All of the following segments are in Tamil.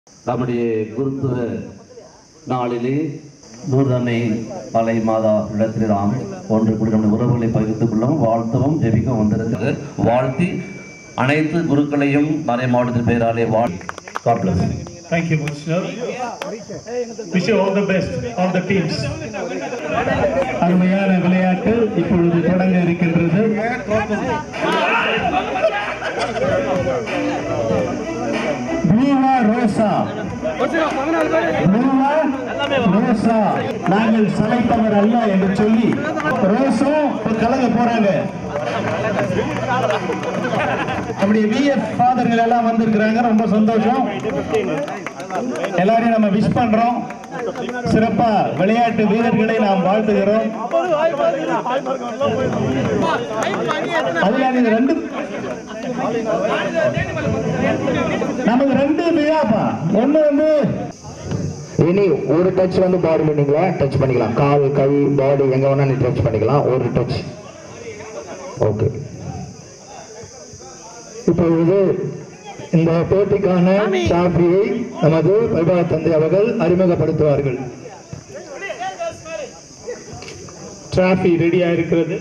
நம்முடைய குருத்துவ நாளிலே நூறுதன்னை மலை மாதா இடத்தில் நாம் ஒன்று கூடி நம்முடைய உறவுகளை பகிர்ந்து கொள்ளவும் வாழ்த்தவும் ஜெபிக்கவும் வந்திருக்கிறது வாழ்த்தி அனைத்து குருக்களையும் மறை மாவட்டத்தின் பெயராலே வாழ் God bless you. Thank you, Monsignor. Wish you all the best, all the teams. அருமையான விளையாட்டு இப்பொழுது தொடங்க இருக்கின்றது ப்ளூவா ரோசா ப்ளூவா ரோசா நாங்கள் சளைத்தவர் அல்ல என்று சொல்லி ரோஸும் இப்ப கலங்க போறாங்க நம்முடைய விஎஃப் ஃபாதர்கள் எல்லாம் வந்திருக்கிறாங்க ரொம்ப சந்தோஷம் எல்லாரையும் நம்ம விஷ் பண்றோம் சிறப்பா விளையாட்டு வீரர்களை நாம் வாழ்த்துகிறோம் அதுல நீங்க ரெண்டு நமக்கு ரெண்டு விழாப்பா ஒண்ணு வந்து இனி ஒரு டச் வந்து பாடியில் நீங்களா டச் பண்ணிக்கலாம் கால் கை பாடி எங்க வேணா நீ டச் பண்ணிக்கலாம் ஒரு டச் ஓகே இப்பொழுது இந்த போட்டிக்கான சாப்பியை நமது பரிபாக தந்தை அவர்கள் அறிமுகப்படுத்துவார்கள் டிராஃபி ரெடியா இருக்கிறது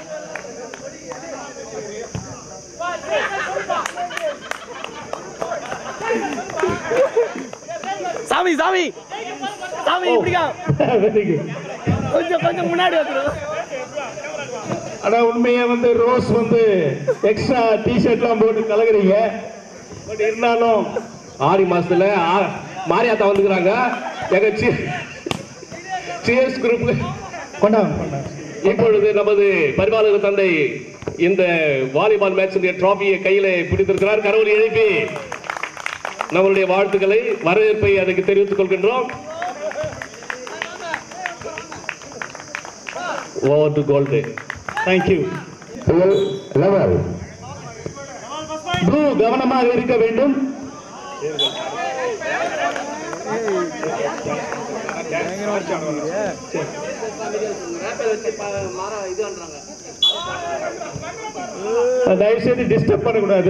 சாமி சாமி சாமி இப்படிக்கா வெரி குட் கொஞ்சம் கொஞ்சம் முன்னாடி வந்துடும் ஆனா உண்மையா வந்து ரோஸ் வந்து எக்ஸ்ட்ரா டிஷர்ட்லாம் போட்டு கலக்குறீங்க பட் இருந்தாலும் ஆடி மாசத்துல ஆ- மாரியாத்தா வந்துக்கிறாங்க எங்க சிஎஸ் குரூப் கொண்டாங்க கொண்டாங்க இப்பொழுது நமது பரிபாலக தந்தை இந்த வாலிபால் மேட்ச் டிராபியை கையில பிடித்திருக்கிறார் கரவொலி எழுப்பி நம்மளுடைய வாழ்த்துக்களை வரவேற்பை அதுக்கு தெரிவித்துக் கொள்கின்றோம் over to gold thank you level blue கவனமாக இருக்க வேண்டும் தயவு செய்து டிஸ்டர்ப் பண்ணக்கூடாது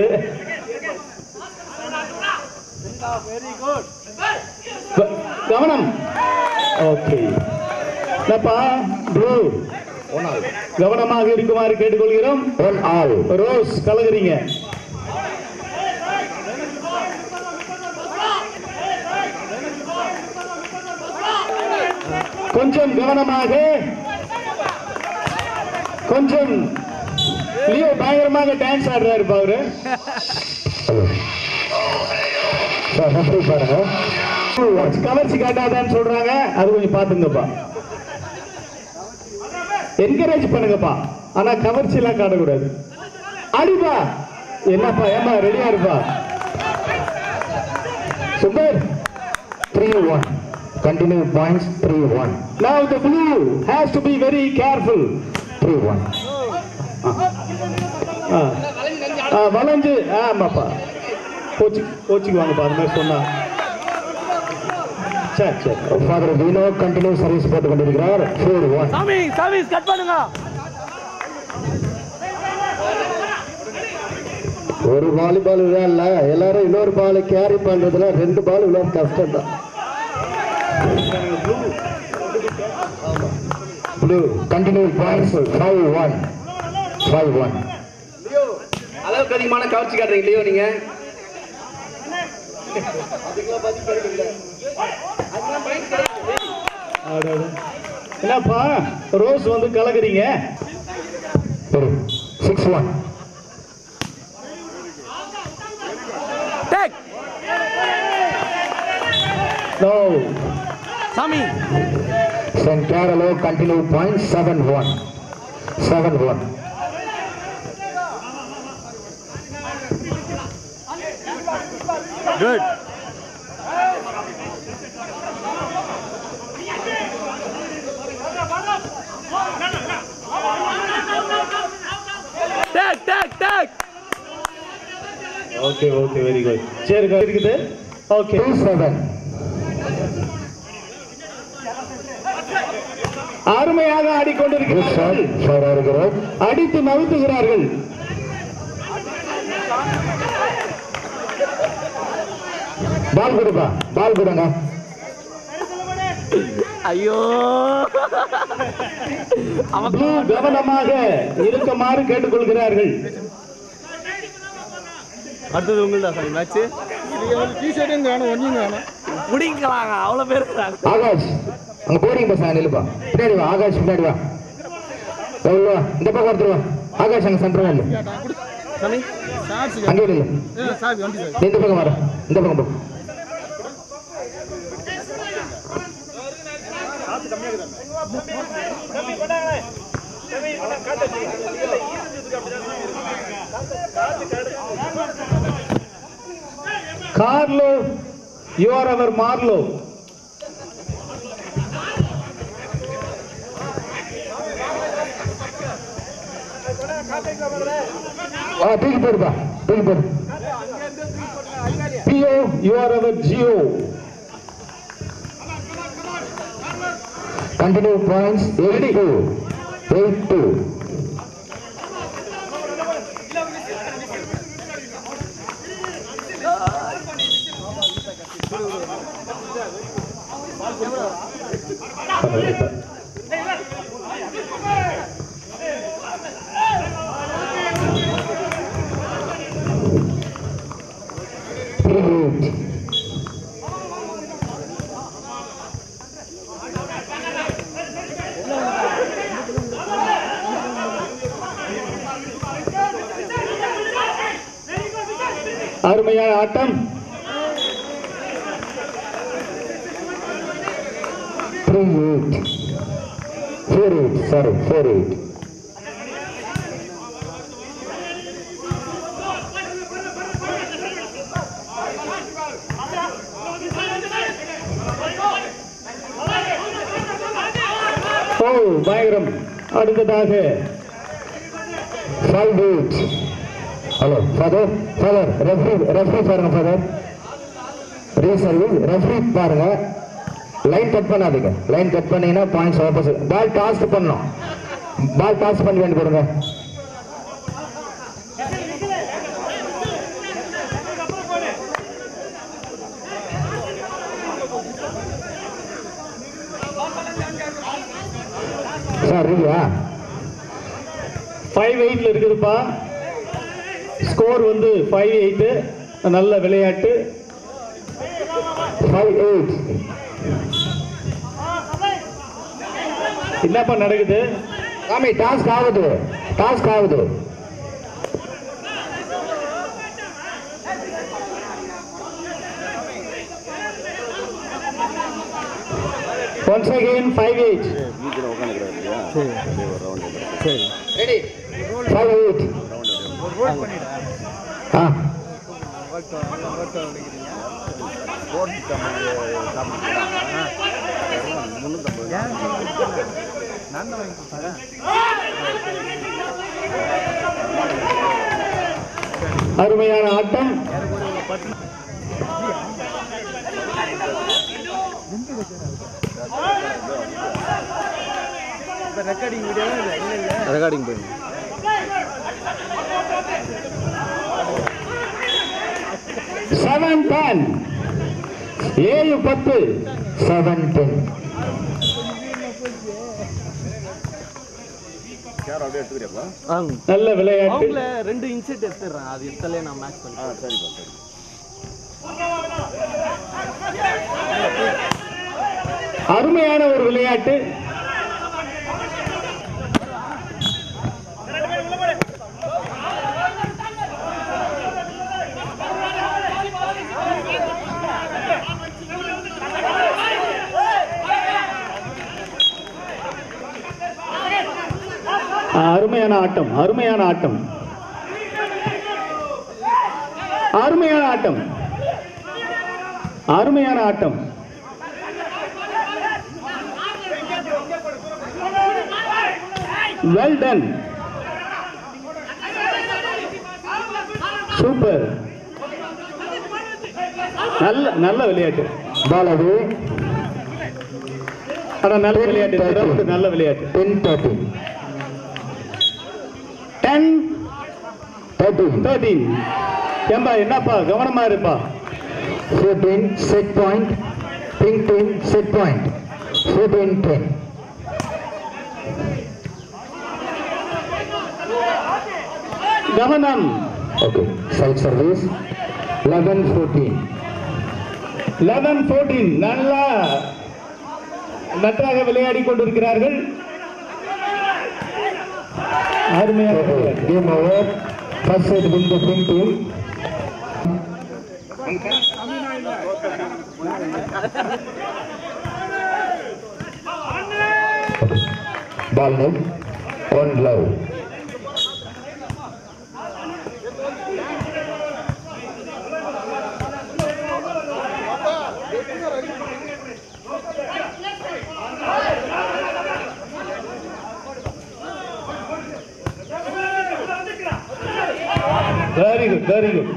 க- கவனம் ஓகே என்னப்பா ப்ளூ கவனமாக இருக்குமாறு கேட்டுக்கொள்கிறோம் ஒன் ஆல் ரோஸ் கலகுறீங்க கொஞ்சம் கவனமாக கொஞ்சம் லியோ பயங்கரமாக டான்ஸ் ஆடுறாரு இப்ப அவரு பாருங்க கவர்ச்சி காட்டாதான்னு சொல்றாங்க அது கொஞ்சம் பாத்துங்கப்பா என்கரேஜ் பண்ணுங்கப்பா ஆனா கவர்ச்சி எல்லாம் காட்டக்கூடாது அடிப்பா என்னப்பா ஏமா ரெடியா இருப்பா Sundar three one continue points three one Now the blue has to be very careful. Three one ஆ. ஆ, வளைஞ்சு ஆமாப்பா கோச்சு கோச்சுக்கு வாங்கப்பா அது மாதிரி சொன்னா சரி சரி ஃபாதர் வினோ கண்டினியூ சர்வீஸ் போட்டுக் கொண்டிருக்கிறார் ஃபோர் ஒன் சாமி சாமி கட் பண்ணுங்க ஒரு வாலிபால் விளையாடல எல்லாரும் இன்னொரு பால் கேரி பண்றதுல ரெண்டு பால் விளையாட கஷ்டம் தான் blue continue points five one five one அளவுக்கு அதிகமான கவர்ச்சி காட்டுறீங்க இல்லையோ நீங்க என்னப்பா ரோஸ் வந்து கலக்குறீங்க சரி சிக்ஸ் ஒன் டேக் நோ சாமி Saint Carlo continue point seven one seven one good take take take okay okay very good சரி இருக்குது ஓகே டூ செவன் அருமையாக குட் ஆடிக்கொண்டிருக்கிறார்கள் ஷாட் ஃபைர் இருக்கிறோம் அடித்து நவுத்துகிறார்கள் பால் கொடுப்பா பால் கொடுங்க ஐயோ ப்ளூ கவனமாக இருக்குமாறு கேட்டுக்கொள்கிறார்கள் அடுத்தது உங்கள்தான் சாமி மேட்ச் முடிங்களாங்க அவ்வளோ பேர் இருக்கிறாங்க ஆகாஷ் அங்க போறீங்க பசங்க நில்லுப்பா பின்னாடி வா ஆகாஷ் பின்னாடி வா எவ்வளோ வா இந்த பக்கம் ஒருத்தர் வா ஆகாஷ் அங்க சென்டர் இல்லை சாமி அங்கே இல்லை நீ இந்த பக்கம் வர இந்த பக்கம் போ கார்லோ யூ ஆர் அவர் மார்லோ ஆ தூக்கி போடுப்பா தூக்கி போடு P O R are our continue points eight two eight two Eight. அருமையான ஆட்டம் Three eight. Four eight. Sorry, four eight. ஓ பயங்கரம் அடுத்ததாக Five eight. Hello father father referee referee பாருங்க ஃபாதர் ரீசர்வீஸ் ரெஃப்ரி பாருங்க லைன் கட் பண்ணாதீங்க லைன் கட் பண்ணீங்கன்னா பாயிண்ட்ஸ் ஆப்போசிட் பால் டாஸ் பண்ணணும் பால் டாஸ் பண்ணி வேண்டி கொடுங்க சார் இல்லையா ஃபைவ் எயிட்ல இருக்குதுப்பா ஸ்கோர் வந்து ஃபைவ் எயிட்டு நல்ல விளையாட்டு ஃபைவ் எயிட் என்னப்பா நடக்குது சாமி டாஸ்க் ஆகுது டாஸ்க் ஆகுது once again five eight ready five eight ஆ அருமையான ஆட்டம் ரெக்கார்டிங் போய் செவன் டென் ஏழு பத்து செவன் டென் நல்ல விளையாட்டு அவங்கள ரெண்டு இன்செட் எடுத்துடுறேன் அது எத்தலே நான் மேட்ச் பண்ணி அருமையான ஒரு விளையாட்டு அருமையான ஆட்டம் அருமையான ஆட்டம் அருமையான ஆட்டம் அருமையான ஆட்டம் வெல் டன் சூப்பர் நல்ல நல்ல விளையாட்டு பால் அது ஆனா நல்ல விளையாட்டு இந்த round நல்ல விளையாட்டு ten thirty ten thirty thirteen ஏம்பா என்னப்பா கவனமா இருப்பா 14 set point. Pink team set point. 14 10. கவனம் Okay. Side service. 11 14. Eleven fourteen நல்லா நன்றாக விளையாடி கொண்டிருக்கிறார்கள் அருமையாக Okay. விளையாட்டு. Game over. First set win the pink team. Okay. Ball net. One love. Very good very good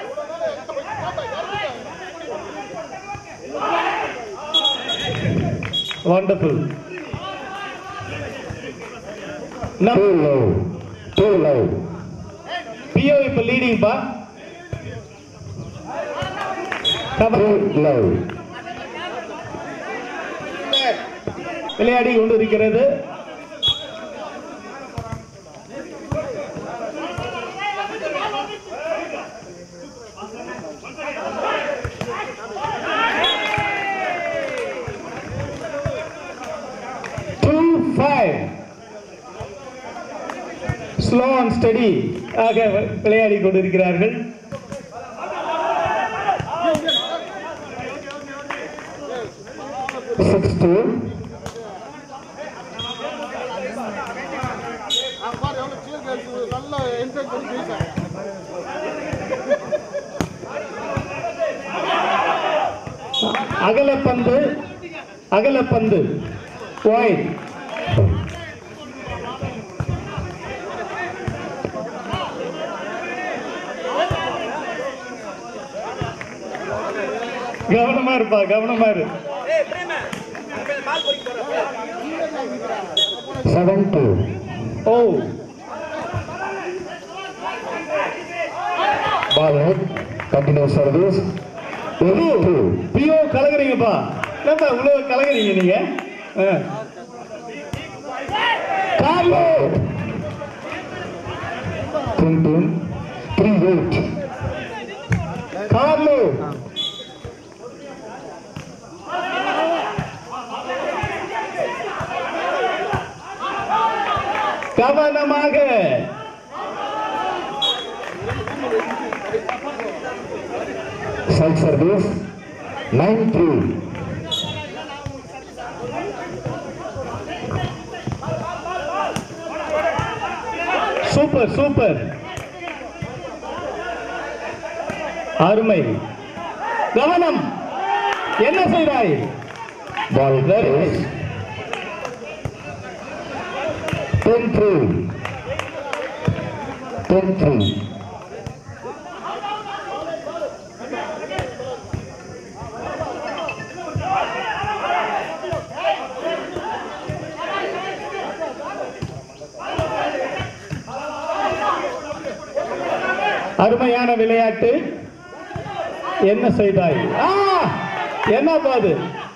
wonderful நம் Too low. Too low. பிஓ இப்ப லீடிங் பா கவர் Too low. விளையாடி கொண்டிருக்கிறது two five slow and steady ஆக விளையாடி கொண்டிருக்கிறார்கள் Six two. அகலப்பந்து அகலப்பந்து ஒயிட் கவனமா இருப்பா கவனமா இரு Seven two. ஓ Ball head. Continue service. Eight two. பிஓ கலகுறீங்கப்பா என்னப்பா இவ்வளவு கலகுறீங்க நீங்க ஆ. Carlo Pink team. Three eight. Carlo கவனமாக Side service. Nine three. Super super அருமை கவனம் என்ன செய்தாய் Ball Very close. Ten three. Ten three. அருமையான விளையாட்டு என்ன செய்தாய் ஆ என்ன பாது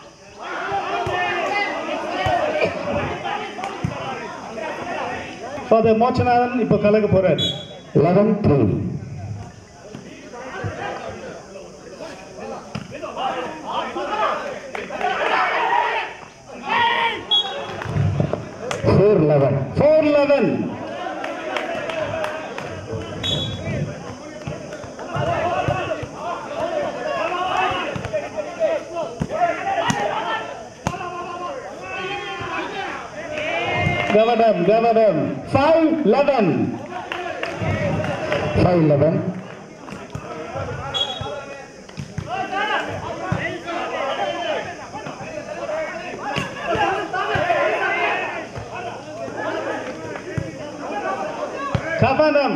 ஃபாதர் மோச்சநாதன் இப்ப கலக்க போறாரு Eleven three. Four eleven. Four eleven கவனம் கவனம் ஃபைவ் லெவன் Five eleven. கவனம்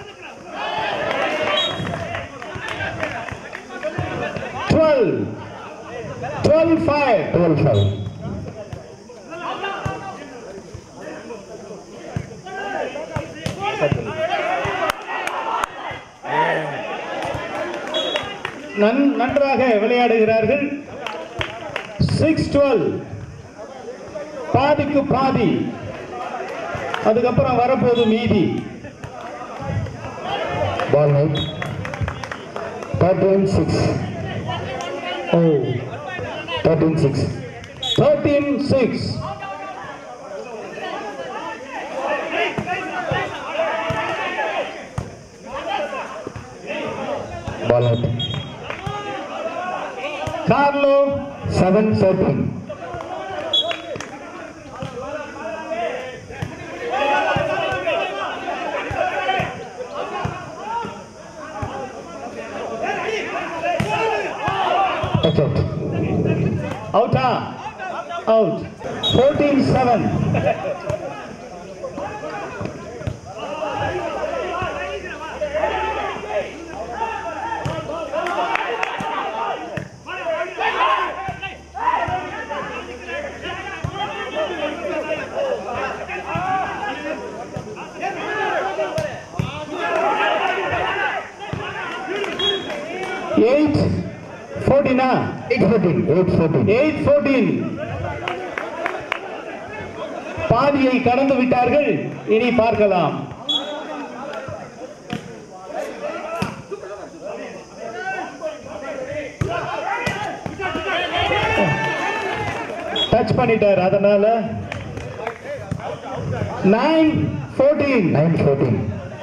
twelve twelve five Twelve five. நன்- நன்றாக விளையாடுகிறார்கள் சிக்ஸ் டுவெல் பாதிக்கு பாதி அதுக்கப்புறம் வரப்போகுது மீதி Ball height. 13 6. ஓ 13 6. Thirteen six Ball height. Carlo 7 13. Touch out. அவுட்டா அவுட் ஃபோர்டீன் செவன் எயிட் ஃபோர்டீனா 8 14. 8 14. எயிட் ஃபோர்டீன் பாதியை கடந்து விட்டார்கள் இனி பார்க்கலாம் டச் பண்ணிட்டார் அதனால nine fourteen 9 14.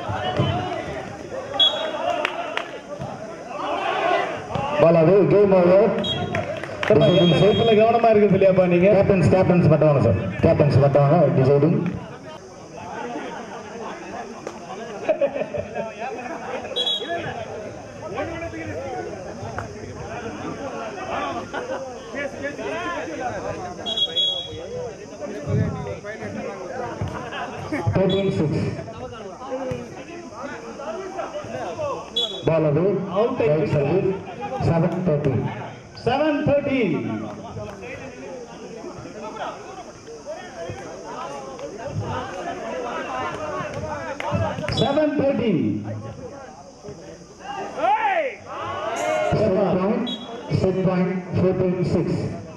Ball away. Game over. Deciding set. கவனமா இருக்குது இல்லையாப்பா நீங்க கேப்டன்ஸ் கேப்டன்ஸ் மட்டும் வாங்க சார் கேப்டன்ஸ் மட்டும் வாங்க டிசைடிங் தேர்ட்டீன் சிக்ஸ் பால் அது Out right side seven thirteen seven thirteen seven thirteen Set point, set point, 14 6.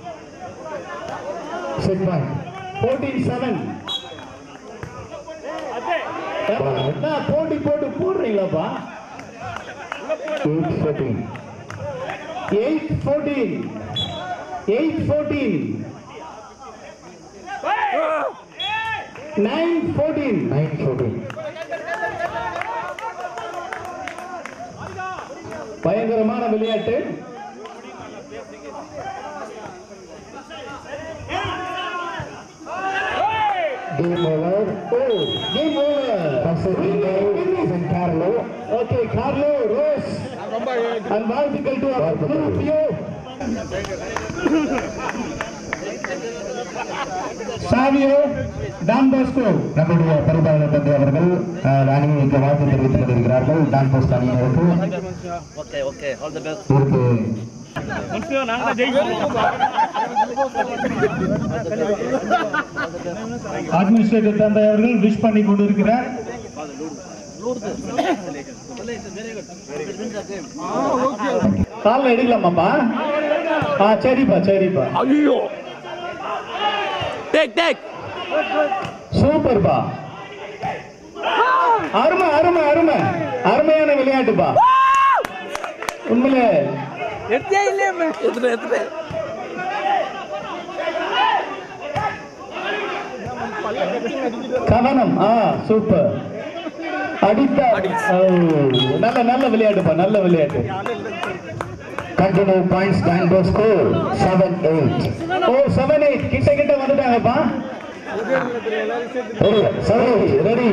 Set point. Fourteen seven என்ன போட்டி போட்டு போடுறீங்களாப்பா 8 14. Eight fourteen eight fourteen nine fourteen 9 14. பயங்கரமான விளையாட்டு Game over. ஓ game over First is in Carlo. Okay Carlo rose and வாழ்த்துக்கள் to group you Savio Don Bosco நம்முடைய பரிபாலன தந்தை அவர்கள் அஹ், அணிக்கு வாழ்த்து தெரிவித்துக் கொண்டிருக்கிறார்கள் டான் போஸ்ட் அணியினருக்கு okay okay all the best இதற்கு அட்மினிஸ்ட்ரேட்டிவ் தந்தை அவர்கள் விஷ் பண்ணி கொண்டிருக்கிறார் காலில் எடுக்கலாமாப்பா ஆ சரிப்பா சரிப்பா ஐயோ டேக் டேக் சூப்பர்ப்பா அருமை அருமை அருமை அருமையான விளையாட்டுப்பா உண்மையிலே எடுத்தே இல்லையே எடுத்துட்டு எடுத்துட்டு கவனம் ஆ சூப்பர் அடித்தா ஓ, நல்ல நல்ல விளையாட்டுப்பா நல்ல விளையாட்டு continue points Don Bosco seven eight ஓ செவன் எயிட் கிட்ட கிட்ட வந்துட்டாங்கப்பா seven eight ready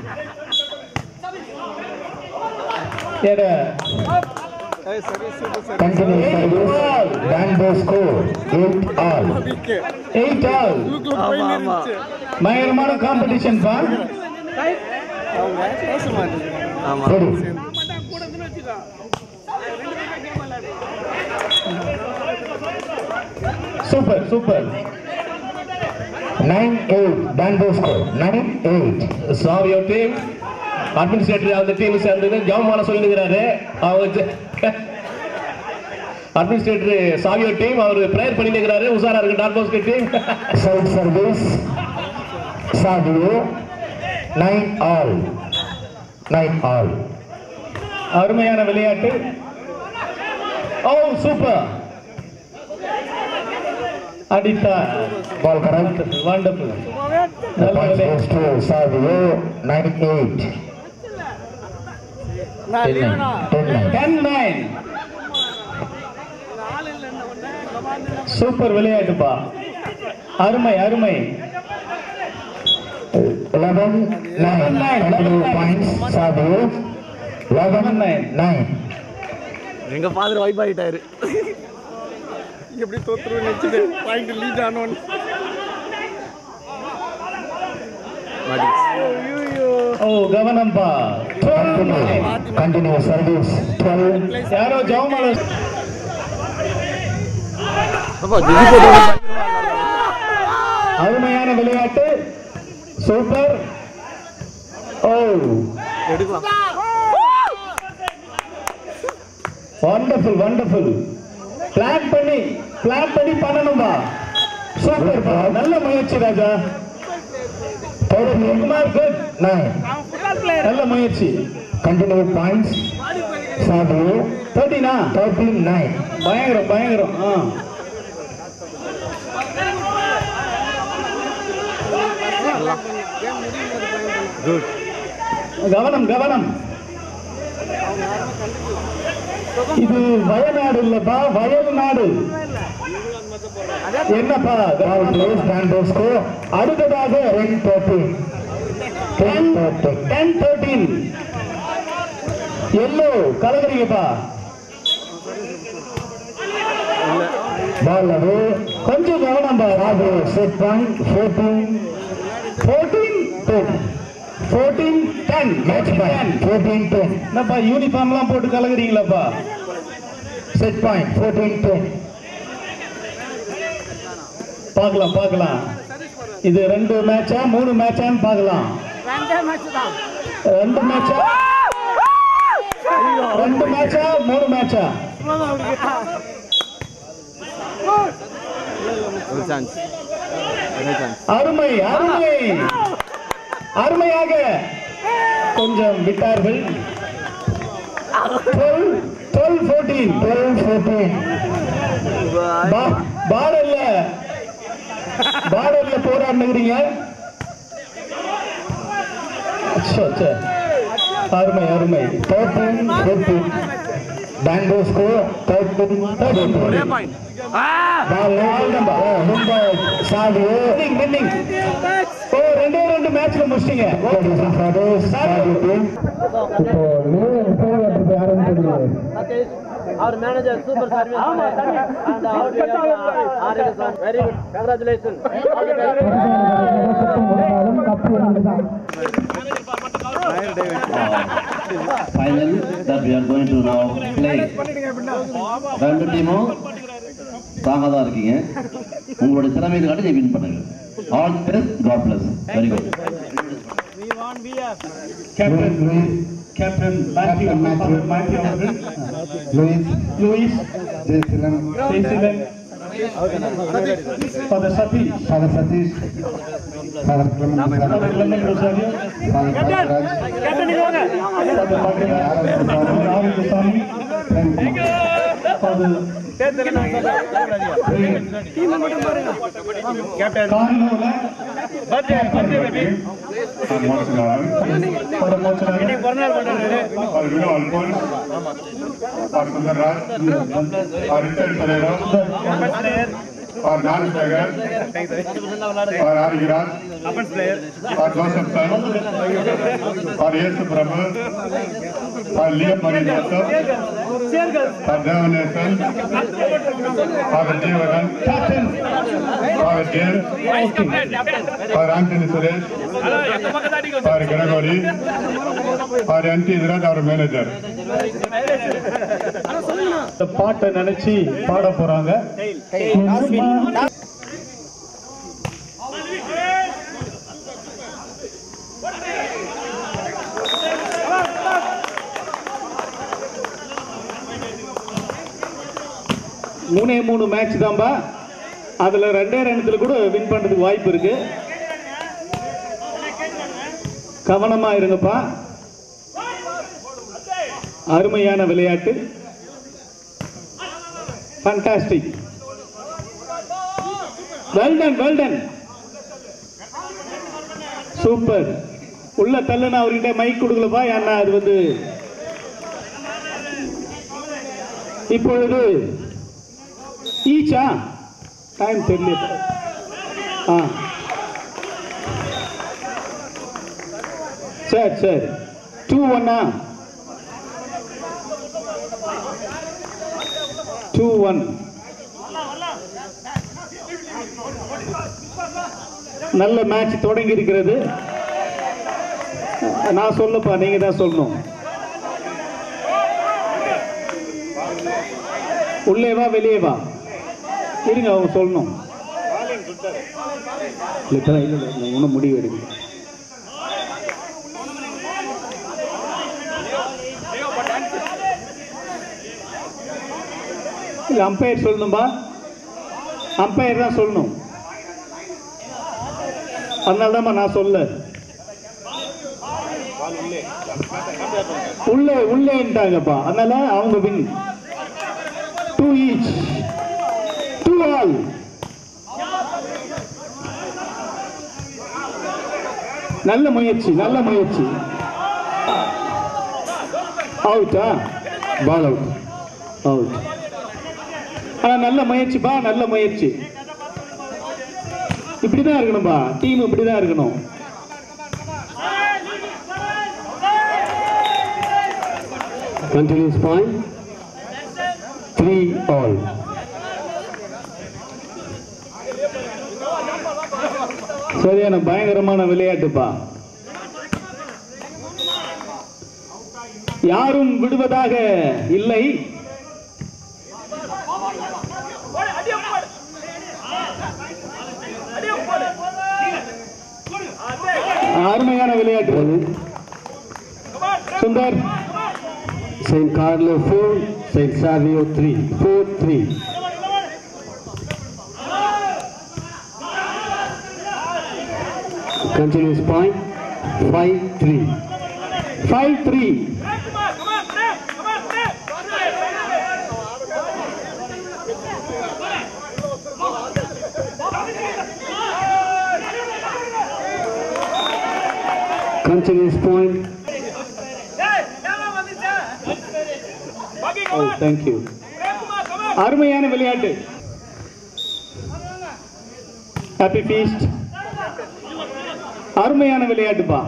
continue service Don Bosco eight all eight all ஆமா ஆமா பயங்கரமான காம்படிஷன் பா ஆமா ready super super nine eight Don Bosco nine eight Savio team administrator அந்த டீம் சேர்ந்து ஜவமால சொல்லிக்கிறாரு அவங்க ஜெ- அட்மினிஸ்ட்ரேட்டர் சாவியோ டீம் அவர் பிரேயர் பண்ணி நிற்கிறாரு உஷாரா இருக்கு Don Bosco team Side service. Savio. Nine all. Nine all. அருமையான விளையாட்டு ஓ சூப்பர் அடித்தார் Ball correct. வண்டர்ஃபுல் The நல்ல point விளையாட்டு goes to Savio. Nine eight. Ten nine. Ten nine. Ten nine super விளையாட்டுப்பா அருமை அருமை Eleven nine. nine. Continue points. Savio. Eleven nine. nine. எங்க ஃபாதர் வைப் ஆயிட்டாரு எப்படி தோத்துருன்னு நினைச்சிட்டு பாயிண்ட் லீட் ஆனோன்னு ஓ கவனம்பா Continue. Continue service. Twelve. யாரோ ஜவமால அருமையான விளையாட்டு சூப்பர் ஓ எடுக்கலாம் வண்டர்ஃபுல் வண்டர்ஃபுல் பிளான் பண்ணி பிளான் பண்ணி பண்ணணும்பா சூப்பர் பா நல்ல முயற்சி ராஜா குமார் குட் Nine. நல்ல முயற்சி Continue points. Savio. தேர்ட்டினா Thirteen nine. பயங்கரம் பயங்கரம் ஆ குட் கவனம் கவனம் இது வயநாடு இல்லப்பா வயல் நாடு என்னப்பா Ball plays Dan Bosco. அடுத்ததாக Ten thirteen. Ten thirteen. Ten thirteen yellow கலக்குறீங்கப்பா Ball away. கொஞ்சம் கவனம்பா Savio set point. Fourteen. Fourteen Ten. Fourteen ten Match point. Fourteen ten. என்னப்பா யூனிஃபார்ம்லாம் போட்டு கலக்குறீங்களாப்பா Set point. Fourteen ten. பார்க்கலாம் பார்க்கலாம் இது ரெண்டு மேட்சா மூணு மேட்சான்னு பார்க்கலாம் ரெண்டு மேட்சா ரெண்டு மேட்சா மூணு மேட்சா ஒரு சான்ஸ் ஒரு சான்ஸ் அருமை அருமை அருமையாக கொஞ்சம் விட்டார்கள் twelve twelve fourteen Twelve fourteen. பார்டர்ல பார்டர்ல போராடுறீங்க அருமை அருமை Thirteen fourteen. Dan Bosco. Thirteen thirteen. Point Ball oh, Mumbai. Savio. Winning winning ஓ ரெண்டே ரெண்டு மேட்ச்ல முடிச்சிட்டீங்க Ladies and brothers. Savio team. இப்போ new inferior யாருன்னு தெரியல our manager super service and our RSS very good congratulations all the best final that we are going to now play ரெண்டு டீமும் ஸ்ட்ராங்காக தான் இருக்கீங்க உங்களுடைய திறமையை காட்டி வின் பண்ணுங்க all bless God bless very good captain captain Matthew Matthew. Matthew அவர்கள் Luis. Luis Jason. ஜெய்சிலன் father Satish Father Satish. Father Clement. Father Clement Rosario Father Raj. Father Bhagyaraj father Arokiasamy father கார்னோல ஃபாதர் மோச்சனாரி और विनो अल्फोंस और सुंदर राज और रिचर्ड परेरो और नान स्टेगर और आर गिराज और जोसेफ सन और येसु प्रभु और लियम मनी जोसेफ और देवनेशन और जीवगन और जेम्स और आंटनी सुरेश और ग्रेगोरी और एंटी इजरात और मैनेजर இந்த பாட்டை நினைச்சு பாட போறாங்க மூணே மூணு மேட்ச் தான்பா அதுல ரெண்டே ரன்த்துல கூட வின் பண்றதுக்கு வாய்ப்பு இருக்கு கவனமா இருங்கப்பா அருமையான விளையாட்டு ஃபண்டாஸ்டிக் வெல்டன் வெல்டன் சூப்பர் உள்ள தள்ளுனா அவர்கிட்ட மைக் கொடுக்கலப்பா ஏன்னா அது வந்து இப்பொழுது ஈச்சா டைம் தெரியல ஆ சரி சரி டூ ஒன்னா டூ ஒன் நல்ல மேட்ச் தொடங்கி இருக்கிறது நான் சொல்லப்பா நீங்க தான் சொல்லணும் உள்ளே வா வெளியே வா இருங்க அவங்க சொல்லணும் இல்ல, இப்பதான் இல்ல, இல்ல, நான் ஒண்ணும் முடிவு எடுக்கல இல்ல அம்பையர் சொல்லணும்பா அம்பையர் தான் சொல்லணும் அதனால நான் சொல்ல உள்ளே உள்ளேன்ட்டாங்கப்பா அதனால அவங்க win two each two all நல்ல முயற்சி நல்ல முயற்சி அவுட்டா பால் அவுட் அவுட் ஆனா நல்ல முயற்சிப்பா நல்ல முயற்சி இப்படிதான் இருக்கணும்பா டீம் இப்படிதான் இருக்கணும் Continuous point. Three all. சரியான பயங்கரமான விளையாட்டுப்பா யாரும் விடுவதாக இல்லை அருமையான விளையாட்டு Sundar Saint Carlo 4, Saint Savio 3. 4 3. Continuous point. 5 3. Five three Continuous point. ஓ தேங்க்யூ அருமையான விளையாட்டு ஹாப்பி ஃபீஸ்ட் அருமையான விளையாட்டுப்பா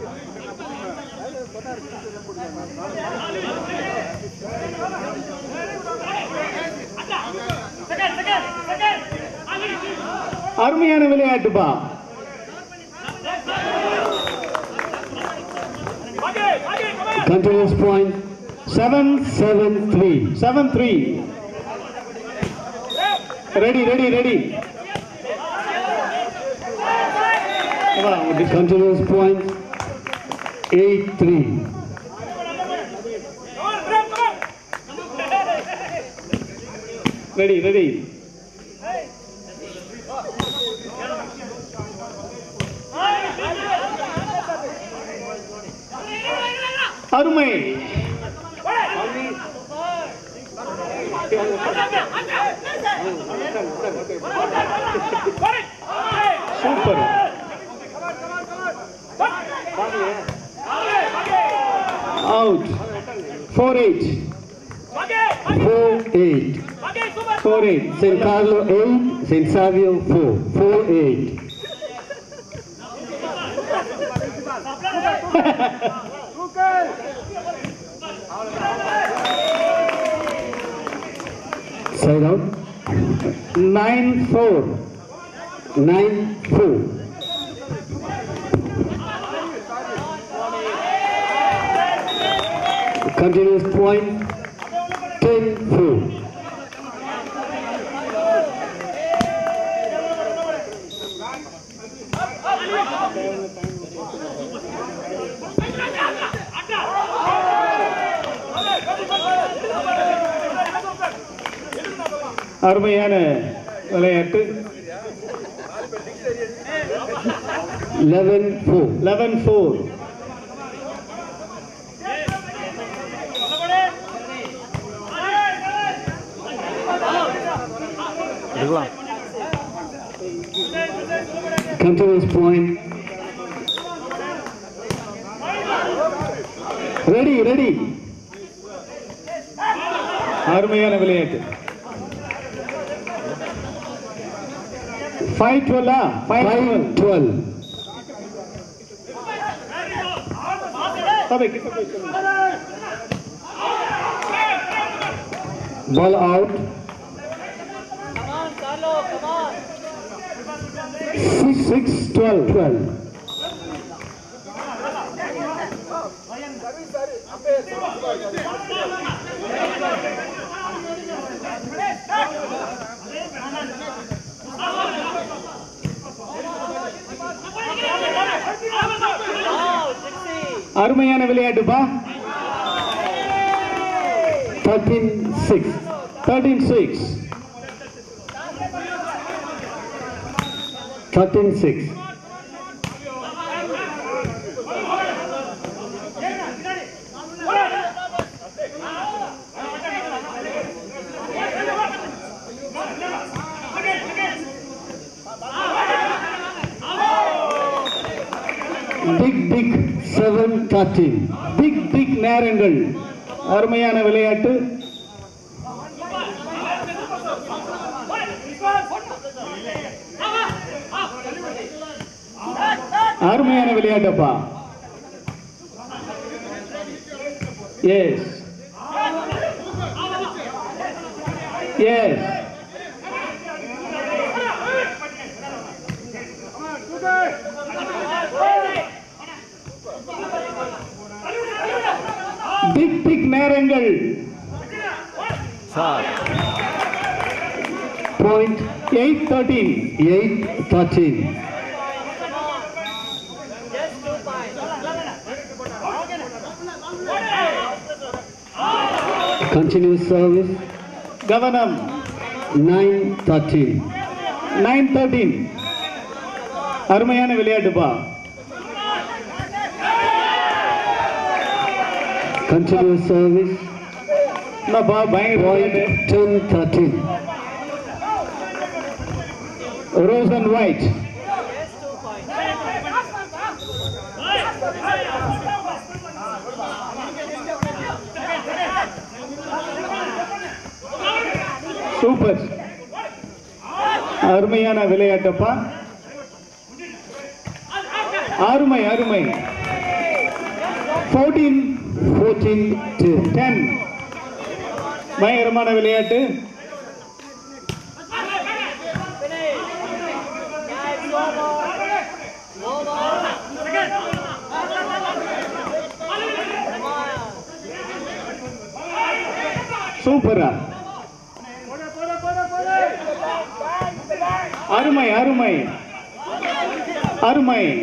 அருமையான விளையாட்டுப்பா Continuous point. Seven 7 3. Seven three ready ready ready Continuous point. 8 3. Ready ready அருமை super out four eight 4 8. Four eight Saint Carlo 8, Saint Savio 4. 4 8. Side out. Nine four 9 4. Continuous point. 10 4. அருமையான விளையாட்டு லெவன் ஃபோர் லெவன் ஃபோர் எடுக்கலாம் continuous point ரெடி ரெடி அருமையான விளையாட்டு ஃபைவ் டுவெல்லா five five twelve ball out six six twelve twelve அருமையான விளையாட்டுப்பா thirteen six thirteen six thirteen six big big seven thirteen big big நேரங்கள் அருமையான விளையாட்டு அருமையான விளையாட்டப்பா எஸ் எஸ் பிக் பிக் நேரங்கள் sir point eight thirteen eight thirteen continuous service கவனம் nine thirteen நைன் தேர்ட்டீன் அருமையான விளையாட்டுப்பா continuous service என்னப்பா பயங்கர point விளையாட்டு ten thirteen rose and white super அருமையான விளையாட்டப்பா அருமை அருமை ஃபோர்டீன் fourteen ten டென் பயங்கரமான விளையாட்டு சூப்பரா அருமை அருமை அருமை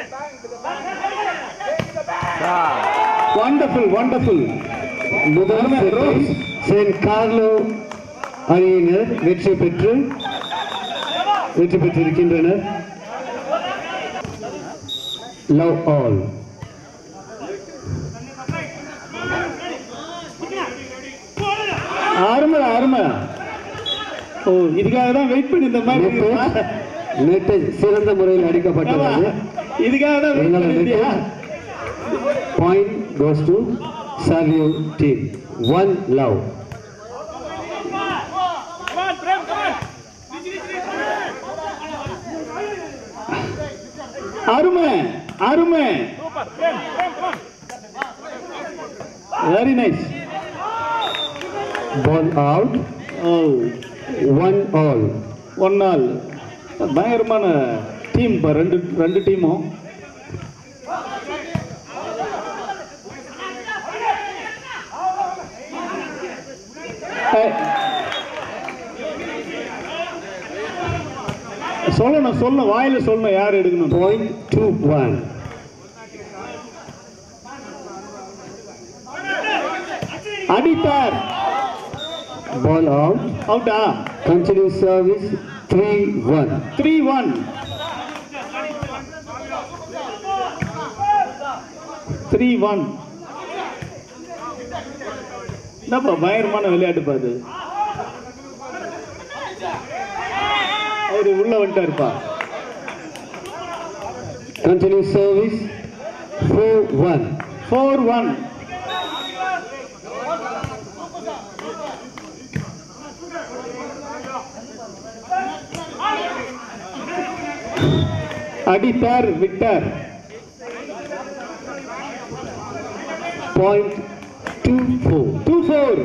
வண்டர்ஃபுல் வண்டர்ஃபுல் முதல் அருமை, செட்டில் ரோஸ். செயின்ட் கார்லோ அணியினர் வெற்றி பெற்று வெற்றி பெற்றிருக்கின்றனர் லவ் ஆல் அருமை அருமை ஓ இதுக்காக தான் வெயிட் பண்ணி இந்த மாதிரி நெட்டு இருக்குமா? நெட்டு சிறந்த முறையில் அடிக்கப்பட்டது ஆமா. இதுக்காக தான் வெயிட் எங்களோட பண்ணிருந்தியா point goes to Savio team one love அருமை அருமை வெரி நைஸ் பால் அவுட் ஓ ஒன் ஆல் ஒன் நாள் பயங்கரமான டீம் இப்போ ரெண்டு ரெண்டு டீமும் ஏய். சொல்லணும் சொல்லணும் வாயில சொல்லணும் யார் எடுக்கணும் பாயிண்ட் டூ ஒன் அடித்தார் Ball out. அவுட்டா Continue service 3-1. Three one three one என்னப்பா பயங்கரமான விளையாட்டு பாது அவரு உள்ள வந்துட்டாருப்பா Continue service 4-1. ஃபோர் ஒன் அடித்தார் விட்டார் Point 2-4. Two four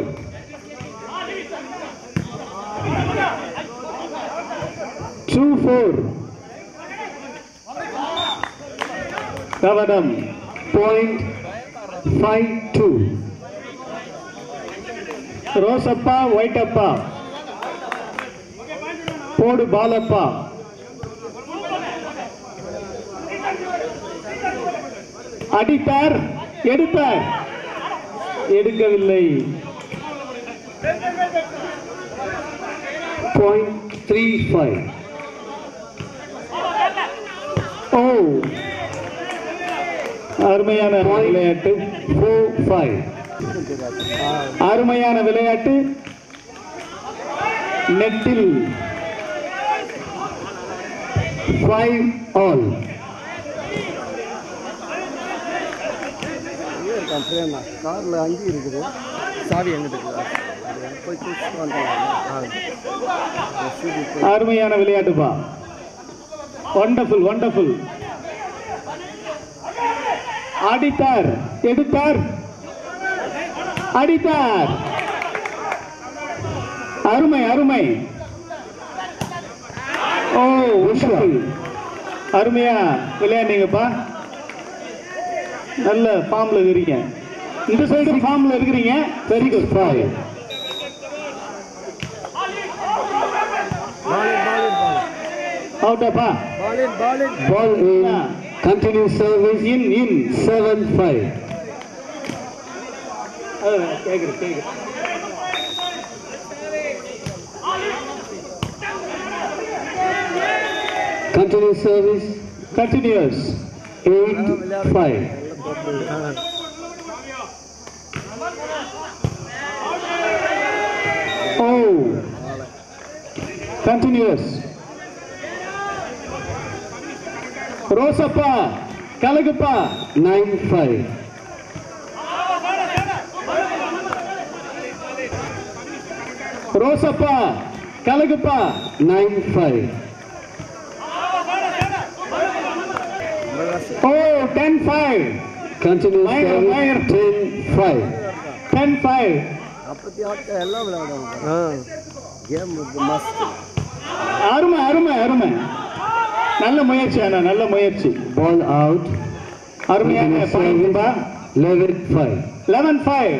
two four கவனம் Point 5-2. ரோசப்பா ஒயிட்டப்பா போடு பாலப்பா அடித்தார் எடுத்தார் எடுக்கவில்லை Point 3-5. ஓ அருமையான விளையாட்டு 4-5. அருமையான விளையாட்டு நெட்டில் 5 all. இருக்கான் பிரேமா காரில் அங்கி இருக்குது சாவி எங்கிட்ட இருக்குதா அது போய் தூக்கிட்டு வந்துடலாம் அருமையான விளையாட்டுப்பா வண்டர்ஃபுல் வண்டர்ஃபுல் அடித்தார் எடுத்தார் அடித்தார் அருமை அருமை ஓ wonderful. அருமையா விளையாண்டீங்கப்பா நல்ல ஃபார்ம்ல இருக்கிறீங்க இந்த சைடு ஃபார்ம்ல இருக்கிறீங்க வெரி குட் Five. அவுட்டாப்பா பாலின் பாலின் Ball in. Continue service இன் இன் 7-5. கேக்குது கேக்குது Continue service கண்டினியூஸ் 8-5. ஓ கண்டினியூஸ் ரோசப்பா கலகுப்பா 9-5. ரோசப்பா கலகுப்பா 9-5. ஓ ten five Continue Minor, minor. service 10-5. Ten five அப்பத்தி ஆட்கள் எல்லாம் விளையாடுவாங்க கேம் மஸ்ட் அருமை அருமை அருமை நல்ல முயற்சி அண்ணா நல்ல முயற்சி Ball out. அருமையான Continue பாயிண்ட்பா service 11-5. Eleven five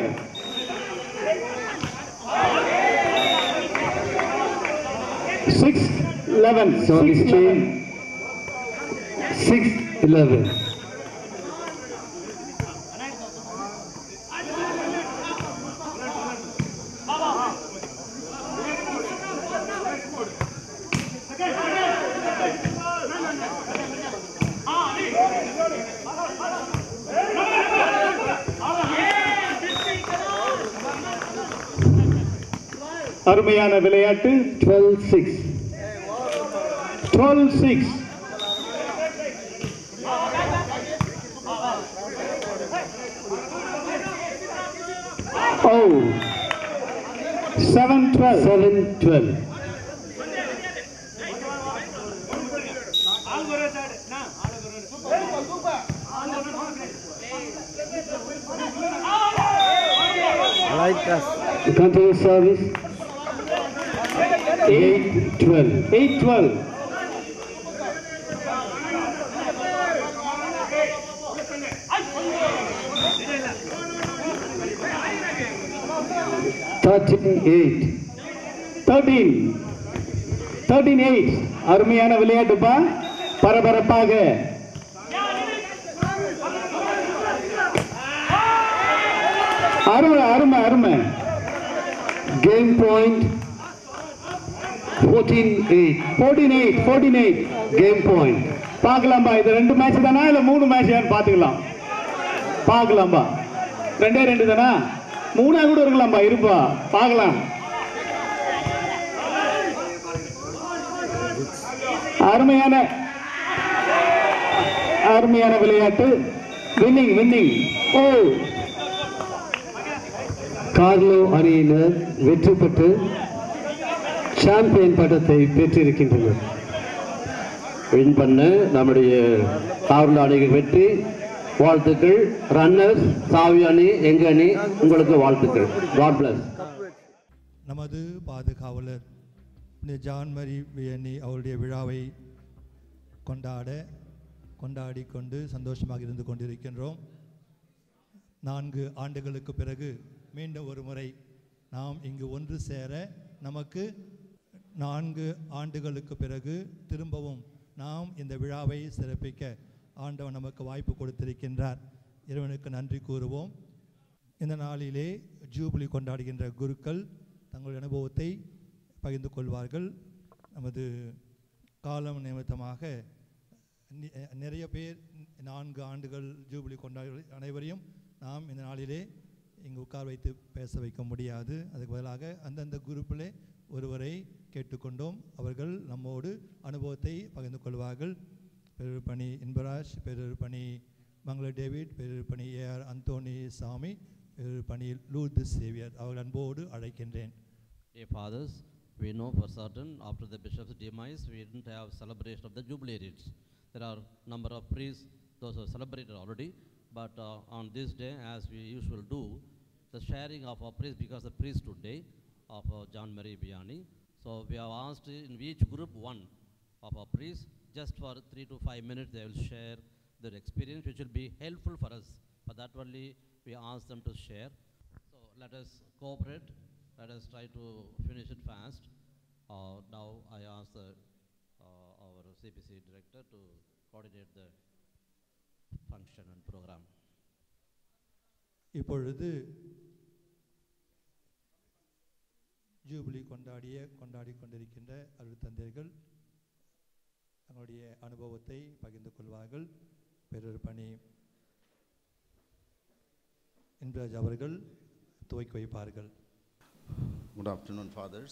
six eleven Service six change. 6-11. அருமையான விளையாட்டு 12-6. டுவெல் சிக்ஸ் ஓ seven twelve 7-12. Light cross Continue service 8-12. Eight twelve Thirteen-eight. Thirteen thirteen eight அருமையான விளையாட்டுப்பா பரபரப்பாக அருமை அருமை அருமை game point fourteen eight fourteen eight fourteen eight game point பார்க்கலாம்பா இது ரெண்டு மேட்ச் தானா இல்லை மூணு மேட்ச் பார்த்துக்கலாம் பார்க்கலாம்பா ரெண்டே ரெண்டு தானா மூணா கூட இருக்கலாம்பா இருப்பா பார்க்கலாம் அருமையான அருமையான விளையாட்டு வின்னிங் வின்னிங் ஓ கார்லோ அணியினர் வெற்றி பெற்று சாம்பியன் பட்டத்தை பெற்றிருக்கின்றனர் வின் பண்ண நம்முடைய காவல் அணிக்கு வெற்றி வாழ்த்துக்கள் ரன்னர்ஸ் சாவி அணி எங்க அணி உங்களுக்கு வாழ்த்துக்கள் காட் பிளஸ் நமது பாதுகாவலர் இந்த ஜான் மரி வியனி அவருடைய விழாவை கொண்டாட கொண்டாடி கொண்டு சந்தோஷமாக இருந்து கொண்டிருக்கின்றோம் நான்கு ஆண்டுகளுக்கு பிறகு மீண்டும் ஒரு முறை நாம் இங்கு ஒன்று சேர நமக்கு நான்கு ஆண்டுகளுக்கு பிறகு திரும்பவும் நாம் இந்த விழாவை சிறப்பிக்க ஆண்டவன் நமக்கு வாய்ப்பு கொடுத்திருக்கின்றார் இறைவனுக்கு நன்றி கூறுவோம் இந்த நாளிலே ஜூபிலி கொண்டாடுகின்ற குருக்கள் தங்களுடைய அனுபவத்தை பகிர்ந்து கொள்வார்கள் நமது காலம் நிமித்தமாக நி- நிறைய பேர் நான்கு ஆண்டுகள் ஜூபிலி கொண்டாடி அனைவரையும் நாம் இந்த நாளிலே இங்கு உட்கார வைத்து பேச வைக்க முடியாது அதுக்கு பதிலாக அந்தந்த குரூப்பிலே ஒருவரை கேட்டுக்கொண்டோம் அவர்கள் நம்மோடு அனுபவத்தை பகிர்ந்து கொள்வார்கள் பெருப்பணி இன்பராஜ் பெருப்பணி மங்கள டேவிட் பெருப்பணி ஏஆர் அந்தோணி சாமி பெருப்பணி லூத் சேவியர் அவர்கள் அன்போடு அழைக்கின்றேன் Dear fathers, we know for certain after the bishop's demise, we didn't have celebration of the jubilee rites. There are number of priests, those are celebrated already, but uh, on this day, as we usually do, the sharing of our priest because the priesthood day of uh, John Mary Vianney. So we have asked in each group one of our priests, just for three to five minutes, they will share their experience, which will be helpful for us. For that only, we ask them to share. So let us cooperate. Let us try to finish it fast. Uh, now I ask the, uh, our CPC director to coordinate the function and program. இப்பொழுது ஜூபிலி கொண்டாடிய கொண்டாடி கொண்டிருக்கின்ற அருள் தந்தையர்கள் தங்களுடைய அனுபவத்தை பகிர்ந்து கொள்வார்கள் பெருர் பணி இன்ராஜ் அவர்கள் துவக்கி வைப்பார்கள் Good afternoon, fathers.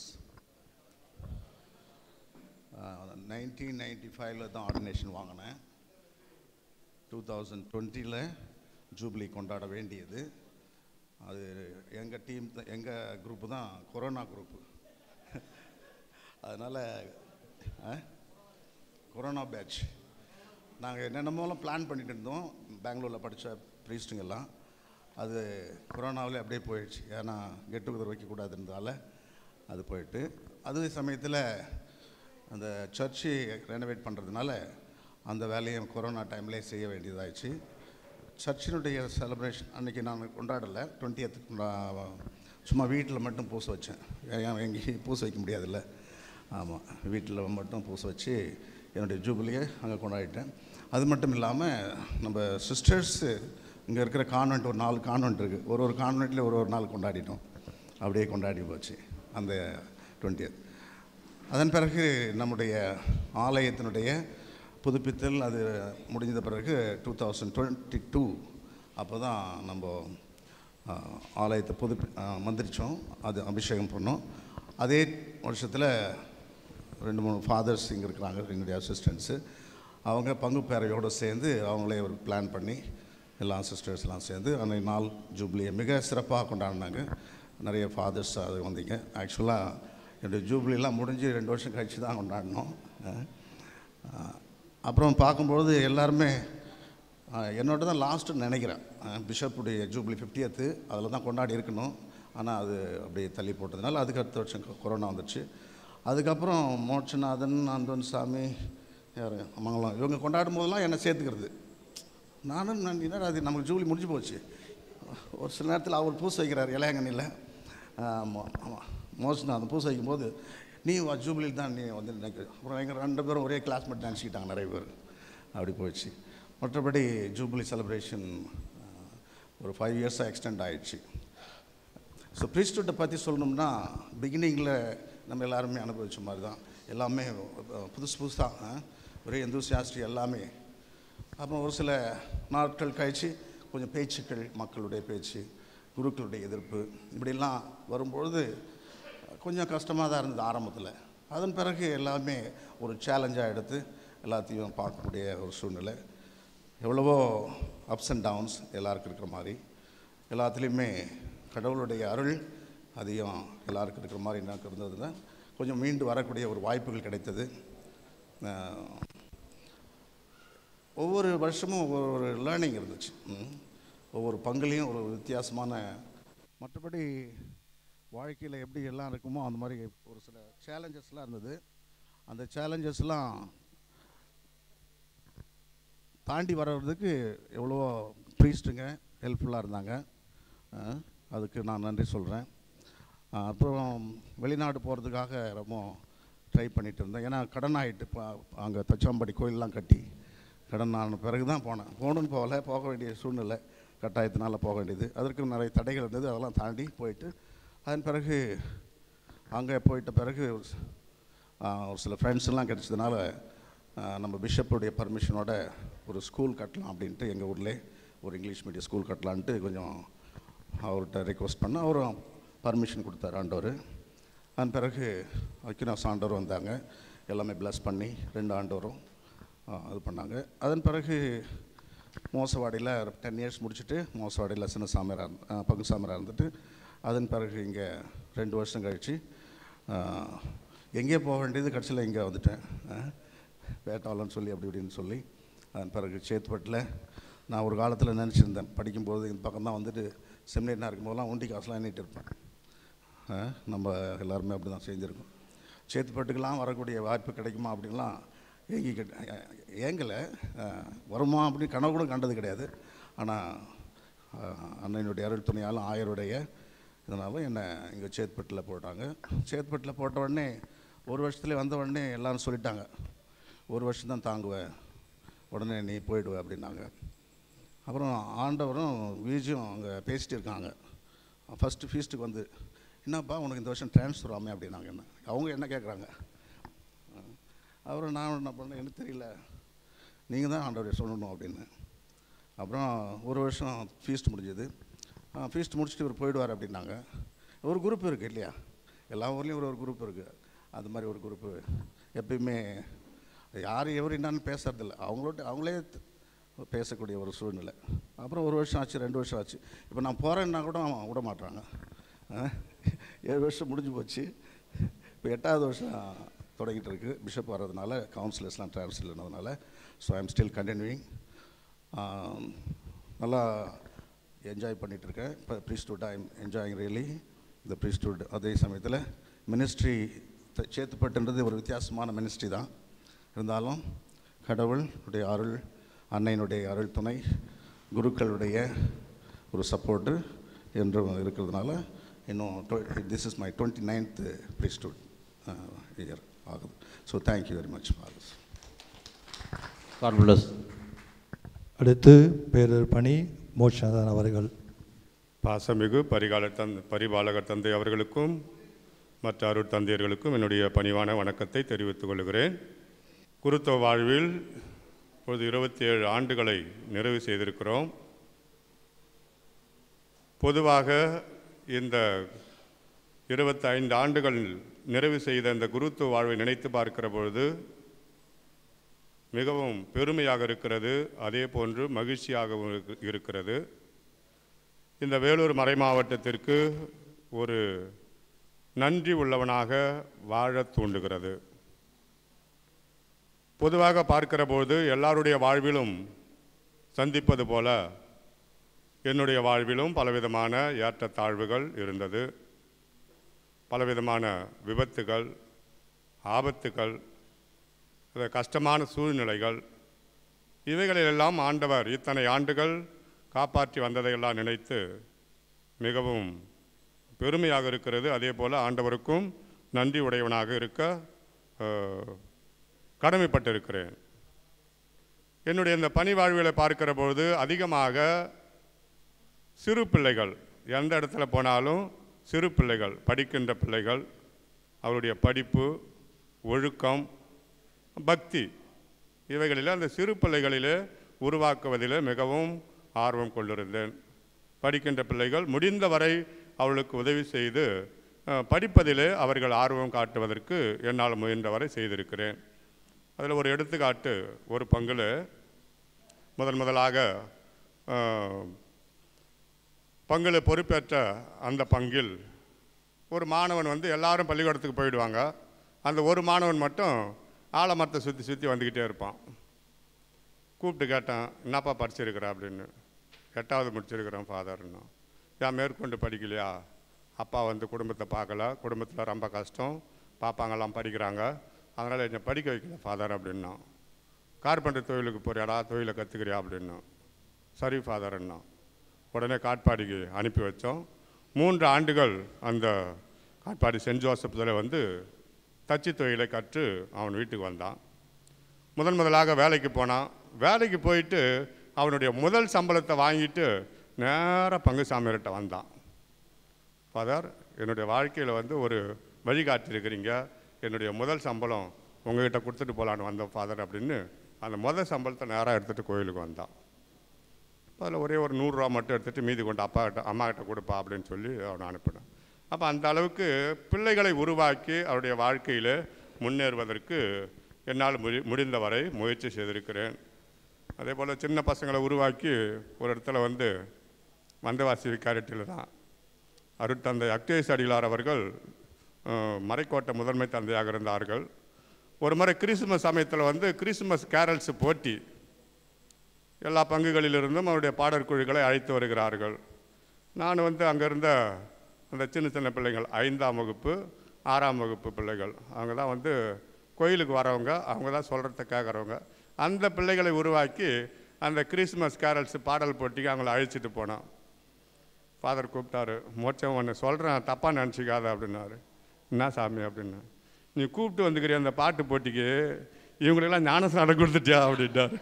Nineteen ninety ஃபைவ்ல தான் ஆர்டினேஷன் வாங்கினேன் டூ தௌசண்ட் டுவெண்ட்டியில் ஜூப்ளி கொண்டாட வேண்டியது அது எங்கள் டீம் எங்கள் குரூப்பு தான் கொரோனா குரூப்பு அதனால் கொரோனா பேட்ச் நாங்கள் என்னென்னமோலாம் பிளான் பண்ணிட்டு இருந்தோம் பெங்களூரில் படித்த ப்ரீஸ்ட்டுங்கெல்லாம் அது கொரோனாவிலே அப்படியே போயிடுச்சு ஏன்னா கெட் டுகெதர் வைக்கக்கூடாதுன்றதால அது போயிட்டு அதே சமயத்தில் அந்த சர்ச்சு ரெனோவேட் பண்ணுறதுனால அந்த வேலையை கொரோனா டைம்லேயே செய்ய வேண்டியதாகிடுச்சு சர்ச்சினுடைய செலிப்ரேஷன் அன்றைக்கி நான் கொண்டாடலை டுவெண்ட்டியத்துக்கு சும்மா வீட்டில் மட்டும் பூச வச்சேன் ஏன் எங்கேயும் பூச வைக்க முடியாதுல்ல ஆமாம் வீட்டில் மட்டும் பூச வச்சு என்னுடைய ஜூபிலியை அங்கே கொண்டாடிட்டேன் அது மட்டும் இல்லாமல் நம்ம சிஸ்டர்ஸு இங்கே இருக்கிற கான்வெண்ட் ஒரு நாலு கான்வெண்ட் இருக்குது ஒரு ஒரு கான்வெண்ட்லேயும் ஒரு ஒரு நாள் கொண்டாடிட்டோம் அப்படியே கொண்டாடி போச்சு அந்த டுவெண்ட்டியத் அதன் பிறகு நம்முடைய ஆலயத்தினுடைய புதுப்பித்தல் அது முடிஞ்ச பிறகு டூ தௌசண்ட் டுவெண்ட்டி டூ அப்போ தான் நம்ம ஆ, ஆலயத்தை புதுப்பி மந்திரிச்சோம் அது அபிஷேகம் பண்ணோம் அதே வருஷத்தில் ரெண்டு மூணு ஃபாதர்ஸ் இங்கே இருக்கிறாங்க எங்களுடைய அசிஸ்டன்ஸு அவங்க பங்கு பேரையோடு சேர்ந்து அவங்களே ஒரு பிளான் பண்ணி எல்லா சிஸ்டர்ஸ்லாம் சேர்ந்து அன்றைய நாள் ஜூப்ளியை மிக சிறப்பாக கொண்டாடினாங்க நிறைய ஃபாதர்ஸ் அது வந்தீங்க ஆக்சுவலாக என்னுடைய ஜூப்ளிலாம் முடிஞ்சு ரெண்டு வருஷம் கழித்து தான் கொண்டாடினோம் அஹ், அப்புறம் பார்க்கும்பொழுது எல்லாருமே அஹ், என்னோட தான் லாஸ்ட்டுன்னு நினைக்கிறேன் அஹ், பிஷப்புடைய ஜூப்ளி ஃபிஃப்டியத்து அதில் தான் கொண்டாடி இருக்கணும் ஆனால் அது அப்படியே தள்ளி போட்டதுனால அதுக்கு அடுத்த வருஷம் கொ- கொரோனா வந்துச்சு அதுக்கப்புறம் மோட்சநாதன் அந்தோன் சாமி யார் மங்களம் இவங்க கொண்டாடும் போதெல்லாம் என்னை சேர்த்துக்கிறது நானும் நான் என்னடா அது நமக்கு ஜூப்ளி முடிஞ்சு போச்சு ஒரு சில நேரத்தில் அவர் பூசை வைக்கிறார் இளையங்கண்ணியில் ஆமாம் ஆமாம் மோஸ்ட்லி அந்த பூசை வைக்கும்போது நீ வா ஜூப்ளியில் தான் நீ வந்து நினைக்கிற அப்புறம் எங்கள் ரெண்டு பேரும் ஒரே கிளாஸ்மேட் நினச்சிக்கிட்டாங்க நிறைய பேர் அப்படி போயிடுச்சு மற்றபடி ஜூப்ளி செலிப்ரேஷன் ஒரு ஃபைவ் இயர்ஸாக எக்ஸ்டெண்ட் ஆயிடுச்சு ஸோ ப்ரீஸ்டுட்டை பற்றி சொல்லணும்னா பிகினிங்கில் நம்ம எல்லாருமே அனுபவிச்ச மாதிரி தான் எல்லாமே அஹ், புதுசு புதுசாக ஒரே எந்தூசியாஸ்டி எல்லாமே அப்புறம் ஒரு சில நாட்கள் கழித்து கொஞ்சம் பேச்சுக்கள் மக்களுடைய பேச்சு குருக்களுடைய எதிர்ப்பு இப்படிலாம் வரும்பொழுது கொஞ்சம் கஷ்டமாக தான் இருந்தது ஆரம்பத்தில் அதன் பிறகு எல்லாமே ஒரு சேலஞ்சாக எடுத்து எல்லாத்தையும் பார்க்கக்கூடிய ஒரு சூழ்நிலை எவ்வளவோ அப்ஸ் அண்ட் டவுன்ஸ் எல்லாருக்கும் இருக்கிற மாதிரி எல்லாத்துலேயுமே கடவுளுடைய அருள் அதிகம் எல்லாருக்கும் இருக்கிற மாதிரி எனக்கு இருந்ததுன்னா கொஞ்சம் மீண்டு வரக்கூடிய ஒரு வாய்ப்புகள் கிடைத்தது அஹ், ஒவ்வொரு வருஷமும் ஒவ்வொரு லேர்னிங் இருந்துச்சு ம். ஒவ்வொரு பங்குலேயும் ஒரு வித்தியாசமான மற்றபடி வாழ்க்கையில் எப்படி எல்லாம் இருக்குமோ அந்த மாதிரி ஒரு சில சேலஞ்சஸ்லாம் இருந்தது அந்த சேலஞ்சஸ்லாம் தாண்டி வர்றதுக்கு எவ்வளோ ப்ரீஸ்ட்டுங்க ஹெல்ப்ஃபுல்லாக இருந்தாங்க அஹ், அதுக்கு நான் நன்றி சொல்கிறேன் அப்புறம் வெளிநாடு போகிறதுக்காக ரொம்ப ட்ரை பண்ணிட்டு இருந்தேன் ஏன்னா கடன் ஆகிட்டு இப்போ அங்கே தச்சாம்படி கோயிலெலாம் கட்டி கடன் ஆன பிறகு தான் போனேன் போகணுன்னு போகல போக வேண்டிய சூழ்நிலை கட்டாயத்தினால போக வேண்டியது அதற்கு நிறைய தடைகள் இருந்தது அதெல்லாம் தாண்டி போயிட்டு அதன் பிறகு அங்கே போயிட்ட பிறகு ஒரு சி- ஆ, ஒரு சில ஃப்ரெண்ட்ஸ் எல்லாம் கிடச்சதுனால நம்ம பிஷப்புடைய பர்மிஷனோட ஒரு ஸ்கூல் கட்டலாம் அப்படின்ட்டு எங்கள் ஊர்லே ஒரு இங்கிலீஷ் மீடியம் ஸ்கூல் கட்டலான்ட்டு கொஞ்சம் அவர்கிட்ட ரெக்வஸ்ட் பண்ண அவரும் பர்மிஷன் கொடுத்தாரு ஆண்டவர் அதன் பிறகு அக்கினாஸ் ஆண்டவர் வந்தாங்க எல்லாமே ப்ளஸ் பண்ணி ரெண்டு ஆண்டவரும் ஆ, இது பண்ணாங்க அதன் பிறகு மோசவாடியில் டென் இயர்ஸ் முடிச்சுட்டு மோசவாடியில் சின்ன சாமியாராக இருந்த பங்கு சாமியாராக இருந்துட்டு அதன் பிறகு இங்கே ரெண்டு வருஷம் கழித்து எங்கேயோ போக வேண்டியது கடைசியில் இங்கே வந்துட்டேன் வேட்டாளன்னு சொல்லி அப்படி இப்படின்னு சொல்லி அதன் பிறகு சேத்துப்பட்டில் நான் ஒரு காலத்தில் நினச்சிருந்தேன் படிக்கும்போது இந்த பக்கம் தான் வந்துட்டு செமினேட்னா இருக்கும்போதெல்லாம் உண்டி காசுலாம் எண்ணிட்டு இருப்பேன் ஆ, நம்ம எல்லாருமே அப்படி தான் செஞ்சுருக்கோம் சேத்துப்பட்டுக்கெல்லாம் வரக்கூடிய வாய்ப்பு கிடைக்குமா அப்படின்லாம் ஏங்கி ஏங்கலை வருமா அப்படின்னு கனவு கூட கண்டது கிடையாது ஆனால் அண்ணனுடைய அருள் துணையாலும் ஆயருடைய இதனால என்னை இங்கே சேத்பட்டில் போட்டாங்க சேத்பட்டில் போட்ட உடனே ஒரு வருஷத்துலேயே வந்த உடனே எல்லாரும் சொல்லிட்டாங்க ஒரு வருஷம் தான் தாங்குவேன் உடனே நீ போயிடுவ அப்படின்னாங்க அப்புறம் ஆண்டவரும் வீஜும் அங்கே பேசிட்டு இருக்காங்க ஃபஸ்ட்டு ஃபீஸ்ட்டுக்கு வந்து என்னப்பா உனக்கு இந்த வருஷம் ட்ரான்ஸ்ஃபர் ஆமே அப்படின்னாங்க என்ன அவங்க என்ன கேட்குறாங்க அப்புறம் நான் என்ன பண்ணேன் எனக்கு தெரியல நீங்கள் தான் ஆண்டவரை சொல்லணும் அப்படின்னு அப்புறம் ஒரு வருஷம் ஃபீஸ்ட் முடிஞ்சது ஃபீஸ்ட் முடிச்சுட்டு இவர் போயிடுவார் அப்படின்னாங்க ஒரு குரூப் இருக்குது இல்லையா எல்லா ஊர்லேயும் ஒரு ஒரு குரூப் இருக்குது அது மாதிரி ஒரு குரூப்பு எப்பயுமே யார் எவர் என்னான்னு பேசுறதில்ல அவங்களோட அவங்களே த- பேசக்கூடிய ஒரு சூழ்நிலை அப்புறம் ஒரு வருஷம் ஆச்சு ரெண்டு வருஷம் ஆச்சு இப்போ நான் போகிறேன்னா கூட அவன் விட மாட்டாங்க அஹ், ஏழு வருஷம் முடிஞ்சு போச்சு இப்போ எட்டாவது வருஷம் தொடங்கிட்டு இருக்கு பிஷப் வர்றதுனால கவுன்சிலர்ஸ்லாம் ட்ராவல்ஸ் இல்லைனதுனால so I am still continuing நல்லா என்ஜாய் பண்ணிட்டு இருக்கேன் இப்போ priesthood I am enjoying really இந்த ப்ரீஸ்டுட் அதே சமயத்தில் மினிஸ்ட்ரி சேத்துப்பட்டுன்றது ஒரு வித்தியாசமான மினிஸ்ட்ரி தான் இருந்தாலும் கடவுள் உடைய அருள் அன்னையினுடைய அருள் துணை குருக்களுடைய ஒரு சப்போர்ட்டு என்றும் இருக்கிறதுனால இன்னும் this is my twenty ninth priesthood year ஆகுது so thank you very much fathers God bless அடுத்து பேரர் பணி மோட்சநாதன் அவர்கள் பாசமிகு பரிகாலர் தந்தை பரிபாலகர் தந்தை அவர்களுக்கும் மற்ற அருட் தந்தையர்களுக்கும் என்னுடைய பணிவான வணக்கத்தை தெரிவித்துக் கொள்கிறேன் குருத்துவ வாழ்வில் இப்பொழுது இருபத்தி ஏழு ஆண்டுகளை நிறைவு செய்திருக்கிறோம் பொதுவாக இந்த இருபத்தைந்து ஆண்டுகள் நிறைவு செய்த இந்த குருத்துவ வாழ்வை நினைத்து பார்க்கிற பொழுது மிகவும் பெருமையாக இருக்கிறது அதே போன்று மகிழ்ச்சியாகவும் இருக்கு- இருக்கிறது இந்த வேலூர் மறை மாவட்டத்திற்கு ஒரு நன்றி உள்ளவனாக வாழத் தூண்டுகிறது பொதுவாக பார்க்கிற போது எல்லாருடைய வாழ்விலும் சந்திப்பது போல என்னுடைய வாழ்விலும் பலவிதமான ஏற்றத்தாழ்வுகள் இருந்தது பலவிதமான விபத்துகள் ஆபத்துகள் அது கஷ்டமான சூழ்நிலைகள் இவைகளிலெல்லாம் ஆண்டவர் இத்தனை ஆண்டுகள் காப்பாற்றி வந்ததையெல்லாம் நினைத்து மிகவும் பெருமையாக இருக்கிறது அதே போல் ஆண்டவருக்கும் நன்றி உடையவனாக இருக்க அஹ், கடமைப்பட்டிருக்கிறேன் என்னுடைய இந்த பணி வாழ்வியலை பார்க்கிற பொழுது அதிகமாக சிறு பிள்ளைகள் எந்த இடத்துல போனாலும் சிறு பிள்ளைகள் படிக்கின்ற பிள்ளைகள் அவருடைய படிப்பு ஒழுக்கம் பக்தி இவைகளில் அந்த சிறு பிள்ளைகளிலே உருவாக்குவதில் மிகவும் ஆர்வம் கொண்டிருந்தேன் படிக்கின்ற பிள்ளைகள் முடிந்தவரை அவர்களுக்கு உதவி செய்து அஹ், படிப்பதிலே அவர்கள் ஆர்வம் காட்டுவதற்கு என்னால் முயன்றவரை செய்திருக்கிறேன் அதில் ஒரு எடுத்துக்காட்டு ஒரு பங்கில் முதன் முதலாக அஹ், பங்கில் பொறுப்பேற்ற அந்த பங்கில் ஒரு மாணவன் வந்து எல்லாரும் பள்ளிக்கூடத்துக்கு போயிடுவாங்க அந்த ஒரு மாணவன் மட்டும் ஆலமரத்தை சுற்றி சுற்றி வந்துக்கிட்டே இருப்பான் கூப்பிட்டு கேட்டேன் என்னப்பா படிச்சிருக்கிற அப்படின்னு எட்டாவது முடிச்சிருக்கிறேன் ஃபாதர்னு ஏன் மேற்கொண்டு படிக்கலையா அப்பா வந்து குடும்பத்தை பார்க்கல குடும்பத்தில் ரொம்ப கஷ்டம் பாப்பாங்கெல்லாம் படிக்கிறாங்க அதனால் என்னை படிக்க வைக்கல ஃபாதர் அப்படின்னா கார்பெண்டர் தொழிலுக்கு போறியாடா தொழிலை கற்றுக்கிறியா அப்படின்னா சரி ஃபாதர்ன்னா உடனே காட்பாடிக்கு அனுப்பி வச்சோம் மூன்று ஆண்டுகள் அந்த காட்பாடி சென்ட் ஜோசப்ஸில் வந்து தச்சு தொழிலை கற்று அவன் வீட்டுக்கு வந்தான் முதன் முதலாக வேலைக்கு போனான் வேலைக்கு போயிட்டு அவனுடைய முதல் சம்பளத்தை வாங்கிட்டு நேராக பங்குசாமியார்கிட்ட வந்தான் ஃபாதர் என்னுடைய வாழ்க்கையில் வந்து ஒரு வழிகாட்டியிருக்கிறீங்க என்னுடைய முதல் சம்பளம் உங்ககிட்ட கொடுத்துட்டு போகலான்னு வந்தோம் ஃபாதர் அப்படின்னு அந்த முதல் சம்பளத்தை நேராக எடுத்துகிட்டு கோயிலுக்கு வந்தான் அதில் ஒரே ஒரு நூறுரூவா மட்டும் எடுத்துகிட்டு மீதி கொண்டு அப்பா கிட்ட அம்மா கிட்ட கொடுப்பா அப்படின்னு சொல்லி அவனை அனுப்பினேன் அப்போ அந்த அளவுக்கு பிள்ளைகளை உருவாக்கி அவருடைய வாழ்க்கையில் முன்னேறுவதற்கு என்னால் முடி முடிந்தவரை முயற்சி செய்திருக்கிறேன் அதே போல் சின்ன பசங்களை உருவாக்கி ஒரு இடத்துல வந்து வந்தவாசி விக்காரிட்டியில் தான் அருட்தந்தை அக்டேஸ் அடிகளார் அவர்கள் அஹ், மறைக்கோட்டை முதன்மை தந்தையாக இருந்தார்கள் ஒரு முறை கிறிஸ்துமஸ் சமயத்தில் வந்து கிறிஸ்துமஸ் கேரல்ஸ் போட்டி எல்லா பங்குகளிலிருந்தும் அவருடைய பாடற்குழுக்களை அழைத்து வருகிறார்கள் நான் வந்து அங்கே இருந்த அந்த சின்ன சின்ன பிள்ளைகள் ஐந்தாம் வகுப்பு ஆறாம் வகுப்பு பிள்ளைகள் அவங்க தான் வந்து கோயிலுக்கு வரவங்க அவங்க தான் சொல்கிறத கேட்குறவங்க அந்த பிள்ளைகளை உருவாக்கி அந்த கிறிஸ்மஸ் கேரல்ஸ் பாடல் போட்டிக்கு அவங்கள அழைச்சிட்டு போனோம் ஃபாதர் கூப்பிட்டாரு மோச்சம் ஒன்று சொல்கிறேன் தப்பாக நினச்சிக்காத அப்படின்னாரு என்ன சாமி அப்படின்னு நீ கூப்பிட்டு வந்துக்கிறிய அந்த பாட்டு போட்டிக்கு இவங்களுக்கெல்லாம் ஞானஸ்நானம் கொடுத்துட்டியா அப்படின்ட்டாரு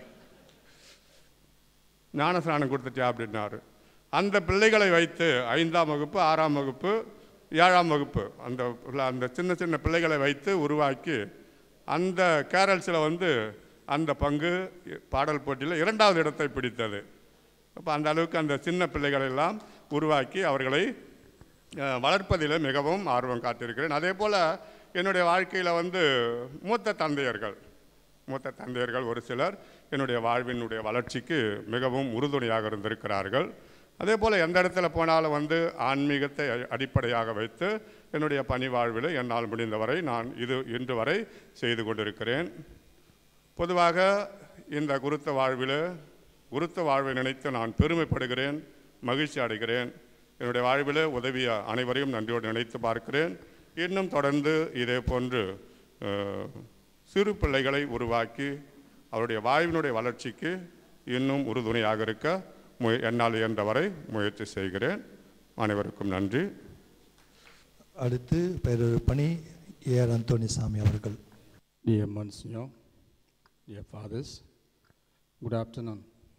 ஞானஸ்நானம் கொடுத்துட்டியா அப்படின்னாரு அந்த பிள்ளைகளை வைத்து ஐந்தாம் வகுப்பு ஆறாம் வகுப்பு ஏழாம் வகுப்பு அந்த உள்ள- அந்த சின்ன சின்ன பிள்ளைகளை வைத்து உருவாக்கி அந்த கேரல்ஸில் வந்து அந்த பங்கு பாடல் போட்டியில் இரண்டாவது இடத்தை பிடித்தது அப்போ அந்த அளவுக்கு அந்த சின்ன பிள்ளைகளை எல்லாம் உருவாக்கி அவர்களை அஹ், வளர்ப்பதில் மிகவும் ஆர்வம் காட்டியிருக்கிறேன் அதே போல் என்னுடைய வாழ்க்கையில் வந்து மூத்த தந்தையர்கள் மூத்த தந்தையர்கள் ஒரு சிலர் என்னுடைய வாழ்வினுடைய வளர்ச்சிக்கு மிகவும் உறுதுணையாக இருந்திருக்கிறார்கள் அதே போல் எந்த இடத்துல போனாலும் வந்து ஆன்மீகத்தை அ- அடிப்படையாக வைத்து என்னுடைய பணி வாழ்வில் என்னால் முடிந்தவரை நான் இது இன்று வரை செய்து கொண்டிருக்கிறேன் பொதுவாக இந்த குருத்த வாழ்வில் குருத்த வாழ்வை நினைத்து நான் பெருமைப்படுகிறேன் மகிழ்ச்சி அடைகிறேன் என்னுடைய வாழ்வில் உதவிய அனைவரையும் நன்றியோடு நினைத்து பார்க்கிறேன் இன்னும் தொடர்ந்து இதே போன்று அஹ், சிறு பிள்ளைகளை உருவாக்கி அவருடைய வாழ்வினுடைய வளர்ச்சிக்கு இன்னும் உறுதுணையாக இருக்க முய என்னால் இயன்றவரை முயற்சி செய்கிறேன் அனைவருக்கும் நன்றி அடுத்து பேரொரு பணி ஏஆர் அந்தோணிசாமி அவர்கள் Dear Monsignor, dear fathers, good afternoon.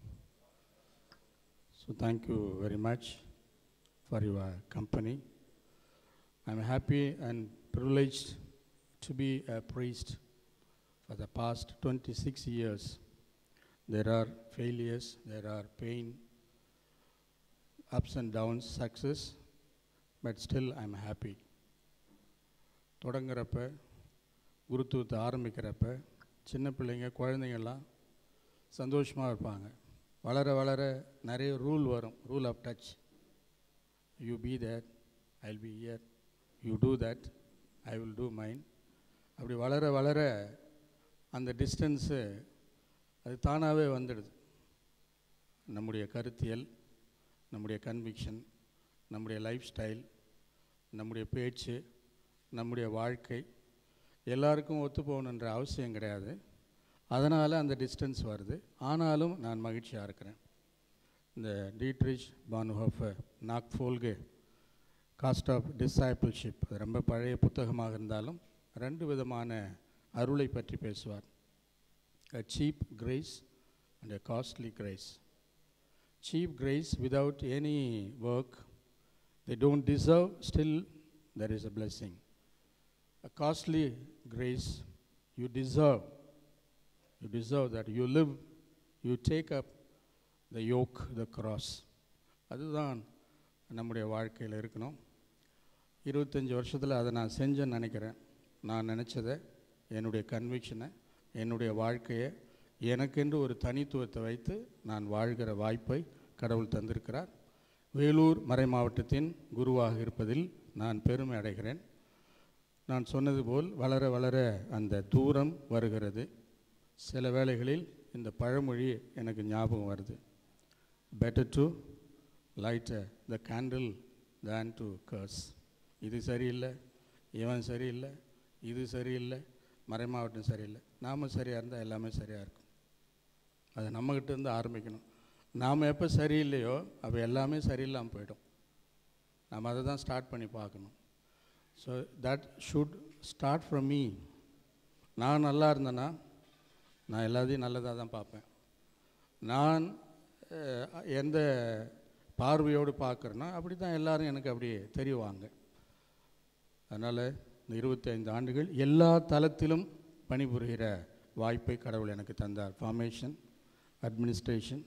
So thank you very much for your company. I'm happy and privileged to be a priest for the past 26 years. There are failures, there are pain, ups and downs, success, but still I'm happy. தொடங்குறப்ப குருத்துவத்தை ஆரம்பிக்கிறப்ப சின்ன பிள்ளைங்க குழந்தைங்கள்லாம் சந்தோஷமாக இருப்பாங்க வளர வளர நிறைய ரூல் வரும் rule of touch you be that I will be year you do that I will do mine அப்படி வளர வளர அந்த டிஸ்டன்ஸு அது தானாகவே வந்துடுது நம்முடைய கருத்தியல் நம்முடைய கன்விக்ஷன் நம்முடைய லைஃப் ஸ்டைல் நம்முடைய பேச்சு நம்முடைய வாழ்க்கை எல்லாருக்கும் ஒத்து போகணுன்ற அவசியம் கிடையாது அதனால் அந்த டிஸ்டன்ஸ் வருது ஆனாலும் நான் மகிழ்ச்சியாக இருக்கிறேன் இந்த டீட்ரிச் பானுஹோஃபர் நாக் ஃபோல்கே காஸ்ட் ஆஃப் டிசைபிள்ஷிப் அது ரொம்ப பழைய புத்தகமாக இருந்தாலும் ரெண்டு விதமான அருளை பற்றி பேசுவார் a cheap grace and a costly grace. Cheap grace without any work, they don't deserve, still there is a blessing. A costly grace you deserve. You deserve that. You live, you take up the yoke, the cross. அதுதான் நம்முடைய வாழ்க்கையில் இருக்கணும் இருபத்தஞ்சி வருஷத்தில் அதை நான் செஞ்சேன்னு நினைக்கிறேன் நான் நினச்சதை என்னுடைய கன்விக்ஷனை என்னுடைய வாழ்க்கையை எனக்கென்று ஒரு தனித்துவத்தை வைத்து நான் வாழ்கிற வாய்ப்பை கடவுள் தந்திருக்கிறார் வேலூர் மறை மாவட்டத்தின் குருவாக இருப்பதில் நான் பெருமை அடைகிறேன் நான் சொன்னது போல் வளர வளர அந்த தூரம் வருகிறது சில வேளைகளில் இந்த பழமொழி எனக்கு ஞாபகம் வருது better to light the candle than to curse இது சரியில்லை இவன் சரியில்லை இது சரியில்லை மறை மாவட்டம் சரியில்லை நாம் சரியாக இருந்தால் எல்லாமே சரியாக இருக்கும் அது நம்மக்கிட்ட இருந்து ஆரம்பிக்கணும் நாம் எப்போ சரியில்லையோ அப்போ எல்லாமே சரியில்லாமல் போயிடும் நம்ம அதை தான் ஸ்டார்ட் பண்ணி பார்க்கணும் so that should start from me நான் நல்லா இருந்தேன்னா நான் எல்லாத்தையும் நல்லதாக தான் பார்ப்பேன் நான் அஹ், எந்த பார்வையோடு பார்க்குறேன்னா அப்படி தான் எல்லாரும் எனக்கு அப்படி தெரிவாங்க அதனால் இந்த இருபத்தைந்து ஆண்டுகள் எல்லா தளத்திலும் பணிபுரிகிற வாய்ப்பை கடவுள் எனக்கு தந்தார் formation administration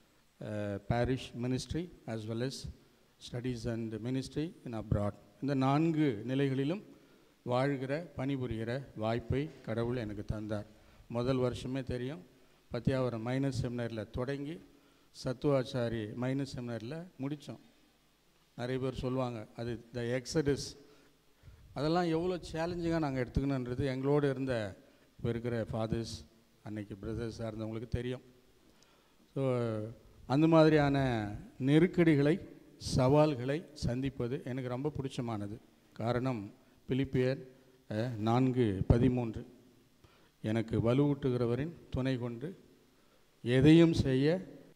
parish ministry as well as studies and ministry in abroad இந்த நான்கு நிலைகளிலும் வாழ்கிற பணிபுரிகிற வாய்ப்பை கடவுள் எனக்கு தந்தார் முதல் வருஷமே தெரியும் பத்தியாவரம் மைனஸ் செமினரில் தொடங்கி சத்துவாச்சாரி மைனஸ் செமினரில் முடித்தோம் நிறைய பேர் சொல்லுவாங்க அது த எக்ஸடஸ் அதெல்லாம் எவ்வளோ சேலஞ்சிங்காக நாங்கள் எடுத்துக்கணுன்றது எங்களோடு இருந்த இப்போ இருக்கிற ஃபாதர்ஸ் அன்னைக்கு பிரதர்ஸாக இருந்தவங்களுக்கு தெரியும் ஸோ அந்த மாதிரியான நெருக்கடிகளை சவால்களை சந்திப்பது எனக்கு ரொம்ப பிடிச்சமானது காரணம் பிலிப்பியர் அஹ், நான்கு பதிமூன்று எனக்கு வலுவூட்டுகிறவரின் துணை கொண்டு எதையும் செய்ய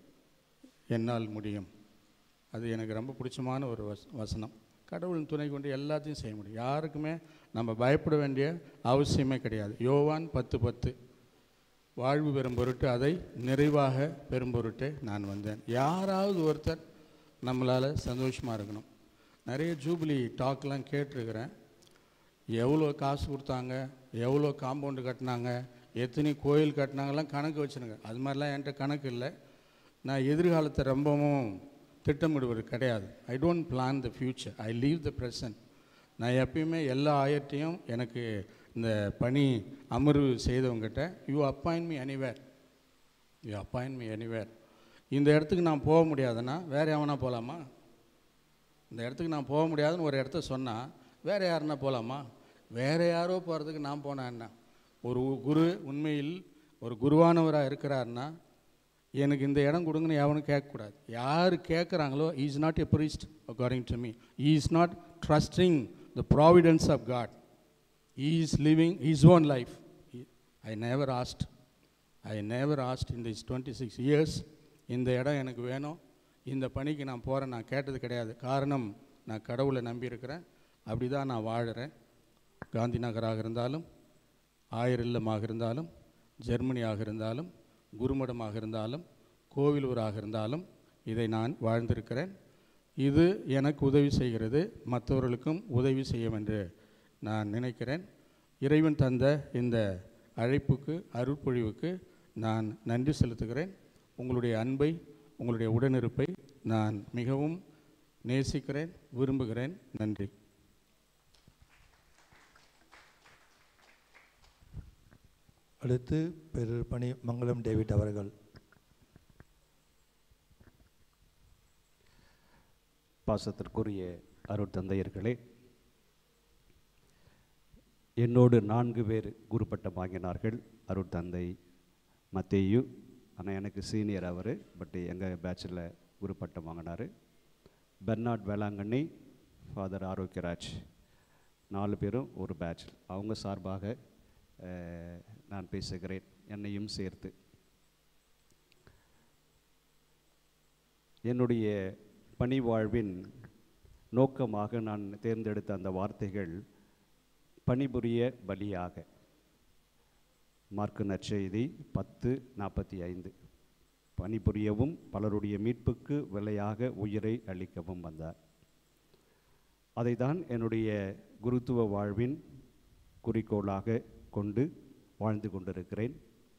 என்னால் முடியும் அது எனக்கு ரொம்ப பிடிச்சமான ஒரு வஸ் வசனம் கடவுளின் துணை கொண்டு எல்லாத்தையும் செய்ய முடியும் யாருக்குமே நம்ம பயப்பட வேண்டிய அவசியமே கிடையாது யோவான் பத்து பத்து வாழ்வு பெறும் பொருட்டு அதை நிறைவாக பெறும் பொருட்டு நான் வந்தேன் யாராவது ஒருத்தர் நம்மளால் சந்தோஷமாக இருக்கணும் நிறைய ஜூபிலி டாக்லாம் கேட்டிருக்கிறேன் எவ்வளோ காசு கொடுத்தாங்க எவ்வளோ காம்பவுண்டு கட்டினாங்க எத்தனை கோயில் கட்டினாங்கலாம் கணக்கு வச்சுருங்க அது மாதிரிலாம் என்கிட்ட கணக்கு இல்லை நான் எதிர்காலத்தை ரொம்பவும் திட்டமிடுவது கிடையாது I don't plan the future I leave the present நான் எப்பயுமே எல்லா ஆயத்தையும் எனக்கு இந்த பணி அமர்வு செய்தவங்ககிட்ட you appoint me anywhere you appoint me anywhere இந்த இடத்துக்கு நான் போக முடியாதுன்னா வேறு எவனா போகலாமா இந்த இடத்துக்கு நான் போக முடியாதுன்னு ஒரு இடத்த சொன்னால் வேறு யாருன்னா போகலாமா வேறு யாரோ போகிறதுக்கு நான் போனேன் என்ன ஒரு குரு உண்மையில் ஒரு குருவானவராக இருக்கிறாருன்னா எனக்கு இந்த இடம் கொடுங்கன்னு எவனும் கேட்கக்கூடாது யார் கேட்குறாங்களோ is not a priest according to me he is not trusting the providence of god he is living his own life He- i never asked i never asked in these 26 years இந்த இடம் எனக்கு வேணும் இந்த பணிக்கு நான் போகிறேன் நான் கேட்டது கிடையாது காரணம் நான் கடவுளை நம்பியிருக்கிறேன் அப்படி தான் நான் வாழுறேன் காந்தி நகராக இருந்தாலும் ஆயிரம் இல்லமாக இருந்தாலும் ஜெர்மனியாக இருந்தாலும் குருமடமாக இருந்தாலும் கோவிலூராக இருந்தாலும் இதை நான் வாழ்ந்திருக்கிறேன் இது எனக்கு உதவி செய்கிறது மற்றவர்களுக்கும் உதவி செய்யும் என்று நான் நினைக்கிறேன் இறைவன் தந்த இந்த அழைப்புக்கு அருட்பொழிவுக்கு நான் நன்றி செலுத்துகிறேன் உங்களுடைய அன்பை உங்களுடைய உடனிருப்பை நான் மிகவும் நேசிக்கிறேன் விரும்புகிறேன் நன்றி அடுத்து பெரு பணி மங்களம் டேவிட் அவர்கள் பாசத்திற்குரிய அருட்தந்தையர்களே என்னோடு நான்கு பேர் குருப்பட்டம் வாங்கினார்கள் அருட்தந்தை மத்தேயு ஆனால் எனக்கு சீனியர் அவர் பட் எங்கள் பேட்சில் குருப்பட்டம் வாங்கினார் பெர்னாட் வேளாங்கண்ணி ஃபாதர் ஆரோக்கியராஜ் நாலு பேரும் ஒரு பேட்ச் அவங்க சார்பாக அஹ், நான் பேசுகிறேன் என்னையும் சேர்த்து என்னுடைய பணி வாழ்வின் நோக்கமாக நான் தேர்ந்தெடுத்த அந்த வார்த்தைகள் பணிபுரிய பலியாக மார்க்கு நற்செய்தி பத்து நாற்பத்தி ஐந்து பணிபுரியவும் பலருடைய மீட்புக்கு விலையாக உயிரை அளிக்கவும் வந்தார் அதை தான் என்னுடைய குருத்துவ வாழ்வின் குறிக்கோளாக கொண்டு வாழ்ந்து கொண்டிருக்கிறேன்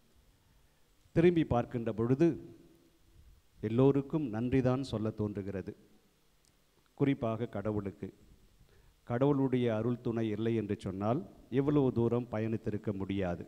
திரும்பி பார்க்கின்ற பொழுது எல்லோருக்கும் நன்றிதான் சொல்ல தோன்றுகிறது குறிப்பாக கடவுளுக்கு கடவுளுடைய அருள் துணை இல்லை என்று சொன்னால் இவ்வளவு தூரம் பயணித்திருக்க முடியாது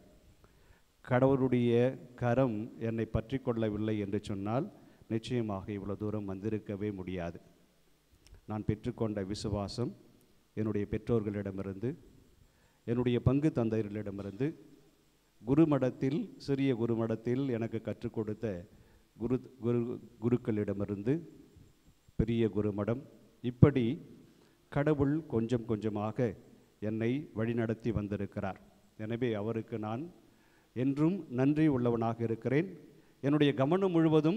கடவுளுடைய கரம் என்னை பற்றி கொள்ளவில்லை என்று சொன்னால் நிச்சயமாக இவ்வளவு தூரம் வந்திருக்கவே முடியாது நான் பெற்றுக்கொண்ட விசுவாசம் என்னுடைய பெற்றோர்களிடமிருந்து என்னுடைய பங்கு தந்தையர்களிடமிருந்து குருமடத்தில் சிறிய குருமடத்தில் எனக்கு கற்றுக் கொடுத்த குரு குரு குருக்களிடமிருந்து பெரிய குருமடம் இப்படி கடவுள் கொஞ்சம் கொஞ்சமாக என்னை வழிநடத்தி வந்திருக்கிறார் எனவே அவருக்கு நான் என்றும் நன்றி உள்ளவனாக இருக்கிறேன் என்னுடைய கவனம் முழுவதும்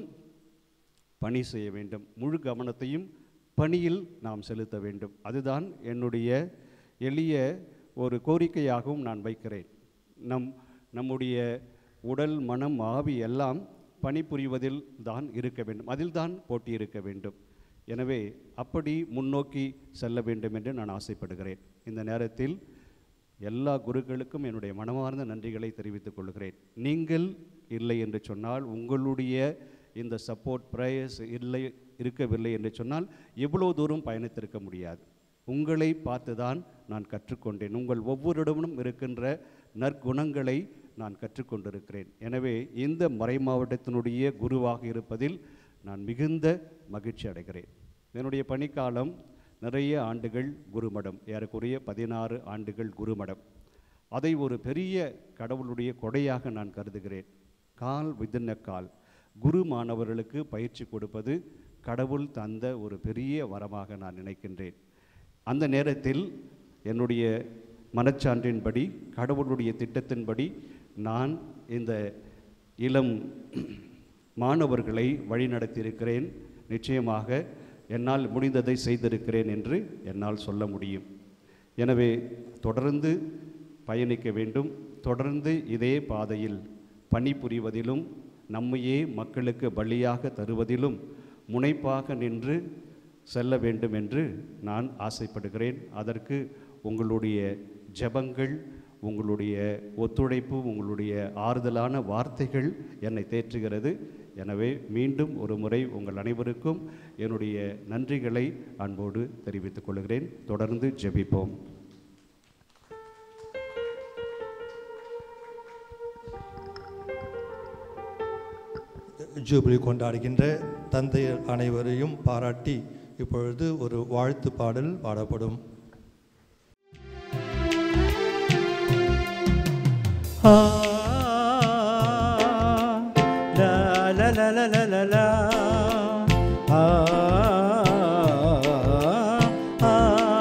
பணி செய்ய வேண்டும் முழு கவனத்தையும் பணியில் நாம் செலுத்த வேண்டும் அதுதான் என்னுடைய எளிய ஒரு கோரிக்கையாகவும் நான் வைக்கிறேன் நம் நம்முடைய உடல் மனம் ஆவி எல்லாம் பணிபுரிவதில் தான் இருக்க வேண்டும் அதில் தான் போட்டி இருக்க வேண்டும் எனவே அப்படி முன்னோக்கி செல்ல வேண்டும் என்று நான் ஆசைப்படுகிறேன் இந்த நேரத்தில் எல்லா குருக்களுக்கும் என்னுடைய மனமார்ந்த நன்றிகளை தெரிவித்துக் கொள்கிறேன் நீங்கள் இல்லை என்று சொன்னால் உங்களுடைய இந்த சப்போர்ட் ப்ரேயர்ஸ் இல்லை இருக்கவில்லை என்று சொன்னால் எவ்வளோ தூரம் பயணித்திருக்க முடியாது உங்களை பார்த்து தான் நான் கற்றுக்கொண்டேன் உங்கள் ஒவ்வொருடமும் இருக்கின்ற நற்குணங்களை நான் கற்றுக்கொண்டிருக்கிறேன் எனவே இந்த மறை மாவட்டத்தினுடைய குருவாக இருப்பதில் நான் மிகுந்த மகிழ்ச்சி அடைகிறேன் என்னுடைய பணிக்காலம் நிறைய ஆண்டுகள் குருமடம் ஏறக்குறைய பதினாறு ஆண்டுகள் குருமடம் அதை ஒரு பெரிய கடவுளுடைய கொடையாக நான் கருதுகிறேன் கால் விதின்ன கால் குரு மாணவர்களுக்கு பயிற்சி கொடுப்பது கடவுள் தந்த ஒரு பெரிய வரமாக நான் நினைக்கின்றேன் அந்த நேரத்தில் என்னுடைய மனச்சான்றின்படி கடவுளுடைய திட்டத்தின்படி நான் இந்த இளம் மாணவர்களை வழிநடத்தியிருக்கிறேன் நிச்சயமாக என்னால் முடிந்ததை செய்திருக்கிறேன் என்று என்னால் சொல்ல முடியும் எனவே தொடர்ந்து பயணிக்க வேண்டும் தொடர்ந்து இதே பாதையில் பணிபுரிவதிலும் நம்மையே மக்களுக்கு பலியாக தருவதிலும் முனைப்பாக நின்று செல்ல வேண்டும் என்று நான் ஆசைப்படுகிறேன் அதற்கு உங்களுடைய ஜெபங்கள் உங்களுடைய ஒத்துழைப்பு உங்களுடைய ஆறுதலான வார்த்தைகள் என்னை தேற்றுகிறது எனவே மீண்டும் ஒரு முறை உங்கள் அனைவருக்கும் என்னுடைய நன்றிகளை அன்போடு தெரிவித்துக் கொள்கிறேன் தொடர்ந்து ஜெபிப்போம் ஜூபிலி கொண்டாடுகின்ற தந்தையர் அனைவரையும் பாராட்டி இப்பொழுது ஒரு வாழ்த்து பாடல் பாடப்படும் ஆ லா லா லா லா லா லா லா ஆ ஆ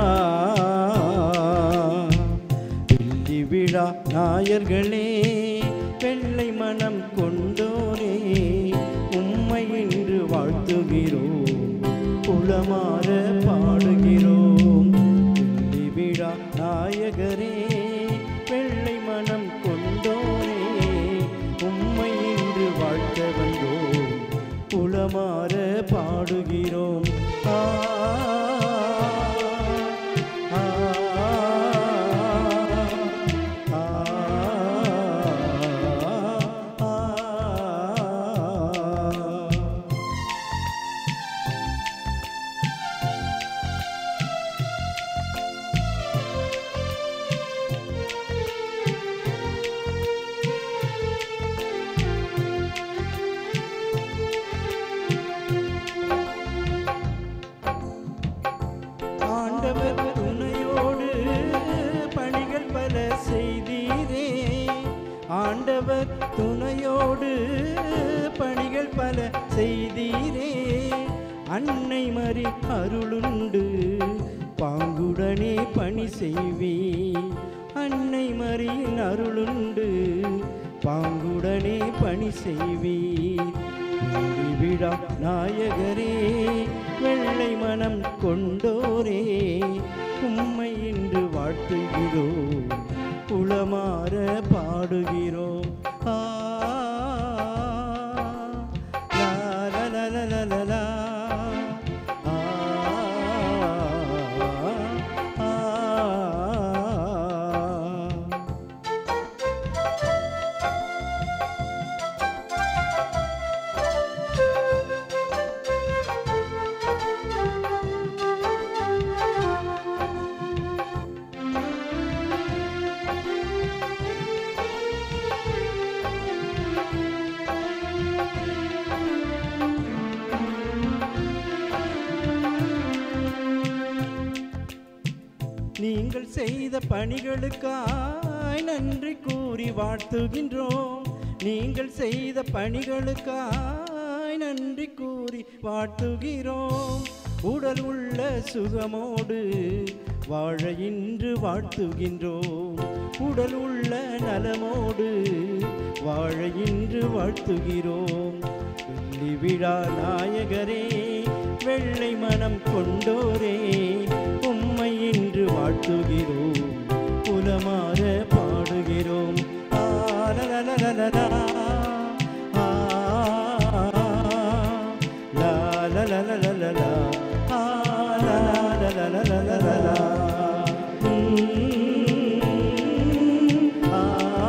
வெள்ளி விழா நாயர்களே வெள்ளை மனம் கொண்டோரே உம்மை இன்று வாழ்த்துகிறோம் உளமாற பாடுகிறோம் வெள்ளி விழா நாயகரே வெள்ளை மனம் கொண்டோரே உம்மை இன்று வாழ்த்த வந்தோம் உளமாற பாடுகிறோம் ஆ ஆ, ஆ, ஆ. ஆண்டவர் துணையோடு பணிகள் பல செய்தீரே ஆண்டவர் துணையோடு பணிகள் பல செய்தீரே அன்னை மறி அருளுண்டு பாங்குடனே பணி செய்வி அன்னை மறியின் அருளுண்டு பாங்குடனே பணி செய்வீர் வெள்ளி விழா நாயகரே வெள்ளை மனம் கொண்டோரே உம்மை இன்று வாழ்த்துகிறோம் உளமாற பாடுகிறோம் ஆ லா லா லா லா லா லா லா. ஆ, செய்த பணிகளுக்காய் நன்றி கூறி வாழ்த்துகின்றோம் நீங்கள் செய்த பணிகளுக்காய் நன்றி கூறி வாழ்த்துகிறோம் உடல் உள்ள சுகமோடு வாழ இன்று வாழ்த்துகின்றோம் உடல் உள்ள நலமோடு வாழ இன்று வாழ்த்துகிறோம் வெள்ளி விழா நாயகரே வெள்ளை மனம் கொண்டோரே உம்மை இன்று வாழ்த்துகிறோம் புலமாற பாடுகிறோம் ஆ, லலலலலலா. ஆ, லா, லலலலலலா. ஆ, லலலலலலலா. ம், ஆ,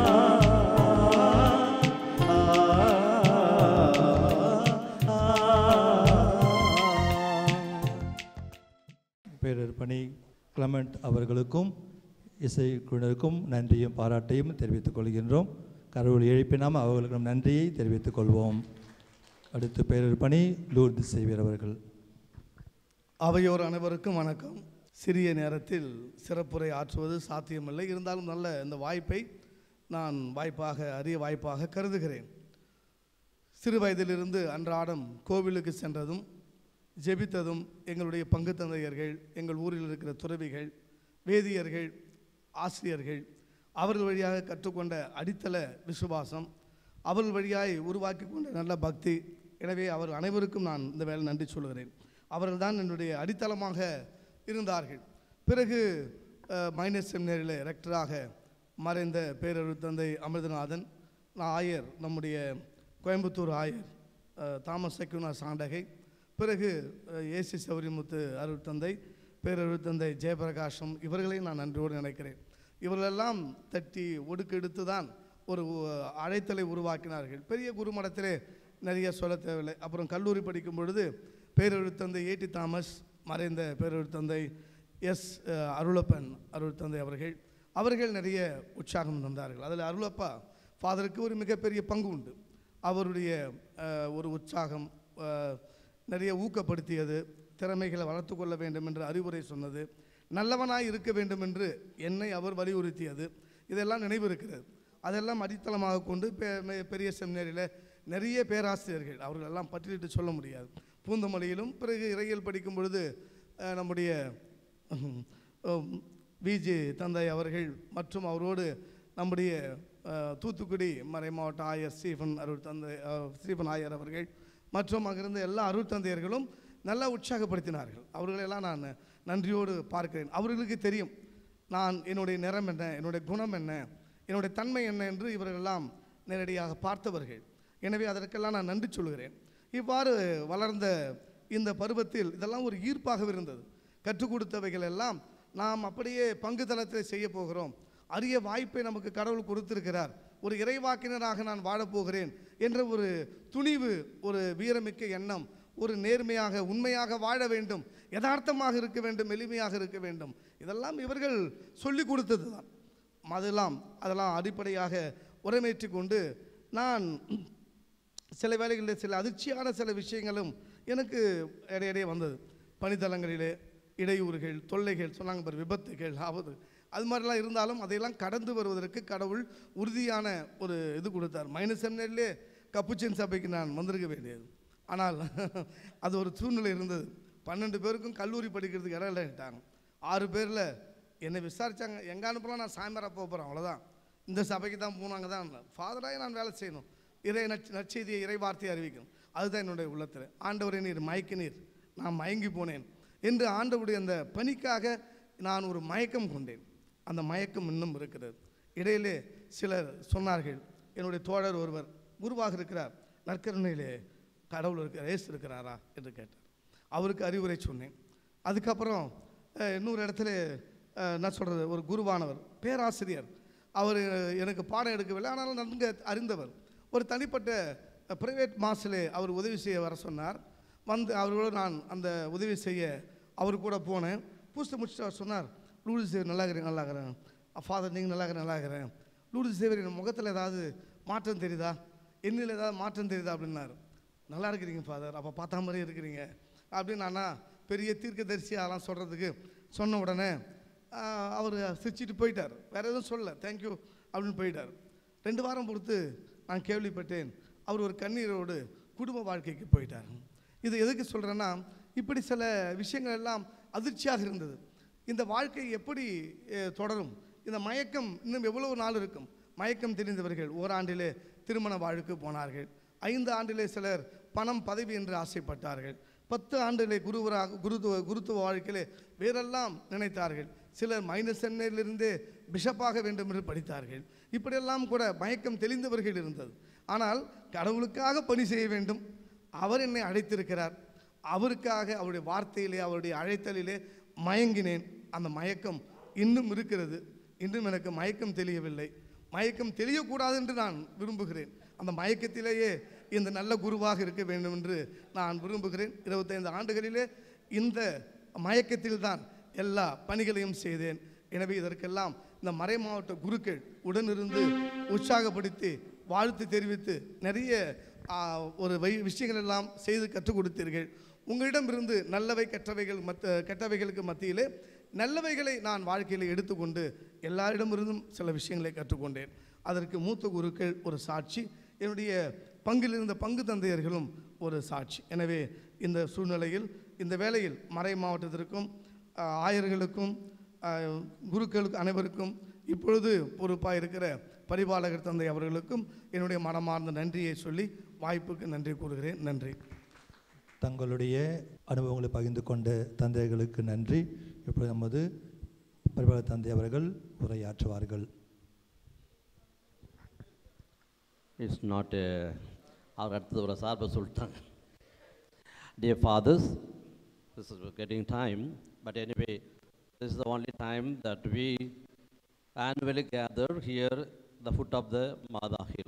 பேரர் பணி கிளமெண்ட் அவர்களுக்கும் இசைக்குழுவினருக்கும் நன்றியும் பாராட்டையும் தெரிவித்துக் கொள்கின்றோம் கடவுள் எழுப்பினாம் அவர்களுக்கும் நன்றியை தெரிவித்துக் கொள்வோம் அடுத்து பேரர் பணி லூர்து செய்வீர் அவர்கள் அவையோர் அனைவருக்கும் வணக்கம் சிறிய நேரத்தில் சிறப்புரை ஆற்றுவது சாத்தியமில்லை இருந்தாலும் நல்ல இந்த வாய்ப்பை நான் வாய்ப்பாக அரிய வாய்ப்பாக கருதுகிறேன் சிறு வயதிலிருந்து அன்றாடம் கோவிலுக்கு சென்றதும் ஜெபித்ததும் எங்களுடைய பங்கு தந்தையர்கள் எங்கள் ஊரில் இருக்கிற துறவிகள் வேதியர்கள் ஆசிரியர்கள் அவர்கள் வழியாக கற்றுக்கொண்ட அடித்தள விசுவாசம் அவர்கள் வழியாய் உருவாக்கி கொண்ட நல்ல பக்தி எனவே அவர் அனைவருக்கும் நான் இந்த வேலை நன்றி சொல்கிறேன் அவர்கள்தான் என்னுடைய அடித்தளமாக இருந்தார்கள் பிறகு அஹ், மைனஸ் செமினரியில் ரெக்டராக மறைந்த பேரொரு தந்தை அமிர்தநாதன் நான் ஆயர் நம்முடைய கோயம்புத்தூர் ஆயர் அஹ், தாமஸ் சக்குனா சாண்டகை பிறகு அஹ், ஏசி சௌரிமுத்து அருள் தந்தை பேரருள் தந்தை ஜெயபிரகாசம் இவர்களை நான் நன்றியோடு நினைக்கிறேன் இவர்களெல்லாம் தட்டி ஒடுக்கெடுத்து தான் ஒரு உ- அழைத்தலை உருவாக்கினார்கள் பெரிய குருமடத்திலே நிறைய சொல்ல தேவையில்லை அப்புறம் கல்லூரி படிக்கும் பொழுது பேரெழுத்தந்தை ஏடி தாமஸ் மறைந்த பேரெழுத்தந்தை எஸ் அஹ், அருளப்பன் அருள் தந்தை அவர்கள் அவர்கள் நிறைய உற்சாகம் தந்தார்கள் அதில் அருளப்பா ஃபாதருக்கு ஒரு மிகப்பெரிய பங்கு உண்டு அவருடைய அஹ், ஒரு உற்சாகம் அஹ், நிறைய ஊக்கப்படுத்தியது திறமைகளை வளர்த்து கொள்ள வேண்டும் என்று அறிவுரை சொன்னது நல்லவனாய் இருக்க வேண்டும் என்று என்னை அவர் வலியுறுத்தியது இதெல்லாம் நினைவு இருக்கிறது அதெல்லாம் அடித்தளமாக கொண்டு பெ- மெ- பெரிய செமினரியில் நிறைய பேராசிரியர்கள் அவர்கள் எல்லாம் பட்டியலிட்டு சொல்ல முடியாது பூந்தமல்லியிலும் பிறகு இறையியல் படிக்கும் பொழுது அஹ், நம்முடைய விஜி தந்தை அவர்கள் மற்றும் அவரோடு நம்முடைய அஹ், தூத்துக்குடி மறை மாவட்ட ஆயர் ஸ்டீஃபன் அருள் தந்தை அஹ், ஸ்டீஃபன் ஆயர் அவர்கள் மற்றும் அங்கிருந்த எல்லா அருள் தந்தையர்களும் நல்லா உற்சாகப்படுத்தினார்கள் அவர்களெல்லாம் நான் நன்றியோடு பார்க்கிறேன் அவர்களுக்கு தெரியும் நான் என்னுடைய நிறம் என்ன என்னுடைய குணம் என்ன என்னுடைய தன்மை என்ன என்று இவர்களெல்லாம் நேரடியாக பார்த்தவர்கள் எனவே அதற்கெல்லாம் நான் நன்றி சொல்கிறேன் இவ்வாறு வளர்ந்த இந்த பருவத்தில் இதெல்லாம் ஒரு ஈர்ப்பாக இருந்தது கற்றுக் கொடுத்தவைகள் எல்லாம் நாம் அப்படியே பங்கு தளத்தில் செய்ய போகிறோம் அரிய வாய்ப்பை நமக்கு கடவுள் கொடுத்திருக்கிறார் ஒரு இறைவாக்கினராக நான் வாழப்போகிறேன் என்ற ஒரு துணிவு ஒரு வீரமிக்க எண்ணம் ஒரு நேர்மையாக உண்மையாக வாழ வேண்டும் யதார்த்தமாக இருக்க வேண்டும் எளிமையாக இருக்க வேண்டும் இதெல்லாம் இவர்கள் சொல்லி கொடுத்தது தான் அதெல்லாம் அதெல்லாம் அடிப்படையாக உரமேற்றி கொண்டு நான் சில வேளைகளில் சில அதிர்ச்சியான சில விஷயங்களும் எனக்கு இடையிடையே வந்தது பணித்தளங்களிலே இடையூறுகள் தொல்லைகள் சொன்னாங்க பாரு விபத்துகள் ஆபத்து அது மாதிரிலாம் இருந்தாலும் அதையெல்லாம் கடந்து வருவதற்கு கடவுள் உறுதியான ஒரு இது கொடுத்தார் மைனஸ் செமினரிலே கப்புச்சின் சபைக்கு நான் வந்திருக்க வேண்டியது ஆனால் அது ஒரு சூழ்நிலை இருந்தது பன்னெண்டு பேருக்கும் கல்லூரி படிக்கிறதுக்கு இடம் இல்லைட்டாங்க ஆறு பேரில் என்னை விசாரித்தாங்க எங்கே அனுப்பலாம் நான் சாயந்தரம் போக போகிறேன் அவ்வளோதான் இந்த சபைக்கு தான் போனாங்க தான் ஃபாதராக நான் வேலை செய்யணும் இறை நற் நற்செய்தியை இறை வார்த்தையை அறிவிக்கணும் அதுதான் என்னுடைய உள்ளத்தில் ஆண்டவரே நீர் மயக்கினீர் நான் மயங்கி போனேன் என்று ஆண்டவருடைய அந்த பணிக்காக நான் ஒரு மயக்கம் கொண்டேன் அந்த மயக்கம் இன்னும் இருக்கிறது இடையிலே சிலர் சொன்னார்கள் என்னுடைய தோழர் ஒருவர் குருவாக இருக்கிறார் நற்கருணையிலே கடவுள் இருக்கிற ஏசு இருக்கிறாரா என்று கேட்டார் அவருக்கு அறிவுரை சொன்னேன் அதுக்கப்புறம் அஹ், இன்னொரு இடத்துல அஹ், என்ன சொல்கிறது ஒரு குருவானவர் பேராசிரியர் அவர் எனக்கு பாடம் எடுக்கவில்லை ஆனாலும் நன்கு அறிந்தவர் ஒரு தனிப்பட்ட ப்ரைவேட் மாஸில் அவர் உதவி செய்ய வர சொன்னார் வந்து அவரோடு நான் அந்த உதவி செய்ய அவர் கூட போனேன் பூசை முடிச்சுட்டு அவர் சொன்னார் லூடி சேவர் நல்லா இருக்கிறேன் நல்லா இருக்கிறேன் ஃபாதர் நீங்கள் நல்லா இருக்கிறேன் நல்லா இருக்கிறேன் லூடி சேவர் என் முகத்தில் ஏதாவது மாற்றம் தெரியுதா என்னில் ஏதாவது மாற்றம் தெரியுதா அப்படின்னாரு நல்லா இருக்கிறீங்க ஃபாதர் அப்போ பார்த்தா மாதிரி இருக்கிறீங்க அப்படின்னு அண்ணா பெரிய தீர்க்கதரிசி அதெல்லாம் சொல்கிறதுக்கு சொன்ன உடனே அவர் சிரிச்சிட்டு போயிட்டார் வேற எதுவும் சொல்லல தேங்க்யூ அப்படின்னு போயிட்டார் ரெண்டு வாரம் பொறுத்து நான் கேள்விப்பட்டேன் அவர் ஒரு கண்ணீரோடு குடும்ப வாழ்க்கைக்கு போயிட்டார் இது எதுக்கு சொல்கிறேன்னா இப்படி சில விஷயங்கள் எல்லாம் அதிர்ச்சியாக இருந்தது இந்த வாழ்க்கை எப்படி அஹ், தொடரும் இந்த மயக்கம் இன்னும் எவ்வளவு நாள் இருக்கும் மயக்கம் தெரிந்தவர்கள் ஓராண்டிலே திருமண வாழ்க்கை போனார்கள் ஐந்து ஆண்டிலே சிலர் பணம் பதவி என்று ஆசைப்பட்டார்கள் பத்து ஆண்டிலே குருவராக குருத்துவ குருத்துவ வாழ்க்கையிலே வேறெல்லாம் நினைத்தார்கள் சிலர் மைனஸ் சென்னையிலிருந்தே பிஷப்பாக வேண்டும் என்று படித்தார்கள் இப்படியெல்லாம் கூட மயக்கம் தெளிந்தவர்கள் இருந்தது ஆனால் கடவுளுக்காக பணி செய்ய வேண்டும் அவர் என்னை அழைத்திருக்கிறார் அவருக்காக அவருடைய வார்த்தையிலே அவருடைய அழைத்தலிலே மயங்கினேன் அந்த மயக்கம் இன்னும் இருக்கிறது இன்னும் எனக்கு மயக்கம் தெரியவில்லை மயக்கம் தெரியக்கூடாது என்று நான் விரும்புகிறேன் அந்த மயக்கத்திலேயே இந்த நல்ல குருவாக இருக்க வேண்டும் என்று நான் விரும்புகிறேன் இருபத்தைந்து ஆண்டுகளிலே இந்த மயக்கத்தில் தான் எல்லா பணிகளையும் செய்தேன் எனவே இதற்கெல்லாம் இந்த மறை மாவட்ட குருக்கள் உடனிருந்து உற்சாகப்படுத்தி வாழ்த்து தெரிவித்து நிறைய ஆ, ஒரு வை விஷயங்கள் எல்லாம் செய்து கற்றுக் கொடுத்தீர்கள் உங்களிடமிருந்து நல்லவை கெட்டவைகள் மத்த கெட்டவைகளுக்கு மத்தியிலே நல்லவைகளை நான் வாழ்க்கையில் எடுத்துக்கொண்டு எல்லாரிடமிருந்தும் சில விஷயங்களை கற்றுக்கொண்டேன் அதற்கு மூத்த குருக்கள் ஒரு சாட்சி என்னுடைய பங்கில் இருந்த பங்கு தந்தையர்களும் ஒரு சாட்சி எனவே இந்த சூழ்நிலையில் இந்த வேளையில் மறை மாவட்டத்திற்கும் ஆ, ஆயர்களுக்கும் ஆ, குருக்களுக்கு அனைவருக்கும் இப்பொழுது பொறுப்பாக இருக்கிற பரிபாலகர் தந்தை அவர்களுக்கும் என்னுடைய மனமார்ந்த நன்றியை சொல்லி வாய்ப்புக்கு நன்றி கூறுகிறேன் நன்றி தங்களுடைய அனுபவங்களை பகிர்ந்து கொண்ட தந்தைகளுக்கு நன்றி இப்பொழுது நமது பரிபாலர் தந்தை அவர்கள் உரையாற்றுவார்கள் இட்ஸ் நாட் அவர் அடுத்தது ஒரு சார்பை சொல்லிட்டாங்க dear fathers this is getting time but anyway this is the only time that we annually gather here the foot of the Mada Hill.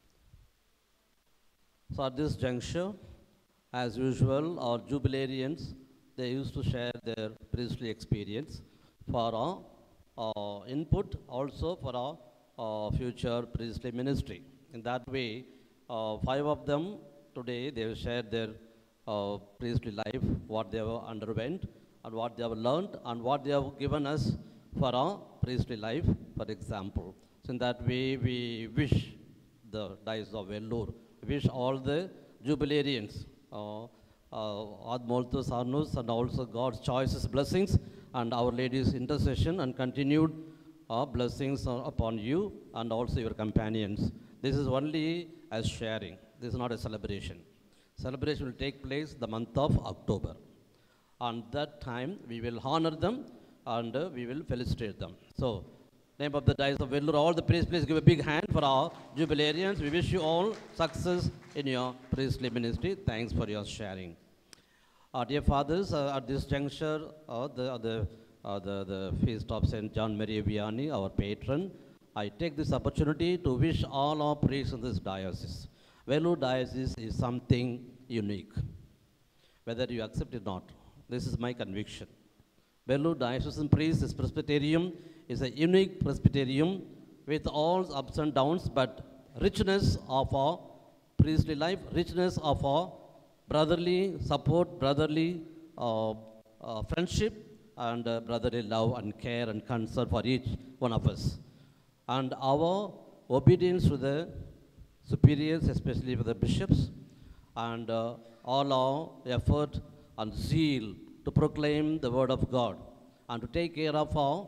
So at this juncture, as usual, our jubilarians, they used to share their priestly experience for our uh, input, also for our uh, future priestly ministry. In that way, uh, five of them today, they have shared their uh, priestly life, what they have underwent, and what they have learned, and what they have given us for our priestly life, for example. So in that way, we wish the Diocese of Vellore, wish all the jubilarians, uh, uh, Ad Moltus Arnus, and also God's choices, blessings, and Our Lady's intercession, and continued uh, blessings uh, upon you and also your companions. This is only as sharing. This is not a celebration. Celebration will take place the month of October. On that time, we will honor them and uh, we will felicitate them. So, name of the Diocese of Vellore, all the priests, please give a big hand for our jubilarians. We wish you all success in your priestly ministry. Thanks for your sharing. Uh, dear fathers, uh, at this juncture, uh, the, uh, the, uh, the, the feast of St. John Maria Vianney, our patron, I take this opportunity to wish all our priests in this diocese. Vellore diocese is something unique, whether you accept it or not. This is my conviction. Vellore Diocesan Priest Presbyterium is a unique Presbyterium with all ups and downs, but richness of our priestly life, richness of our brotherly support, brotherly uh, uh, friendship, and uh, brotherly love and care and concern for each one of us. And our obedience to the superiors, especially for the bishops, and uh, all our effort and zeal to proclaim the word of God and to take care of our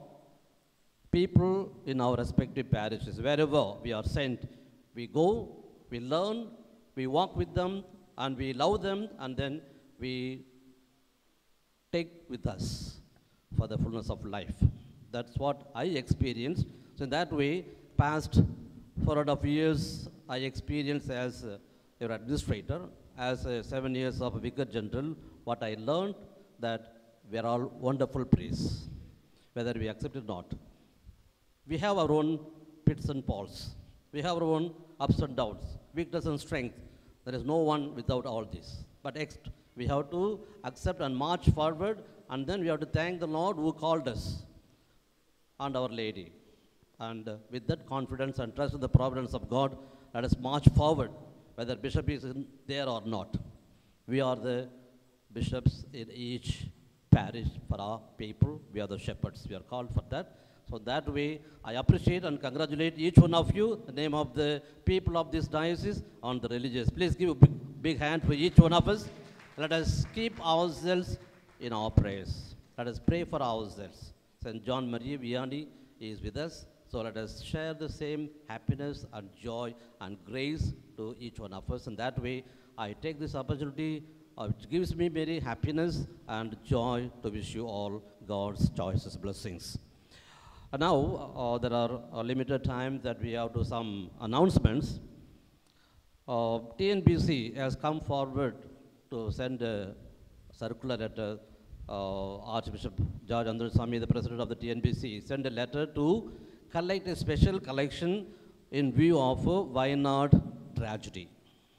people in our respective parishes. Wherever we are sent, we go, we learn, we walk with them, and we love them, and then we take with us for the fullness of life. That's what I experienced. So in that way, past four and a half years, I experienced as uh, your administrator, as uh, seven years of vicar general, what I learned that we are all wonderful priests, whether we accept it or not. We have our own pits and falls. We have our own ups and downs, weakness and strength. There is no one without all this. But ex- we have to accept and march forward, and then we have to thank the Lord who called us and Our Lady. And uh, with that confidence and trust in the providence of God, let us march forward, whether bishop is in there or not. We are the bishops in each parish, for our people. We are the shepherds. We are called for that. So that way, I appreciate and congratulate each one of you, the name of the people of this diocese, on the religious. Please give a big, big hand for each one of us. Let us keep ourselves in our prayers. Let us pray for ourselves. St. John Marie Vianney is with us. So let us share the same happiness and joy and grace to each one of us. And that way, I take this opportunity, uh, which gives me very happiness and joy to wish you all God's choicest blessings. And now, uh, there are a limited time that we have to some announcements. Uh, TNBC has come forward to send a circular letter. Uh, Archbishop George Andrew Swami, the president of the TNBC, sent a letter to collect a special collection in view of uh, Wayanad tragedy.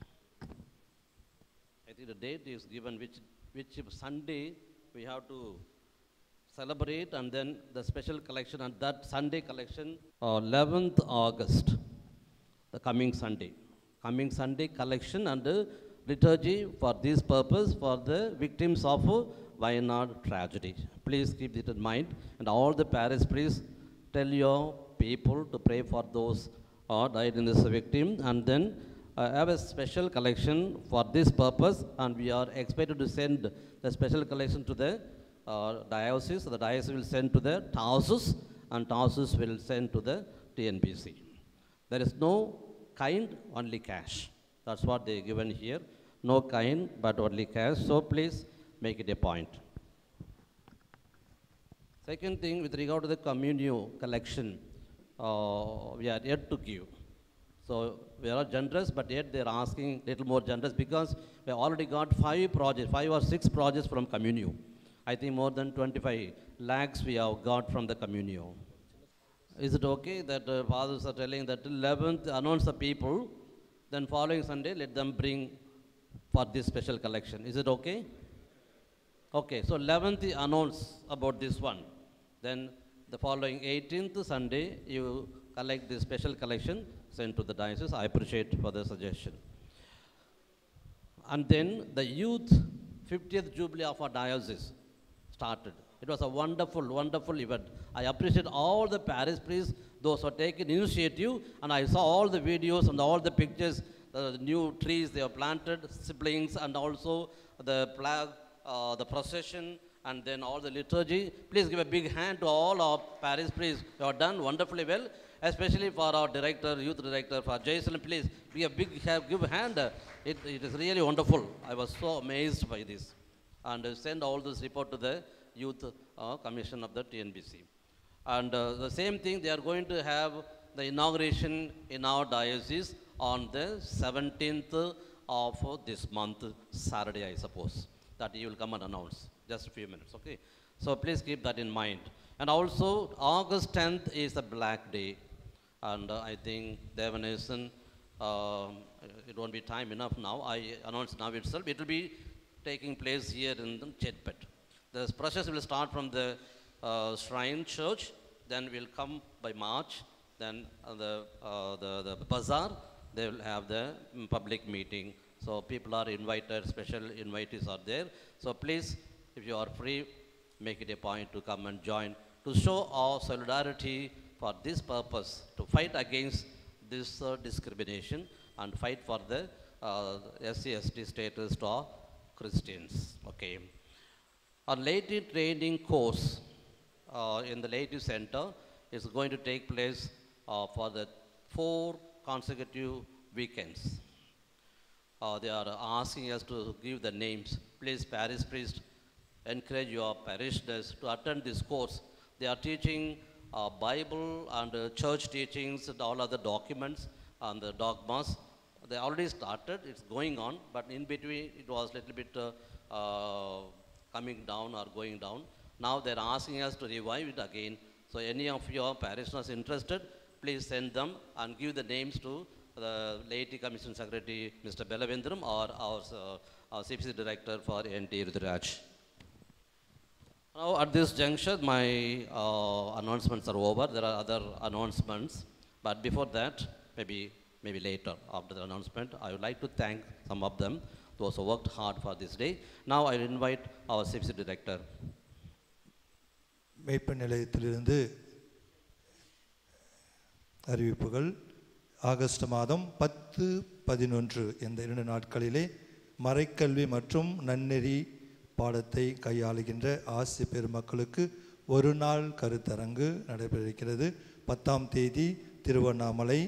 I think the date is given which, which Sunday we have to celebrate and then the special collection and that Sunday collection, uh, 11th August, the coming Sunday. Coming Sunday collection and uh, liturgy for this purpose for the victims of uh, Wayanad tragedy. Please keep it in mind and all the parish priests tell your people to pray for those who died in this victim and then uh, have a special collection for this purpose and we are expected to send the special collection to the uh, diocese. The diocese will send to the Tarsus and Tarsus will send to the TNBC. There is no kind, only cash. That's what they given here. No kind, but only cash. So please make it a point. Second thing, with regard to the communio collection, uh, we are yet to give. So we are generous, but yet they are asking little more generous because we already got five projects, five or six projects from communio. I think more than 25 lakhs we have got from the communio. Is it okay that uh, fathers are telling that 11th announce the people, then following Sunday let them bring for this special collection. Is it okay? Okay, so 11th announce about this one. Then the following 18th Sunday, you collect the special collection sent to the diocese. I appreciate for the suggestion. And then the youth 50th jubilee of our diocese started. It was a wonderful, wonderful event. I appreciate all the parish priests, those who have taken initiative, and I saw all the videos and all the pictures, the new trees they have planted, siblings, and also the flag, uh, the procession, and then all the liturgy. Please give a big hand to all our parish priests. You have done wonderfully well, especially for our director, youth director, for Jason. Please give a big have, give a hand. It, it is really wonderful. I was so amazed by this. And uh, send all this report to the youth uh, commission of the TNBC. And uh, the same thing, they are going to have the inauguration in our diocese on the 17th of this month, Saturday, I suppose, that you will come and announce. Just a few minutes, okay? So please keep that in mind. And also, August 10th is a black day. And uh, I think Devanason, uh, it won't be time enough now. I announce now itself. It will be taking place here in the Chetpet. The process will start from the uh, Shrine Church, then will come by March, then uh, the, uh, the, the bazaar, they will have the mm, public meeting. So people are invited, special invitees are there. So please, if you are free, make it a point to come and join to show our solidarity for this purpose, to fight against this uh, discrimination and fight for the uh, SC, ST status to our Christians. Okay. Our lady training course uh, in the lady center is going to take place uh, for the four consecutive weekends. Uh, they are asking us to give the names. Please, parish priest, encourage your parishioners to attend this course. They are teaching uh, Bible and uh, church teachings and all other documents and the dogmas. They already started, it's going on, but in between it was a little bit uh, uh, coming down or going down. Now they're asking us to revive it again. So any of your parishioners interested, please send them and give the names to the Laity Commission Secretary, Mr. Belavendram, or our, uh, our CPC Director for NT Rudraj. Now, at this juncture, my uh, announcements are over. There are other announcements, but before that, maybe maybe later after the announcement, I would like to thank some of them, those who worked hard for this day. Now, I invite our CPC Director மேய்ப்பு நிலையத்திலிருந்து அறிவிப்புகள் ஆகஸ்ட் மாதம் பத்து பதினொன்று இந்த இரண்டு நாட்களிலே மறைக்கல்வி மற்றும் நன்னெறி பாடத்தை கையாளுகின்ற ஆசிய பெருமக்களுக்கு ஒரு நாள் கருத்தரங்கு நடைபெற இருக்கிறது பத்தாம் தேதி திருவண்ணாமலை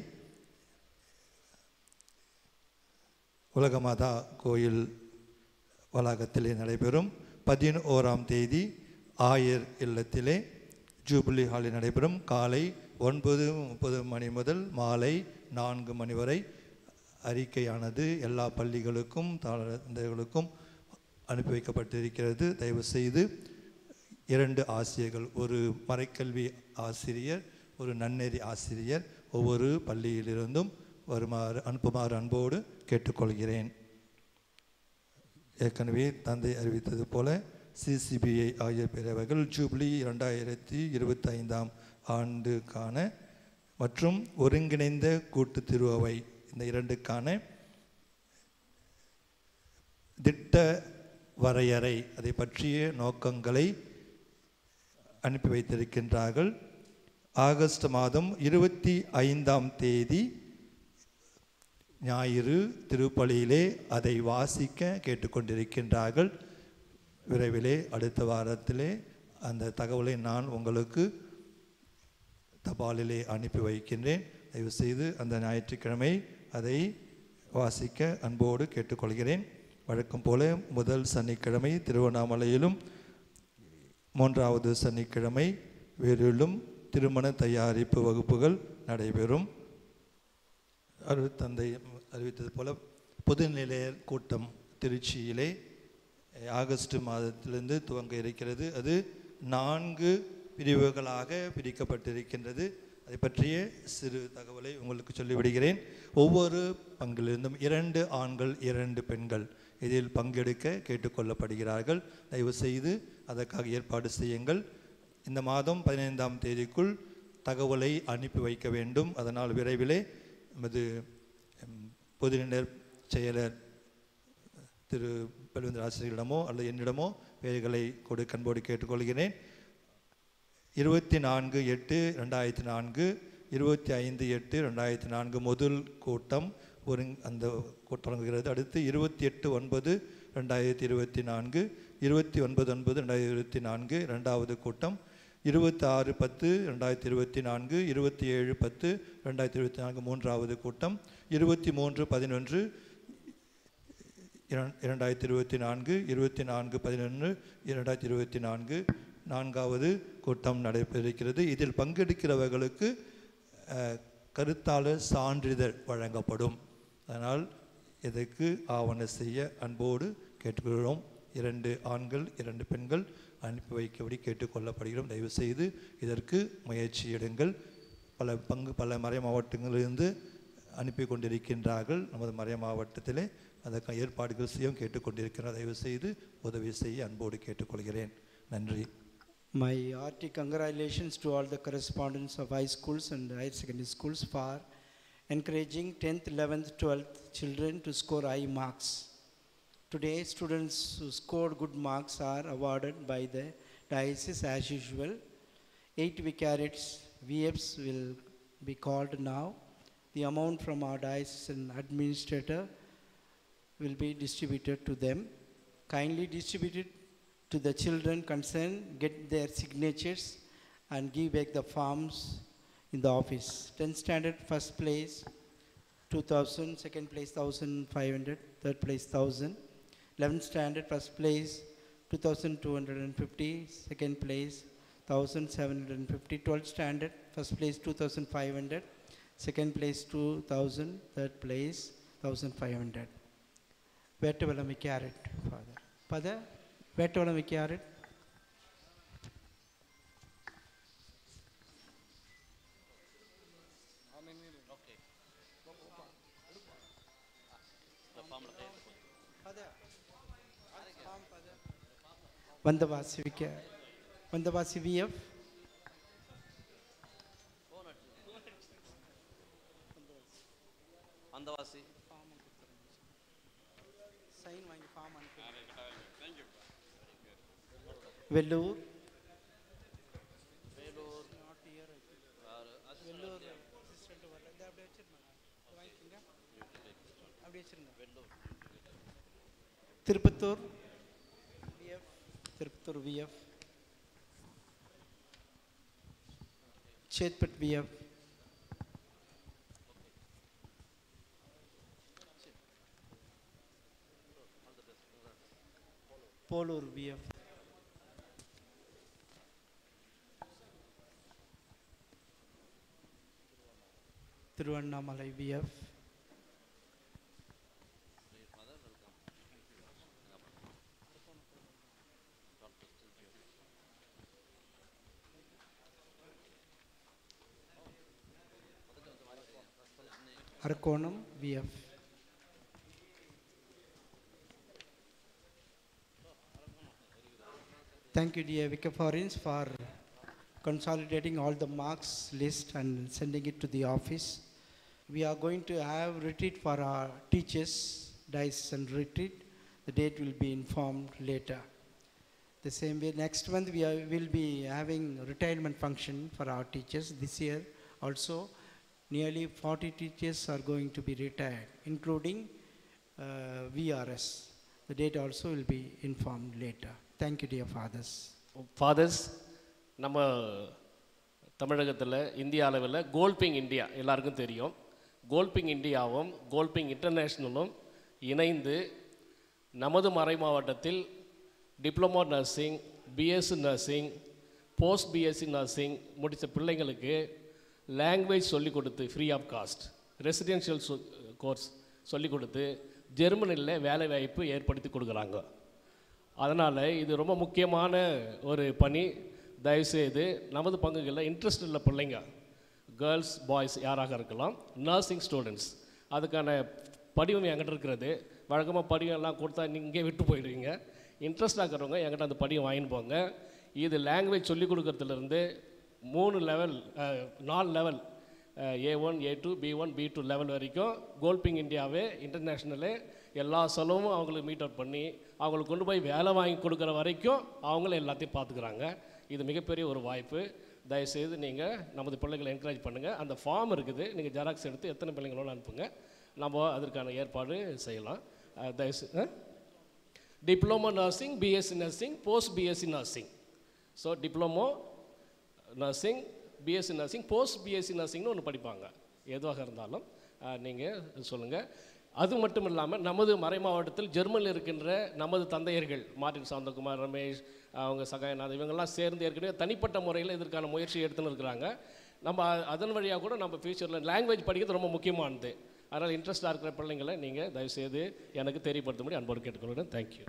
உலகமாதா கோயில் வளாகத்திலே நடைபெறும் பதினோராம் தேதி ஆயர் இல்லத்திலே ஜூபிலி ஹாலில் நடைபெறும் காலை ஒன்பது முப்பது மணி முதல் மாலை நான்கு மணி வரை அறிக்கையானது எல்லா பள்ளிகளுக்கும் தந்தைகளுக்கும் அனுப்பி வைக்கப்பட்டிருக்கிறது தயவு செய்து இரண்டு ஆசிரியர்கள் ஒரு மறைக்கல்வி ஆசிரியர் ஒரு நன்னெறி ஆசிரியர் ஒவ்வொரு பள்ளியிலிருந்தும் வருமாறு அனுப்புமாறு அன்போடு கேட்டுக்கொள்கிறேன் ஏற்கனவே தந்தை அறிவித்தது போல சிசிபிஐ ஆகிய பிரிவுகள் ஜூப்ளி இரண்டாயிரத்தி இருபத்தி ஐந்தாம் ஆண்டுக்கான மற்றும் ஒருங்கிணைந்த கூட்டு திருவை இந்த இரண்டுக்கான திட்ட வரையறை அதை பற்றிய நோக்கங்களை அனுப்பி வைத்திருக்கின்றார்கள் ஆகஸ்ட் மாதம் இருபத்தி ஐந்தாம் தேதி ஞாயிறு திருப்பலியிலே அதை வாசிக்க கேட்டுக்கொண்டிருக்கின்றார்கள் விரைவிலே அடுத்த வாரத்திலே அந்த தகவலை நான் உங்களுக்கு தபாலிலே அனுப்பி வைக்கின்றேன் தயவு செய்து அந்த ஞாயிற்றுக்கிழமை அதை வாசிக்க அன்போடு கேட்டுக்கொள்கிறேன் வழக்கம் போல முதல் சனிக்கிழமை திருவண்ணாமலையிலும் மூன்றாவது சனிக்கிழமை வேறிலும் திருமண தயாரிப்பு வகுப்புகள் நடைபெறும் அருள் தந்தை அறிவித்தது போல பொதுநிலையர் கூட்டம் திருச்சியிலே ஆகஸ்ட் மாதத்திலிருந்து துவங்க இருக்கிறது அது நான்கு பிரிவுகளாக பிரிக்கப்பட்டிருக்கின்றது அதை பற்றிய சிறு தகவலை உங்களுக்கு சொல்லிவிடுகிறேன் ஒவ்வொரு பங்கிலிருந்தும் இரண்டு ஆண்கள் இரண்டு பெண்கள் இதில் பங்கெடுக்க கேட்டுக்கொள்ளப்படுகிறார்கள் தயவு செய்து அதற்காக ஏற்பாடு செய்யுங்கள் இந்த மாதம் பதினைந்தாம் தேதிக்குள் தகவலை அனுப்பி வைக்க வேண்டும் அதனால் விரைவிலே நமது பொதுநிலையர் செயலர் திரு பல்வேந்திர ஆசிரியர்களிடமோ அல்லது என்னிடமோ பெயர்களை கொடுக்க அன்போடு கேட்டுக்கொள்கிறேன் இருபத்தி நான்கு எட்டு ரெண்டாயிரத்தி நான்கு இருபத்தி ஐந்து எட்டு ரெண்டாயிரத்தி நான்கு முதல் கூட்டம் ஒரு அந்த கூட்டம் தொடங்குகிறது அடுத்து இருபத்தி எட்டு ஒன்பது ரெண்டாயிரத்தி இருபத்தி நான்கு இருபத்தி ஒன்பது ஒன்பது ரெண்டாயிரத்தி இருபத்தி நான்கு ரெண்டாவது கூட்டம் இருபத்தி ஆறு பத்து ரெண்டாயிரத்தி இருபத்தி நான்கு இருபத்தி ஏழு பத்து ரெண்டாயிரத்தி இருபத்தி நான்கு மூன்றாவது கூட்டம் இருபத்தி மூன்று பதினொன்று இரண்டாயிரத்தி இருபத்தி நான்கு இருபத்தி நான்கு பதினொன்று இரண்டாயிரத்தி இருபத்தி நான்கு நான்காவது கூட்டம் நடைபெறுகிறது இதில் பங்கெடுக்கிறவர்களுக்கு கருத்தாளர் சான்றிதழ் வழங்கப்படும் அதனால் இதற்கு ஆவண செய்ய அன்போடு கேட்டுக்கொள்கிறோம் இரண்டு ஆண்கள் இரண்டு பெண்கள் அனுப்பி வைக்கபடி கேட்டுக்கொள்ளப்படுகிறோம் தயவு செய்து இதற்கு முயற்சி எடுங்கள் பல பங்கு பல மறை மாவட்டங்களிலிருந்து அனுப்பி கொண்டிருக்கின்றார்கள் நமது மறை மாவட்டத்திலே அதற்கான ஏற்பாடுகள் செய்யவும் கேட்டுக்கொண்டிருக்கிறார் தயவு செய்து உதவி செய்ய அன்போடு கேட்டுக்கொள்கிறேன் நன்றி My hearty congratulations to all the correspondents of high schools and higher secondary schools for encouraging 10th, 11th, 12th children to score high marks. Today, students who scored good marks are awarded by the diocese as usual. Eight vicariates, VFs will be called now. The amount from our diocesan administrator will be distributed to them. Kindly distribute it to the children concerned, get their signatures and give back the forms in the office. 10th standard first place 2000, second place 1500, third place 1000. 11th standard first place 2250, second place 1750. 12th standard first place 2500, second place 2000, third place 1500. Vettavalami carrot, Father. Father, Vettavalami carrot. Vandavasi விக்க வந்தவாசி விஎஃப் வந்தவாசி சைன் வாங்கி ஃபார்ம் அனுப்பி Vellore Tirupattur VF Tirupattur VF Chetpet VF Polur VF Tiruvannamalai VF Arakkonam VF Thank you, dear Vicaforins, for consolidating all the marks list and sending it to the office. We are going to have retreat for our teachers, dice and retreat. The date will be informed later. The same way, next month we are, will be having retirement function for our teachers. This year also, nearly 40 teachers are going to be retired, including uh, VRS. The date also will be informed later. Thank you, dear fathers. Fathers நம்ம தமிழகத்தில் இந்திய அளவில் கோல்பிங் இந்தியா எல்லாருக்கும் தெரியும் கோல்பிங் இந்தியாவும் கோல்பிங் இன்டர்நேஷ்னலும் இணைந்து நமது மறை மாவட்டத்தில் diploma nursing BSc nursing post BSc nursing முடித்த பிள்ளைங்களுக்கு லாங்குவேஜ் சொல்லிக் கொடுத்து free of cost residential course சொல்லிக் கொடுத்து ஜெர்மனியில் வேலை வாய்ப்பு ஏற்படுத்தி கொடுக்குறாங்க அதனால் இது ரொம்ப முக்கியமான ஒரு பணி தயவுசெய்து நமது பங்குகளில் இன்ட்ரெஸ்ட் உள்ள பிள்ளைங்க கேர்ள்ஸ் பாய்ஸ் யாராக இருக்கலாம் நர்சிங் ஸ்டூடெண்ட்ஸ் அதுக்கான படிவம் என்கிட்ட இருக்கிறது வழக்கமாக படிவம் எல்லாம் கொடுத்தா நீங்கள் விட்டு போயிடுவீங்க இன்ட்ரெஸ்டாக இருக்கிறவங்க என்கிட்ட அந்த படிவம் வாங்கின்னு போங்க இது லாங்குவேஜ் சொல்லிக் கொடுக்கறதுலேருந்து மூணு லெவல் நாலு level A one A two B one B two level வரைக்கும் கோல்பிங் இந்தியாவே இன்டர்நேஷ்னலு எல்லா செலவும் அவங்களுக்கு மீட் அவுட் பண்ணி அவங்களுக்கு கொண்டு போய் வேலை வாங்கி கொடுக்குற வரைக்கும் அவங்களும் எல்லாத்தையும் பார்த்துக்குறாங்க இது மிகப்பெரிய ஒரு வாய்ப்பு தயவுசெய்து நீங்கள் நமது பிள்ளைகளை என்கரேஜ் பண்ணுங்கள் அந்த ஃபார்ம் இருக்குது நீங்கள் ஜெராக்ஸ் எடுத்து எத்தனை பிள்ளைங்களோட அனுப்புங்க நம்ம அதற்கான ஏற்பாடு செய்யலாம் அஹ் தயவுசெய்து diploma nursing BSc nursing post BSc nursing so diploma nursing BSc nursing post BSc நர்சிங்னு ஒன்று படிப்பாங்க எதுவாக இருந்தாலும் நீங்கள் சொல்லுங்கள் அது மட்டும் இல்லாமல் நமது மறை மாவட்டத்தில் ஜெர்மனியில் இருக்கின்ற நமது தந்தையர்கள் மார்டின் சாந்தகுமார் ரமேஷ் அவங்க சகாயநாத் இவங்கெல்லாம் சேர்ந்து ஏற்கனவே தனிப்பட்ட முறையில் இதற்கான முயற்சி எடுத்துன்னு இருக்கிறாங்க நம்ம அ- அதன் வழியாக கூட நம்ம ஃபியூச்சரில் லாங்குவேஜ் படிக்கிறது ரொம்ப முக்கியமானது அதனால் இன்ட்ரெஸ்டாக இருக்கிற பிள்ளைங்களை நீங்கள் தயவுசெய்து எனக்கு தெரியப்படுத்தும்படி அன்போடு கேட்டுக்கொள்கிறேன் thank you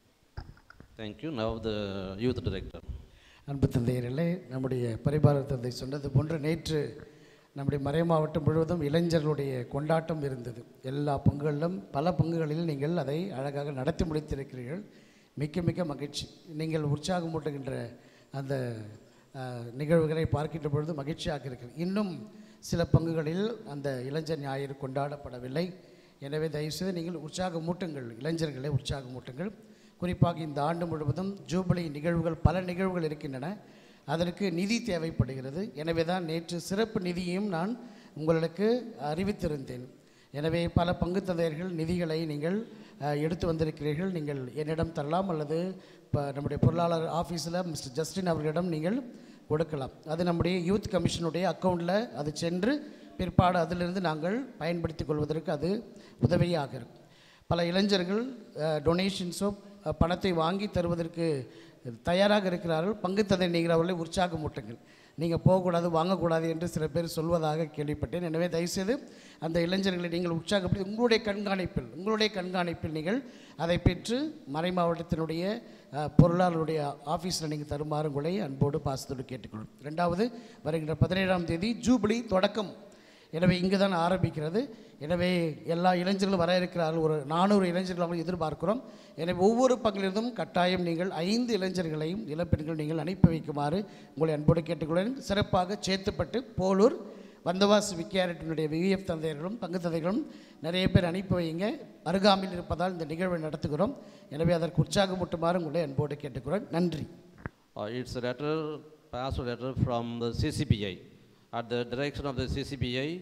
Thank you. Now the youth director. அன்பு தந்தையர்களே நம்முடைய பரிபாலர் தந்தை சொன்னது போன்று நேற்று நம்முடைய மறை மாவட்டம் முழுவதும் இளைஞர்களுடைய கொண்டாட்டம் இருந்தது எல்லா பங்குகளிலும் பல பங்குகளில் நீங்கள் அதை அழகாக நடத்தி முடித்திருக்கிறீர்கள் மிக்க மிக்க மகிழ்ச்சி நீங்கள் உற்சாகமூட்டுகின்ற அந்த அஹ், நிகழ்வுகளை பார்க்கின்ற பொழுது மகிழ்ச்சியாக இருக்கிறது இன்னும் சில பங்குகளில் அந்த இளைஞர் ஞாயிறு கொண்டாடப்படவில்லை எனவே தயவுசெய்து நீங்கள் உற்சாகமூட்டுங்கள் இளைஞர்களை உற்சாகமூட்டுங்கள் குறிப்பாக இந்த ஆண்டு முழுவதும் ஜூபிலி நிகழ்வுகள் பல நிகழ்வுகள் இருக்கின்றன அதற்கு நிதி தேவைப்படுகிறது எனவே தான் நேற்று சிறப்பு நிதியையும் நான் உங்களுக்கு அறிவித்திருந்தேன் எனவே பல பங்கு தந்தையர்கள் நிதிகளை நீங்கள் அஹ், எடுத்து வந்திருக்கிறீர்கள் நீங்கள் என்னிடம் தரலாம் அல்லது இப்போ நம்முடைய பொருளாளர் ஆஃபீஸில் மிஸ்டர் ஜஸ்டின் அவர்களிடம் நீங்கள் கொடுக்கலாம் அது நம்முடைய யூத் கமிஷனுடைய அக்கௌண்ட்டில் அது சென்று பிற்பாடு அதிலிருந்து நாங்கள் பயன்படுத்திக் கொள்வதற்கு அது உதவியாக இருக்கும் பல இளைஞர்கள் டொனேஷன்ஸோ பணத்தை வாங்கி தருவதற்கு தயாராக இருக்கிறார்கள் பங்குத்தந்தை நீங்கள் அவர்களை உற்சாகமூட்டுங்கள் நீங்கள் போகக்கூடாது வாங்கக்கூடாது என்று சில பேர் சொல்வதாக கேள்விப்பட்டேன் எனவே தயவுசெய்து அந்த இளைஞர்களை நீங்கள் உற்சாகப்படுத்தி உங்களுடைய கண்காணிப்பில் உங்களுடைய கண்காணிப்பில் நீங்கள் அதை பெற்று மறை மாவட்டத்தினுடைய அஹ், பொருளாளருடைய ஆஃபீஸில் நீங்கள் தருமாறு உங்களை அன்போடு பாசத்தோடு கேட்டுக்கொள்ளும் ரெண்டாவது வருகின்ற பதினேழாம் தேதி ஜூபிலி தொடக்கம் எனவே இங்கு தான் ஆரம்பிக்கிறது எனவே எல்லா இளைஞர்களும் வர இருக்கிறார்கள் ஒரு நானூறு இளைஞர்கள் நாங்கள் எதிர்பார்க்கிறோம் எனவே ஒவ்வொரு பங்கிலிருந்தும் கட்டாயம் நீங்கள் ஐந்து இளைஞர்களையும் இளப்பெண்கள் நீங்கள் அனுப்பி வைக்குமாறு உங்களை அன்போடு கேட்டுக்கொள்கிறேன் சிறப்பாக சேத்துப்பட்டு போலூர் வந்தவாசி விக்கியாரட்டினுடைய விவிஎஃப் தந்தையர்களும் பங்கு தந்தைகளும் நிறைய பேர் அனுப்பி வைங்க அருகாமையில் இருப்பதால் இந்த நிகழ்வை நடத்துகிறோம் எனவே அதற்கு உற்சாகமூட்டுமாறு உங்களை அன்போடு கேட்டுக்கிறோம் நன்றி Uh, it's a letter, passed letter from the CCBI. At the direction of the CCBI,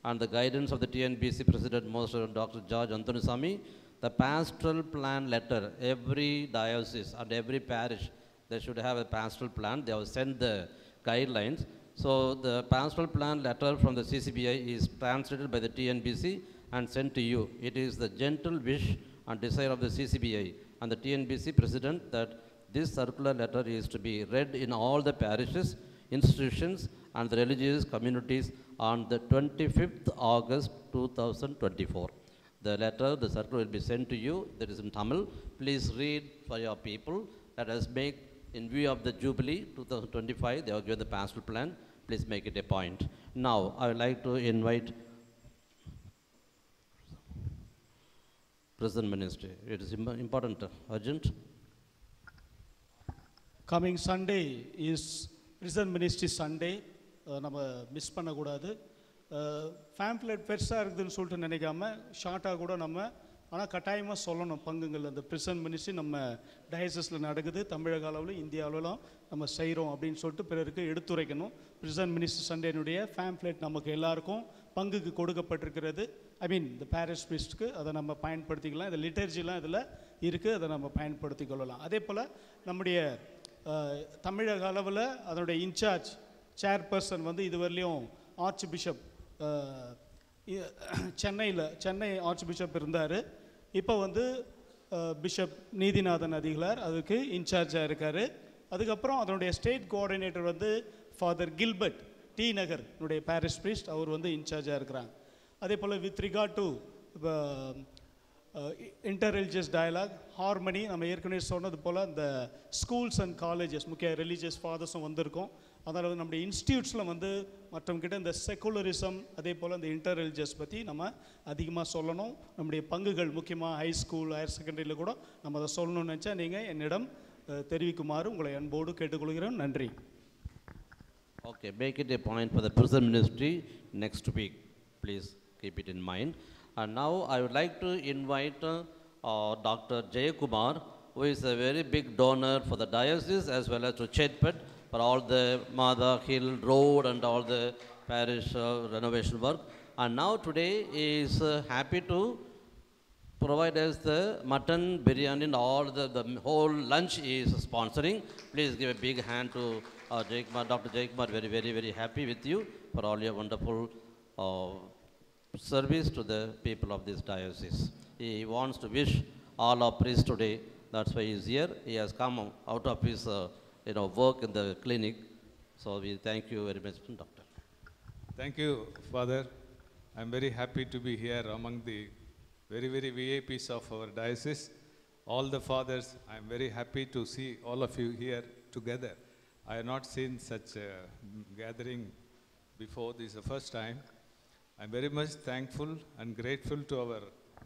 and the guidance of the TNBC President, Most Reverend Dr. George Antonisamy, the pastoral plan letter, every diocese and every parish, they should have a pastoral plan. They have sent the guidelines. So the pastoral plan letter from the CCBI is translated by the TNBC and sent to you. It is the gentle wish and desire of the CCBI and the TNBC President that this circular letter is to be read in all the parishes, institutions, and the religious communities on the 25th August 2024. The letter, the circular will be sent to you. That is in Tamil. Please read for your people. Let us make, in view of the Jubilee 2025, they have given the pastoral plan. Please make it a point. Now, I would like to invite President Ministry. It is im- important, urgent. Coming Sunday is prison ministry Sunday நம்ம மிஸ் பண்ணக்கூடாது ஃபேம்ப்ளெட் பெருசாக இருக்குதுன்னு சொல்லிட்டு நினைக்காம ஷார்ட்டாக கூட நம்ம ஆனால் கட்டாயமாக சொல்லணும் பங்குங்கள் அந்த ப்ரிசன் மினிஸ்ட்ரி நம்ம டயசஸில் நடக்குது தமிழக அளவில் இந்திய அளவிலும் நம்ம செய்கிறோம் அப்படின்னு சொல்லிட்டு பிறருக்கு எடுத்துரைக்கணும் ப்ரிசன் மினிஸ்ட்ரி சண்டேனுடைய ஃபேம்ப்ளெட் நமக்கு எல்லாருக்கும் பங்குக்கு கொடுக்கப்பட்டிருக்கிறது ஐ மீன் இந்த பாரிஸ் பிரிஸ்ட்க்கு அதை நம்ம பயன்படுத்திக்கலாம் இந்த லிட்டர்ஜிலாம் இதில் இருக்குது அதை நம்ம பயன்படுத்தி கொள்ளலாம் அதே போல் நம்முடைய அஹ், தமிழக அளவில் அதனுடைய இன்சார்ஜ் சேர்பர்சன் வந்து இதுவரையிலையும் ஆர்ச் பிஷப் சென்னையில் சென்னை ஆர்ச் பிஷப் இருந்தார் இப்போ வந்து அஹ், பிஷப் நீதிநாதன் அதிகளார் அதுக்கு இன்சார்ஜாக இருக்கார் அதுக்கப்புறம் அதனுடைய ஸ்டேட் கோஆர்டினேட்டர் வந்து ஃபாதர் கில்பர்ட் டி நகர் என்னுடைய பாரிஸ் பிரீஸ்ட் அவர் வந்து இன்சார்ஜாக இருக்கிறாங்க அதே போல் with regard to interreligious dialogue harmony நம்ம ஏற்கனவே சொன்னது போல் இந்த ஸ்கூல்ஸ் அண்ட் காலேஜஸ் முக்கிய ரிலீஜியஸ் ஃபாதர்ஸும் வந்திருக்கோம் அதனால் வந்து நம்முடைய இன்ஸ்டியூட்ஸில் வந்து மற்றவங்கிட்ட இந்த செக்குலரிசம் அதே போல் இந்த இன்டர் ரிலிஜியஸ் பற்றி நம்ம அதிகமாக சொல்லணும் நம்முடைய பங்குகள் முக்கியமாக ஹை ஸ்கூல் ஹையர் செகண்டரியில் கூட நம்ம அதை சொல்லணும்னு நினச்சா நீங்கள் என்னிடம் அஹ், தெரிவிக்குமாறு உங்களை அன்போடு கேட்டுக்கொள்கிறேன் நன்றி Okay, make it a point for the prison ministry next week. Please keep it in mind. And now I would like to invite uh, uh, Dr. Jayakumar, who is a very big donor for the diocese as well as to Chetpet for all the Mada Hill Road and all the parish uh, renovation work. And now today he is uh, happy to provide us the mutton biryani and all the, the whole lunch is sponsoring. Please give a big hand to uh, Jaykumar, Dr. Jaykumar, very, very, very happy with you for all your wonderful uh, service to the people of this diocese. He wants to wish all our priests today, that's why he is here. He has come out of his uh, you know, work in the clinic. So we thank you very much, Doctor. Thank you, Father. I'm very happy to be here among the very, very VIPs of our diocese. All the fathers, I'm very happy to see all of you here together. I have not seen such a gathering before. This is the first time. I'm very much thankful and grateful to our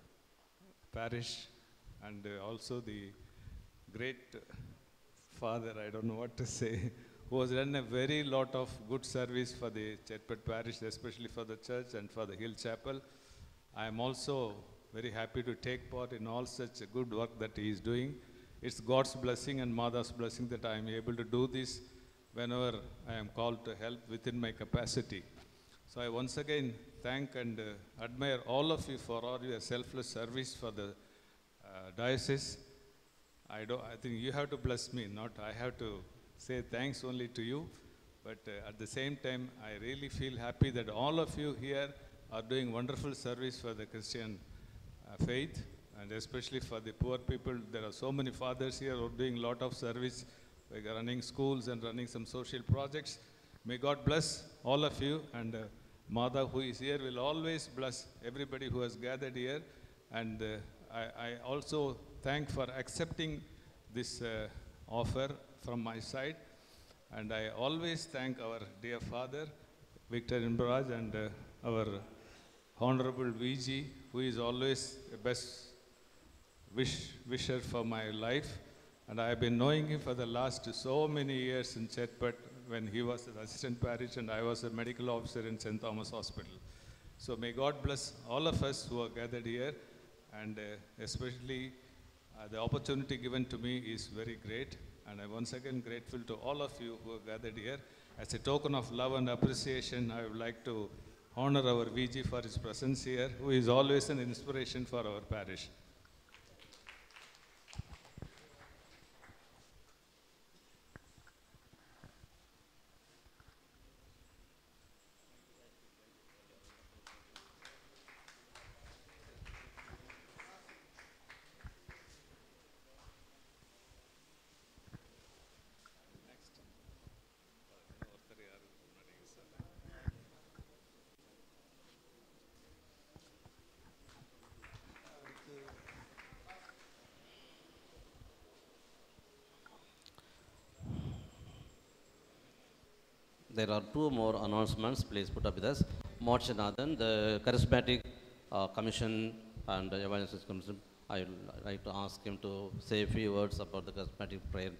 parish and uh, also the great father, I don't know what to say, who has done a very lot of good service for the Chetpet parish, especially for the church and for the Hill Chapel. I am also very happy to take part in all such good work that he is doing. It's God's blessing and Mother's blessing that I am able to do this whenever I am called to help within my capacity. So I once again thank and uh, admire all of you for all your selfless service for the uh, diocese. I don't. I think you have to bless me, not I have to say thanks only to you. But uh, at the same time, I really feel happy that all of you here are doing wonderful service for the Christian uh, faith, and especially for the poor people. There are so many fathers here who are doing a lot of service, like running schools and running some social projects. May God bless all of you, and uh, Mother, who is here, will always bless everybody who has gathered here. And uh, I, I also thank for accepting this uh, offer from my side. And I always thank our dear father, Victor Imbraj, and uh, our Honorable VG, who is always the best wish, wisher for my life. And I have been knowing him for the last so many years in Chetpet when he was an assistant parish and I was a medical officer in St. Thomas Hospital. So may God bless all of us who are gathered here and uh, especially uh, the opportunity given to me is very great. And I'm once again grateful to all of you who are gathered here. As a token of love and appreciation, I would like to honor our VG for his presence here, who is always an inspiration for our parish. There are two more announcements, please put up with us. Morchanathan, the charismatic uh, commission and the evangelist commission, I would like to ask him to say a few words about the charismatic prayer.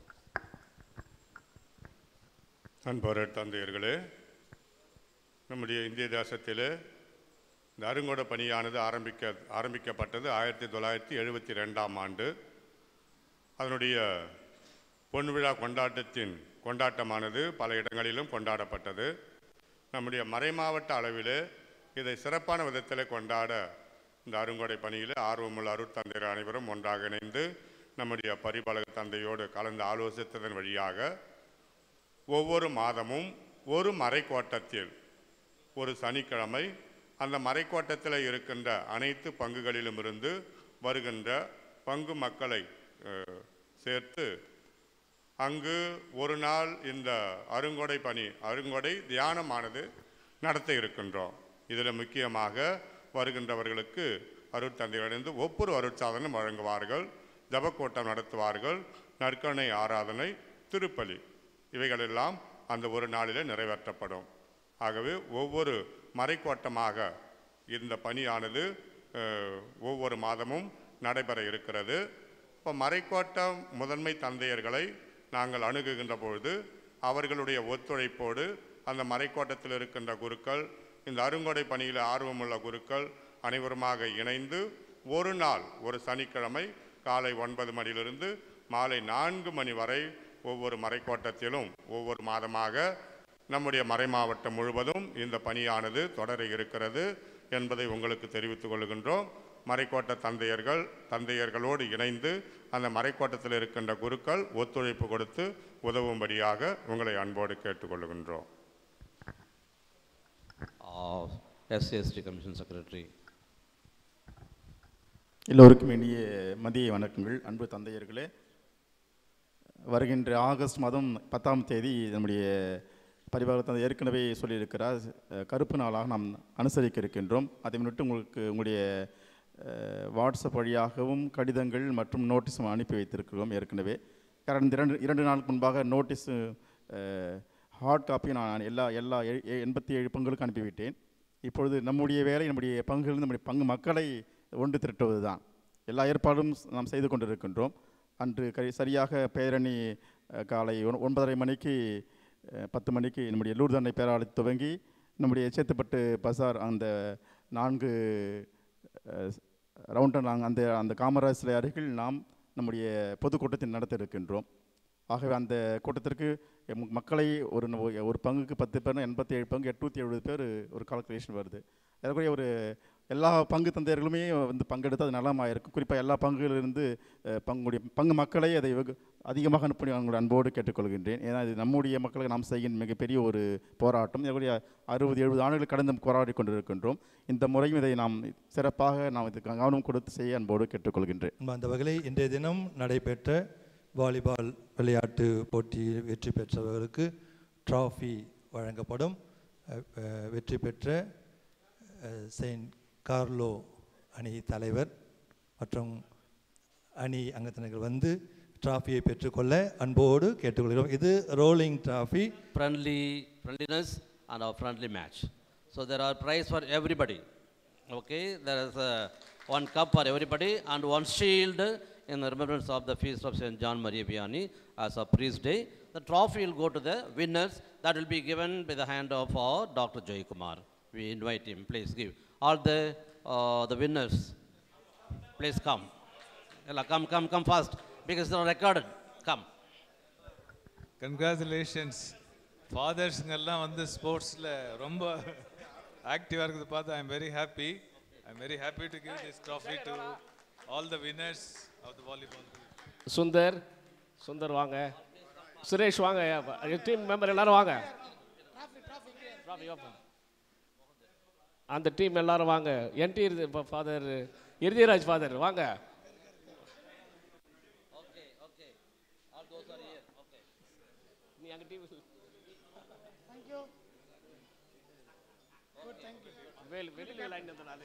அன்பரர் தந்தையர்களே நம்முடைய இந்திய தேசத்திலே இந்த அருங்கொடை பணியானது ஆரம்பிக்க ஆரம்பிக்கப்பட்டது ஆயிரத்தி தொள்ளாயிரத்தி எழுபத்தி ரெண்டாம் ஆண்டு அதனுடைய பொன்விழா கொண்டாட்டத்தின் கொண்டாட்டமானது பல இடங்களிலும் கொண்டாடப்பட்டது நம்முடைய மறைமாவட்ட அளவிலே இதை சிறப்பான விதத்தில் கொண்டாட இந்த அருங்கொடை பணியில் ஆர்வமுள்ள அருட்தந்தையர் அனைவரும் ஒன்றாக இணைந்து நம்முடைய பரிபாலக தந்தையோடு கலந்து ஆலோசித்ததன் வழியாக ஒவ்வொரு மாதமும் ஒரு மறைக்கோட்டத்தில் ஒரு சனிக்கிழமை அந்த மறைக்கோட்டத்தில் இருக்கின்ற அனைத்து பங்குகளிலும் இருந்து வருகின்ற பங்கு மக்களை அஹ், சேர்த்து அங்கு ஒரு நாள் இந்த அருங்கொடை பணி அருங்கொடை தியானமானது நடத்த இருக்கின்றோம் இதில் முக்கியமாக வருகின்றவர்களுக்கு அருட்தந்தையிலிருந்து ஒவ்வொரு அருட்சாதனம் வழங்குவார்கள் ஜபக்கூட்டம் நடத்துவார்கள் நற்கருணை ஆராதனை திருப்பலி இவைகளெல்லாம் அந்த ஒரு நாளிலே நிறைவேற்றப்படும் ஆகவே ஒவ்வொரு மறைக்கோட்டமாக இந்த பணியானது அஹ், ஒவ்வொரு மாதமும் நடைபெற இருக்கிறது இப்போ மறைக்கோட்டம் முதன்மை தந்தையர்களை நாங்கள் அணுகுகின்ற பொழுது அவர்களுடைய ஒத்துழைப்போடு அந்த மறைக்கோட்டத்தில் இருக்கின்ற குருக்கள் இந்த அருங்கொடை பணியில் ஆர்வமுள்ள குருக்கள் அனைவருமாக இணைந்து ஒரு நாள் ஒரு சனிக்கிழமை காலை ஒன்பது மணியிலிருந்து மாலை நான்கு மணி வரை ஒவ்வொரு மறைக்கோட்டத்திலும் ஒவ்வொரு மாதமாக நம்முடைய மறைமாவட்டம் முழுவதும் இந்த பணியானது தொடர இருக்கிறது என்பதை உங்களுக்கு தெரிவித்துக் கொள்கின்றோம் மறைக்கோட்ட தந்தையர்கள் தந்தையர்களோடு இணைந்து அந்த மறைக்கோட்டத்தில் இருக்கின்ற குருக்கள் ஒத்துழைப்பு கொடுத்து உதவும்படியாக உங்களை அன்போடு கேட்டுக்கொள்கின்றோம் Uh, SCST Commission Secretary. எல்லோருக்கும் இனிய மதிய வணக்கங்கள் அன்பு தந்தையர்களே வருகின்ற ஆகஸ்ட் மாதம் பத்தாம் தேதி நம்முடைய பரிபாக தந்தை ஏற்கனவே சொல்லியிருக்கிறார் அஹ், கருப்பு நாளாக நாம் அனுசரிக்க இருக்கின்றோம் அதை முன்னிட்டு உங்களுக்கு உங்களுடைய அஹ், வாட்ஸ்அப் வழியாகவும் கடிதங்கள் மற்றும் நோட்டீஸும் அனுப்பி வைத்திருக்கிறோம் ஏற்கனவே கடந்த இரண்டு இரண்டு நாளுக்கு முன்பாக நோட்டீஸு ஹார்ட் காப்பி நான் எல்லா எல்லா எ- எ- எண்பத்தி ஏழு பங்குகளுக்கு அனுப்பிவிட்டேன் இப்பொழுது நம்முடைய வேலை நம்முடைய பங்குகள் நம்முடைய பங்கு மக்களை ஒன்று திரட்டுவது தான் எல்லா ஏற்பாடும் ஸ்- நாம் செய்து கொண்டிருக்கின்றோம் அன்று கரி சரியாக பேரணி அஹ், காலை ஒன்- ஒன்பதரை மணிக்கு அஹ், பத்து மணிக்கு நம்முடைய லூர்தண்டை பேராளி துவங்கி நம்முடைய சேத்துப்பட்டு பசார் அந்த நான்கு ரவுண்டர் நாங்கள் அந்த அந்த காமராஜ் சிலை அருகில் நாம் நம்முடைய பொதுக்கூட்டத்தை நடத்த இருக்கின்றோம் ஆகவே அந்த கூட்டத்திற்கு எம் மக்களை ஒரு ந- ஒரு பங்குக்கு பத்து பேர் எண்பத்தி ஏழு பங்கு எட்நூற்றி எழுபது பேர் ஒரு கால்குலேஷன் வருது ஏறக்குறைய ஒரு எல்லா பங்கு தந்தையர்களுமே வந்து பங்கெடுத்து அது நலமாக இருக்கும் குறிப்பாக எல்லா பங்குகளிலிருந்து அஹ், பங்குடைய பங்கு மக்களை அதை வெகு அதிகமாக அனுப்பி அவங்களுடைய அன்போடு கேட்டுக்கொள்கின்றேன் ஏன்னா இது நம்முடைய மக்களுக்கு நாம் செய்கின்ற மிகப்பெரிய ஒரு போராட்டம் ஏறக்குறைய அறுபது எழுபது ஆண்டுகள் கடந்து போராடி கொண்டிருக்கின்றோம் இந்த முறையும் இதை நாம் சிறப்பாக நாம் இதுக்கு கவனம் கொடுத்து செய்ய அன்போடு கேட்டுக்கொள்கின்றேன் அந்த வகையில் இன்றைய தினம் நடைபெற்ற வாலிபால் விளையாட்டு போட்டியில் வெற்றி பெற்றவர்களுக்கு ட்ராஃபி வழங்கப்படும் அஹ், அஹ், வெற்றி பெற்ற அஹ், செயின்ட் கார்லோ அணி தலைவர் மற்றும் அணி அங்கத்தினர்கள் வந்து டிராஃபியை பெற்றுக்கொள்ள அன்போடு கேட்டுக்கொள்கிறோம் இது rolling trophy friendly friendliness and a friendly match. So there are prize for everybody. Okay, there is a one cup for everybody and one shield in the remembrance of the feast of Saint John Maria Vianney as a priest day. The trophy will go to the winners. That will be given by the hand of our Dr. Jay Kumar. We invite him. Please give all the uh, the winners. Please come. Ella, come, come, come fast because they are recorded. Come. Congratulations ஃபாதர்ஸுங்கெல்லாம் வந்து ஸ்போர்ட்ஸில் ரொம்ப ஆக்டிவாக இருக்கிறத பார்த்து I am very happy I am very happy to give this trophy to all the winners of the volleyball Sundar Sundar வாங்க சுரேஷ் வாங்க டீம் மெம்பர் எல்லாரும் வாங்க Trophy வாப்பா. அந்த டீம் எல்லாரும் வாங்க என்டி ஃபாதர் இறுதிராஜ் ஃபாதர் வாங்க நீ அங்க டீம் வேல் வெளியில லைன் இருந்தனால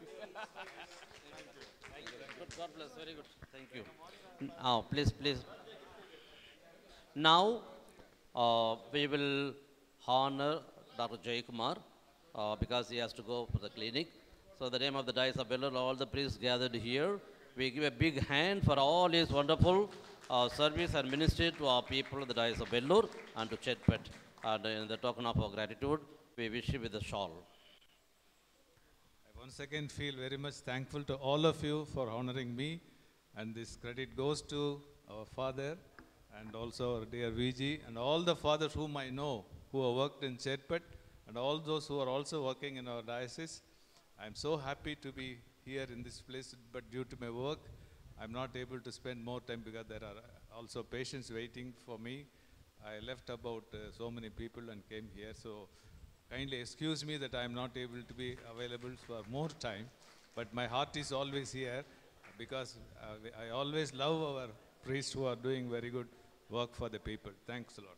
Good, God bless. Very good. Thank you. Now, please, please. Now, uh, we will honor Dr. Jay Kumar uh, because he has to go for the clinic. So, the name of the Dice of Bellur, all the priests gathered here. We give a big hand for all his wonderful uh, service and ministry to our people of the Dice of Bellur and to Chetpet. And in the token of our gratitude, we wish you with a shawl. I once again feel very much thankful to all of you for honoring me. And this credit goes to our father and also our dear VG and all the fathers whom I know who have worked in Chetpet and all those who are also working in our diocese. I'm so happy to be here in this place, but due to my work, I'm not able to spend more time because there are also patients waiting for me. I left about uh, so many people and came here, so kindly excuse me that I'm not able to be available for more time, but my heart is always here because uh, I always love our priests who are doing very good work for the people. Thanks a lot.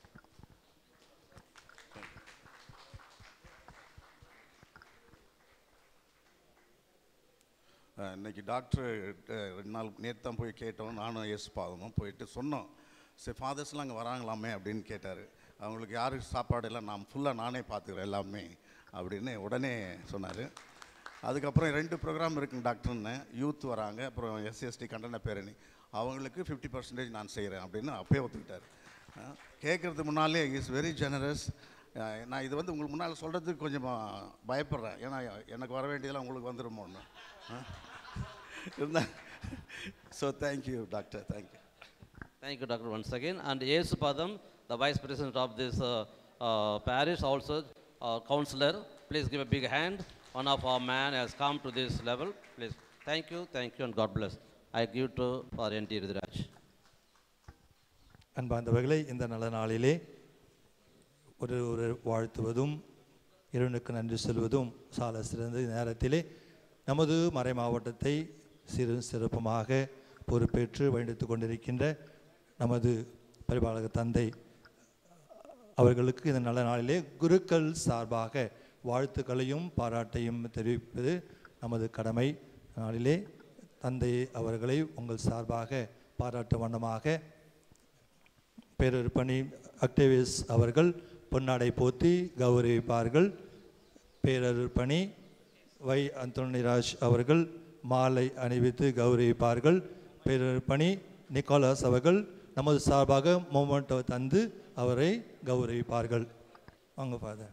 அஹ், இன்னைக்கு டாக்டர் ரெண்டு நாள் நேற்று தான் போய் கேட்டோம் நானும் எஸ் பாதமும் போயிட்டு சொன்னோம் சரி ஃபாதர்ஸ்லாம் அங்கே வராங்களாமே அப்படின்னு கேட்டார் அவங்களுக்கு யாருக்கு சாப்பாடு எல்லாம் நான் ஃபுல்லாக நானே பார்த்துக்கிறேன் எல்லாமே அப்படின்னு உடனே சொன்னார் அதுக்கப்புறம் ரெண்டு ப்ரோக்ராம் இருக்குங்க டாக்டர்னு யூத் வராங்க அப்புறம் எஸ்சிஎஸ்டி கண்டன பேரணி அவங்களுக்கு ஃபிஃப்டி பர்சன்டேஜ் நான் செய்கிறேன் அப்படின்னு அப்பயே ஒத்துக்கிட்டார் கேட்குறது முன்னாலே இஸ் வெரி ஜெனரஸ் நான் இது வந்து உங்களுக்கு முன்னால் சொல்கிறதுக்கு கொஞ்சம் பயப்படுறேன் ஏன்னா எனக்கு வர வேண்டியதெல்லாம் உங்களுக்கு வந்துருமோன்னு இருந்தா so thank you doctor thank you Thank you, Doctor, once again. And Yesu Padam, the Vice President of this uh, uh, parish, also uh, counselor, please give a big hand. One of our man has come to this level. Please, thank you, thank you, and God bless. I give to for N.T. Ridhiraj. அன்பார்ந்தவர்களை இந்த நல்ல நாளிலே ஒரு ஒரு வாழ்த்துவதும் இறைவனுக்கு நன்றி சொல்வதும் சால சிறந்த நேரத்திலே நமது மறை மாவட்டத்தை சிறு சிறப்புமாக பொறுப்பேற்று வழிநடத்திக் கொண்டிருக்கின்ற நமது பரிபாலக தந்தை அவர்களுக்கு இந்த நல்ல நாளிலே குருக்கள் சார்பாக வாழ்த்துக்களையும் பாராட்டையும் தெரிவிப்பது நமது கடமை நாளிலே தந்தை அவர்களை உங்கள் சார்பாக பாராட்டு வண்ணமாக பேரொருப்பணி அக்டேவியஸ் அவர்கள் பொன்னாடை போத்தி கௌரவிப்பார்கள் பேரருப்பணி வை அந்தோனிராஜ் அவர்கள் மாலை அணிவித்து கௌரவிப்பார்கள் பேரருப்பணி நிக்கோலாஸ் அவர்கள் நமது சார்பாக மொமெண்டோ தந்து அவரை கௌரவிப்பார்கள் வாங்க ஃபாதர்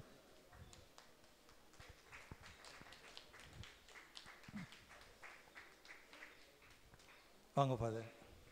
வாங்க ஃபாதர்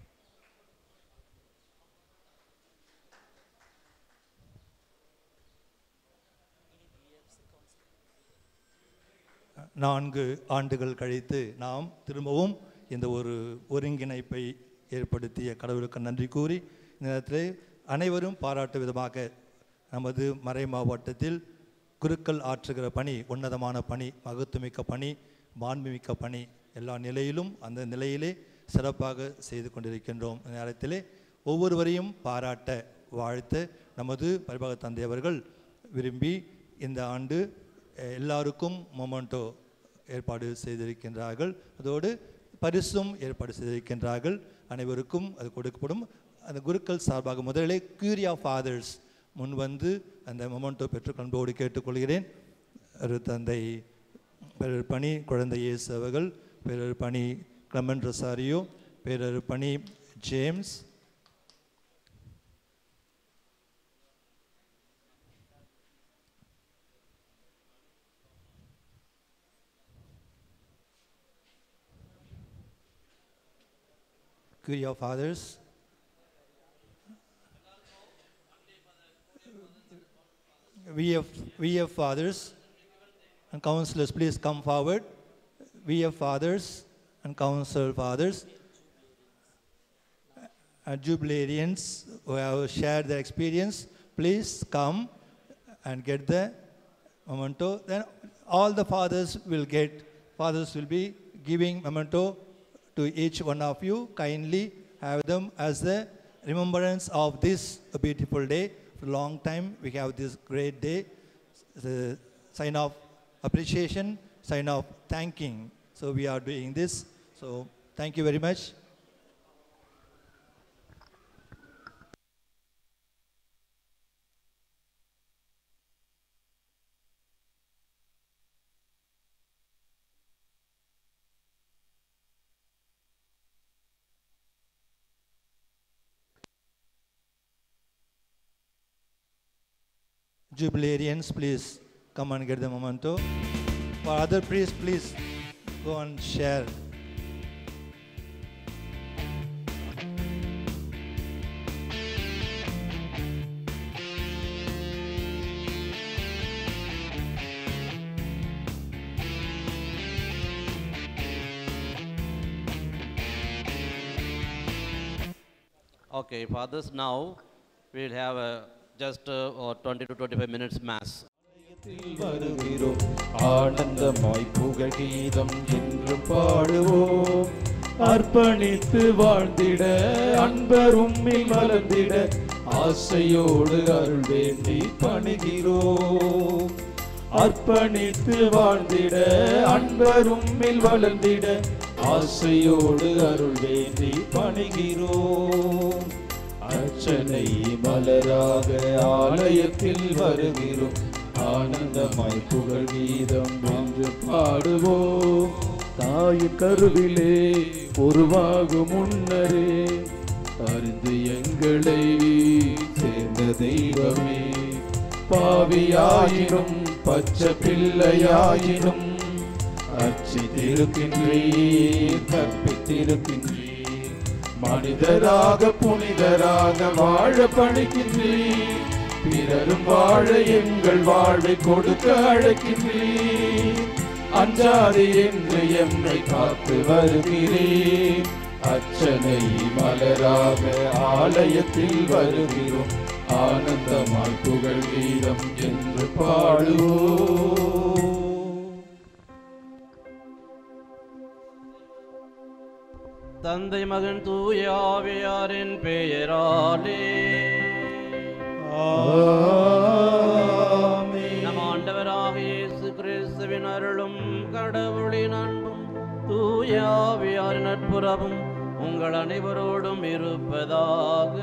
நான்கு ஆண்டுகள் கழித்து நாம் திரும்பவும் இந்த ஒரு ஒருங்கிணைப்பை ஏற்படுத்திய கடவுளுக்கு நன்றி கூறி இந்த நேரத்தில் அனைவரும் பாராட்டு விதமாக நமது மறை மாவட்டத்தில் குருக்கள் ஆற்றுகிற பணி உன்னதமான பணி மகத்துமிக்க பணி மாண்புமிக்க பணி எல்லா நிலையிலும் அந்த நிலையிலே சிறப்பாக செய்து கொண்டிருக்கின்றோம் இந்த நேரத்திலே ஒவ்வொருவரையும் பாராட்ட வாழ்த்த நமது பரிபாக தந்தை அவர்கள் விரும்பி இந்த ஆண்டு அஹ், எல்லாருக்கும் மொமெண்டோ ஏற்பாடு செய்திருக்கின்றார்கள் அதோடு பரிசும் ஏற்பாடு செய்திருக்கின்றார்கள் அனைவருக்கும் அது கொடுக்கப்படும் அந்த குருக்கள் சார்பாக முதலிலே கியூரியா ஃபாதர்ஸ் முன் வந்து அந்த மொமெண்டோ பெற்றுக் அன்போடு கேட்டுக்கொள்கிறேன் ஒரு தந்தை பிறர் பணி குழந்தை இயேசு அவர்கள் பிறர் பணி கிளமன் ரொசாரியோ பிறர் பணி James Curia Fathers. VF, VF Fathers. and counselors, please come forward. VF fathers and council fathers and jubilarians who have shared their experience, please come and get the memento. Then all the fathers will get, fathers will be giving memento to each one of you. Kindly have them as the remembrance of this beautiful day. For a long time, we have this great day, the sign of appreciation, sign of thanking. So we are doing this. So thank you very much. Jubilarians, please come and get the memento. For other priests, please go and share. Okay, fathers, now we'll have a just uh, or 20 to 25 minutes mass. வருகிறோம் ஆனந்தமாய் புகழ் கீதம் என்று பாடுவோம் அர்ப்பணித்து வாழ்ந்திட அன்பர் உம்மில் மலர்ந்திட ஆசையோடு அருள் வேண்டி பணிகிறோம் அர்ப்பணித்து வாழ்ந்திட அன்பர் உம்மில் வளர்ந்திட ஆசையோடு அருள் வேண்டி பணிகிறோம் அர்ச்சனை மலராக ஆலயத்தில் வருகிறோம் ஆனந்தமாய் புகழ் கீதம் என்று பாடுவோம் தாய் கருவிலே உருவாகும் முன்னரே அறிந்து எங்களை சேர்ந்த தெய்வமே பாவியாயினும் பச்சை பிள்ளையாயினும் அர்ச்சித்திருக்கின்றீர் கற்பித்திருக்கின்றீர் மனிதராக புனிதராக வாழ பணிக்கின்றீர் பிறரும் வாழ எங்கள் வாழ்வை கொடுக்க அழைக்கின்றீர் அஞ்சாதே என்று எம்மை காத்து வருகிறேன் அச்சனை மலராக ஆலயத்தில் வருகிறோம் ஆனந்தமாய் புகழ் வீரம் என்று பாடுவோம் தந்தை மகன் தூயாவியாரின் பெயராலே நம் ஆண்டவராக இயேசு கிறிஸ்துவின் அருளும் கடவுளின் அன்பும் தூயாவியாரின் நட்புறவும் உங்கள் அனைவரோடும் இருப்பதாக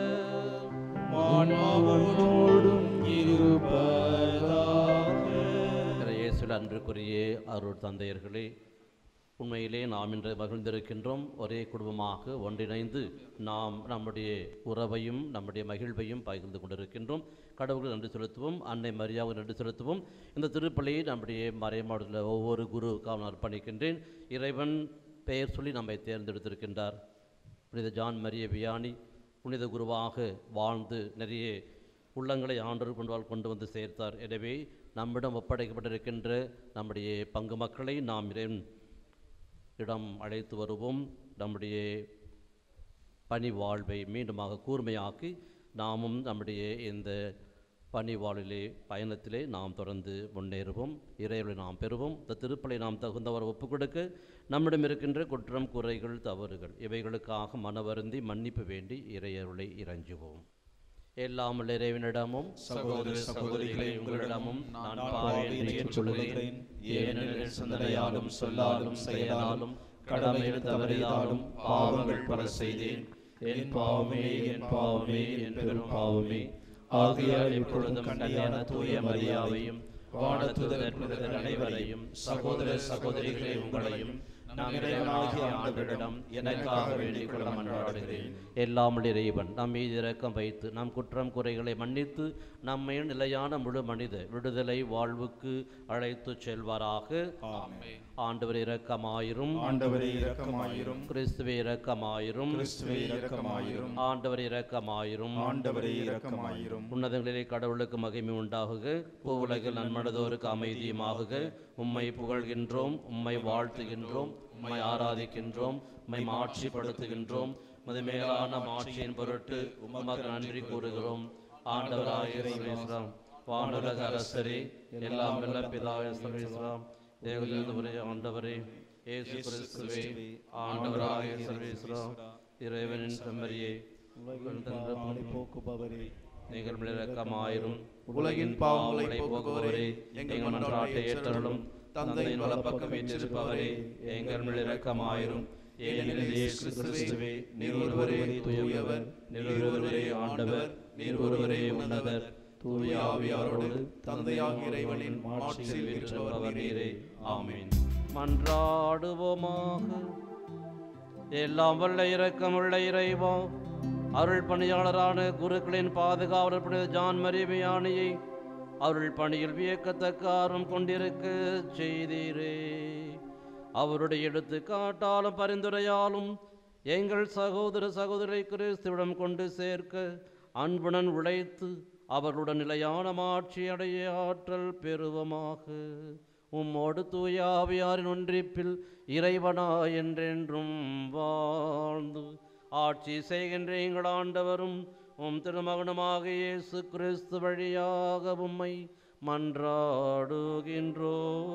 மாணவனோடும் இருப்பதாக இயேசுவில் அன்றுக்குரிய அருள் தந்தையர்களே உண்மையிலே நாம் இன்று மகிழ்ந்திருக்கின்றோம் ஒரே குடும்பமாக ஒன்றிணைந்து நாம் நம்முடைய உறவையும் நம்முடைய மகிழ்வையும் பகிர்ந்து கொண்டிருக்கின்றோம் கடவுளுக்கு நன்றி செலுத்துவோம் அன்னை மரியாவுக்கு நன்றி செலுத்துவோம் இந்த திருப்பலியை நம்முடைய மறைமாடத்தில் ஒவ்வொரு குருவுக்காக நான் அர்ப்பணிக்கின்றேன் இறைவன் பெயர் சொல்லி நம்மை தேர்ந்தெடுத்திருக்கின்றார் புனித ஜான் மரிய வியானி புனித குருவாக வாழ்ந்து நிறைய உள்ளங்களை ஆண்டவர் கொண்டு கொண்டு வந்து சேர்த்தார் எனவே நம்மிடம் ஒப்படைக்கப்பட்டிருக்கின்ற நம்முடைய பங்கு மக்களை நாம் இறைவன் இடம் அழைத்து வருவோம் நம்முடைய பணி வாழ்வை மீண்டுமாக கூர்மையாக்கி நாமும் நம்முடைய இந்த பணி வாழ்விலே பயணத்திலே நாம் தொடர்ந்து முன்னேறுவோம் இறைவனை நாம் பெறுவோம் இந்த திருப்பலை நாம் தகுந்தவர் ஒப்புக் கொடுக்க நம்மிடம் இருக்கின்ற குற்றம் குறைகள் தவறுகள் இவைகளுக்காக மனவருந்தி மன்னிப்பு வேண்டி இறையருளை இறைஞ்சுவோம் எல்லாம் உள்ள இறைவனிடமும் சகோதர சகோதரிகளை உங்களிடமும் நான் பாவையில் ஏற்றுக்கொள்கிறேன் ஏனெனில் சிந்தனையாலும் சொல்லாலும் செயலாலும் கடமையில் தவறினாலும் பாவங்கள் பல செய்தேன் என் பாவமே என் பாவமே என் பெரும் பாவமே ஆகையால் இப்பொழுதும் கண்ணியான தூய மரியாவையும் வானத்துதர் புனிதர் அனைவரையும் சகோதர சகோதரிகளை உங்களையும் நம் இறைவனாகிய ஆண்டவரிடம் எனக்காக வேண்டிக் கொள்ள மன்றாடுகிறேன் எல்லாம் இறைவன் நம் மீது இரக்கம் வைத்து நம் குற்றம் குறைகளை மன்னித்து நம்மை நிலையான முழு மனித விடுதலை வாழ்வுக்கு அழைத்து செல்வாராக ஆண்டவர் இரக்கமாயிரும் ஆண்டவரே இரக்கமாயிரும். கிறிஸ்துவே இரக்கமாயிரும் கிறிஸ்துவே இரக்கமாயிரும். ஆண்டவர் இரக்கமாயிரும் ஆண்டவரே இரக்கமாயிரும். உன்னதங்களிலே கடவுளுக்கு மகிமை உண்டாகுக பூவுலகில் நன்மனதோருக்கு அமைதியுமாகுக உம்மை புகழ்கின்றோம் உம்மை வாழ்த்துகின்றோம் உம்மை ஆராதிக்கின்றோம் உம்மை மாட்சிப்படுத்துகின்றோம் உமது மேலான மாட்சியின் பொருட்டு உமக்கு நன்றி கூறுகிறோம் ஆண்டவராகிய சர்வேஸ்வரம் வானுலக அரசரே எல்லாம் வல்ல பிதாவே சர்வேஸ்வரம் தேவலிருந்து ஆண்டவரே இயேசு கிறிஸ்துவே ஆண்டவராகிய சர்வேஸ்வரம் இறைவனின் செம்மறியே உலகின் தங்களை போக்குபவரே நீங்கள் இரக்கமாயிரும் உலகின் பாவங்களை போக்குபவரே எங்கள் மன்றாட்டை ஏற்றருளும் தந்தையின் வலப்பக்கம் வீற்றிருப்பவரே எங்கள் மேல் இரக்கமாயிரும் ஏனெனில் இயேசு கிறிஸ்துவே நீர் ஒருவரே தூயவர் நீர் ஒருவரே ஆண்டவர் நீர் ஒருவரே உன்னதர் தூய ஆவியாரோடு தந்தையாகிய இறைவனின் மாட்சியில் வீற்றிருப்பவர் நீரே ஆமென் மன்றாடுவோமாக எல்லாம் வல்ல இரக்கமுள்ள இறைவா அருள் பணியாளரான குருக்களின் பாதுகாவலர் புனித ஜான் மரிவியானியை அருள் பணியில் வியக்கத்தக்க ஆர்வம் கொண்டிருக்க செய்தீரே அவருடைய எடுத்துக்காட்டாலும் பரிந்துரையாலும் எங்கள் சகோதர சகோதரி கிறிஸ்துவிடம் கொண்டு சேர்க்க அன்புடன் உழைத்து அவர்களுடன் நிலையான மாட்சி அடைய ஆற்றல் பெறுவமாக உம்மோடு தூய ஆவியாரின் ஒன்றிப்பில் இறைவனா என்றென்றும் வாழ்ந்து ஆட்சி செய்கின்ற எங்கள் ஆண்டவரும் உம் திருமகனுமாக இயேசு கிறிஸ்து வழியாக உம்மை மன்றாடுகின்றோ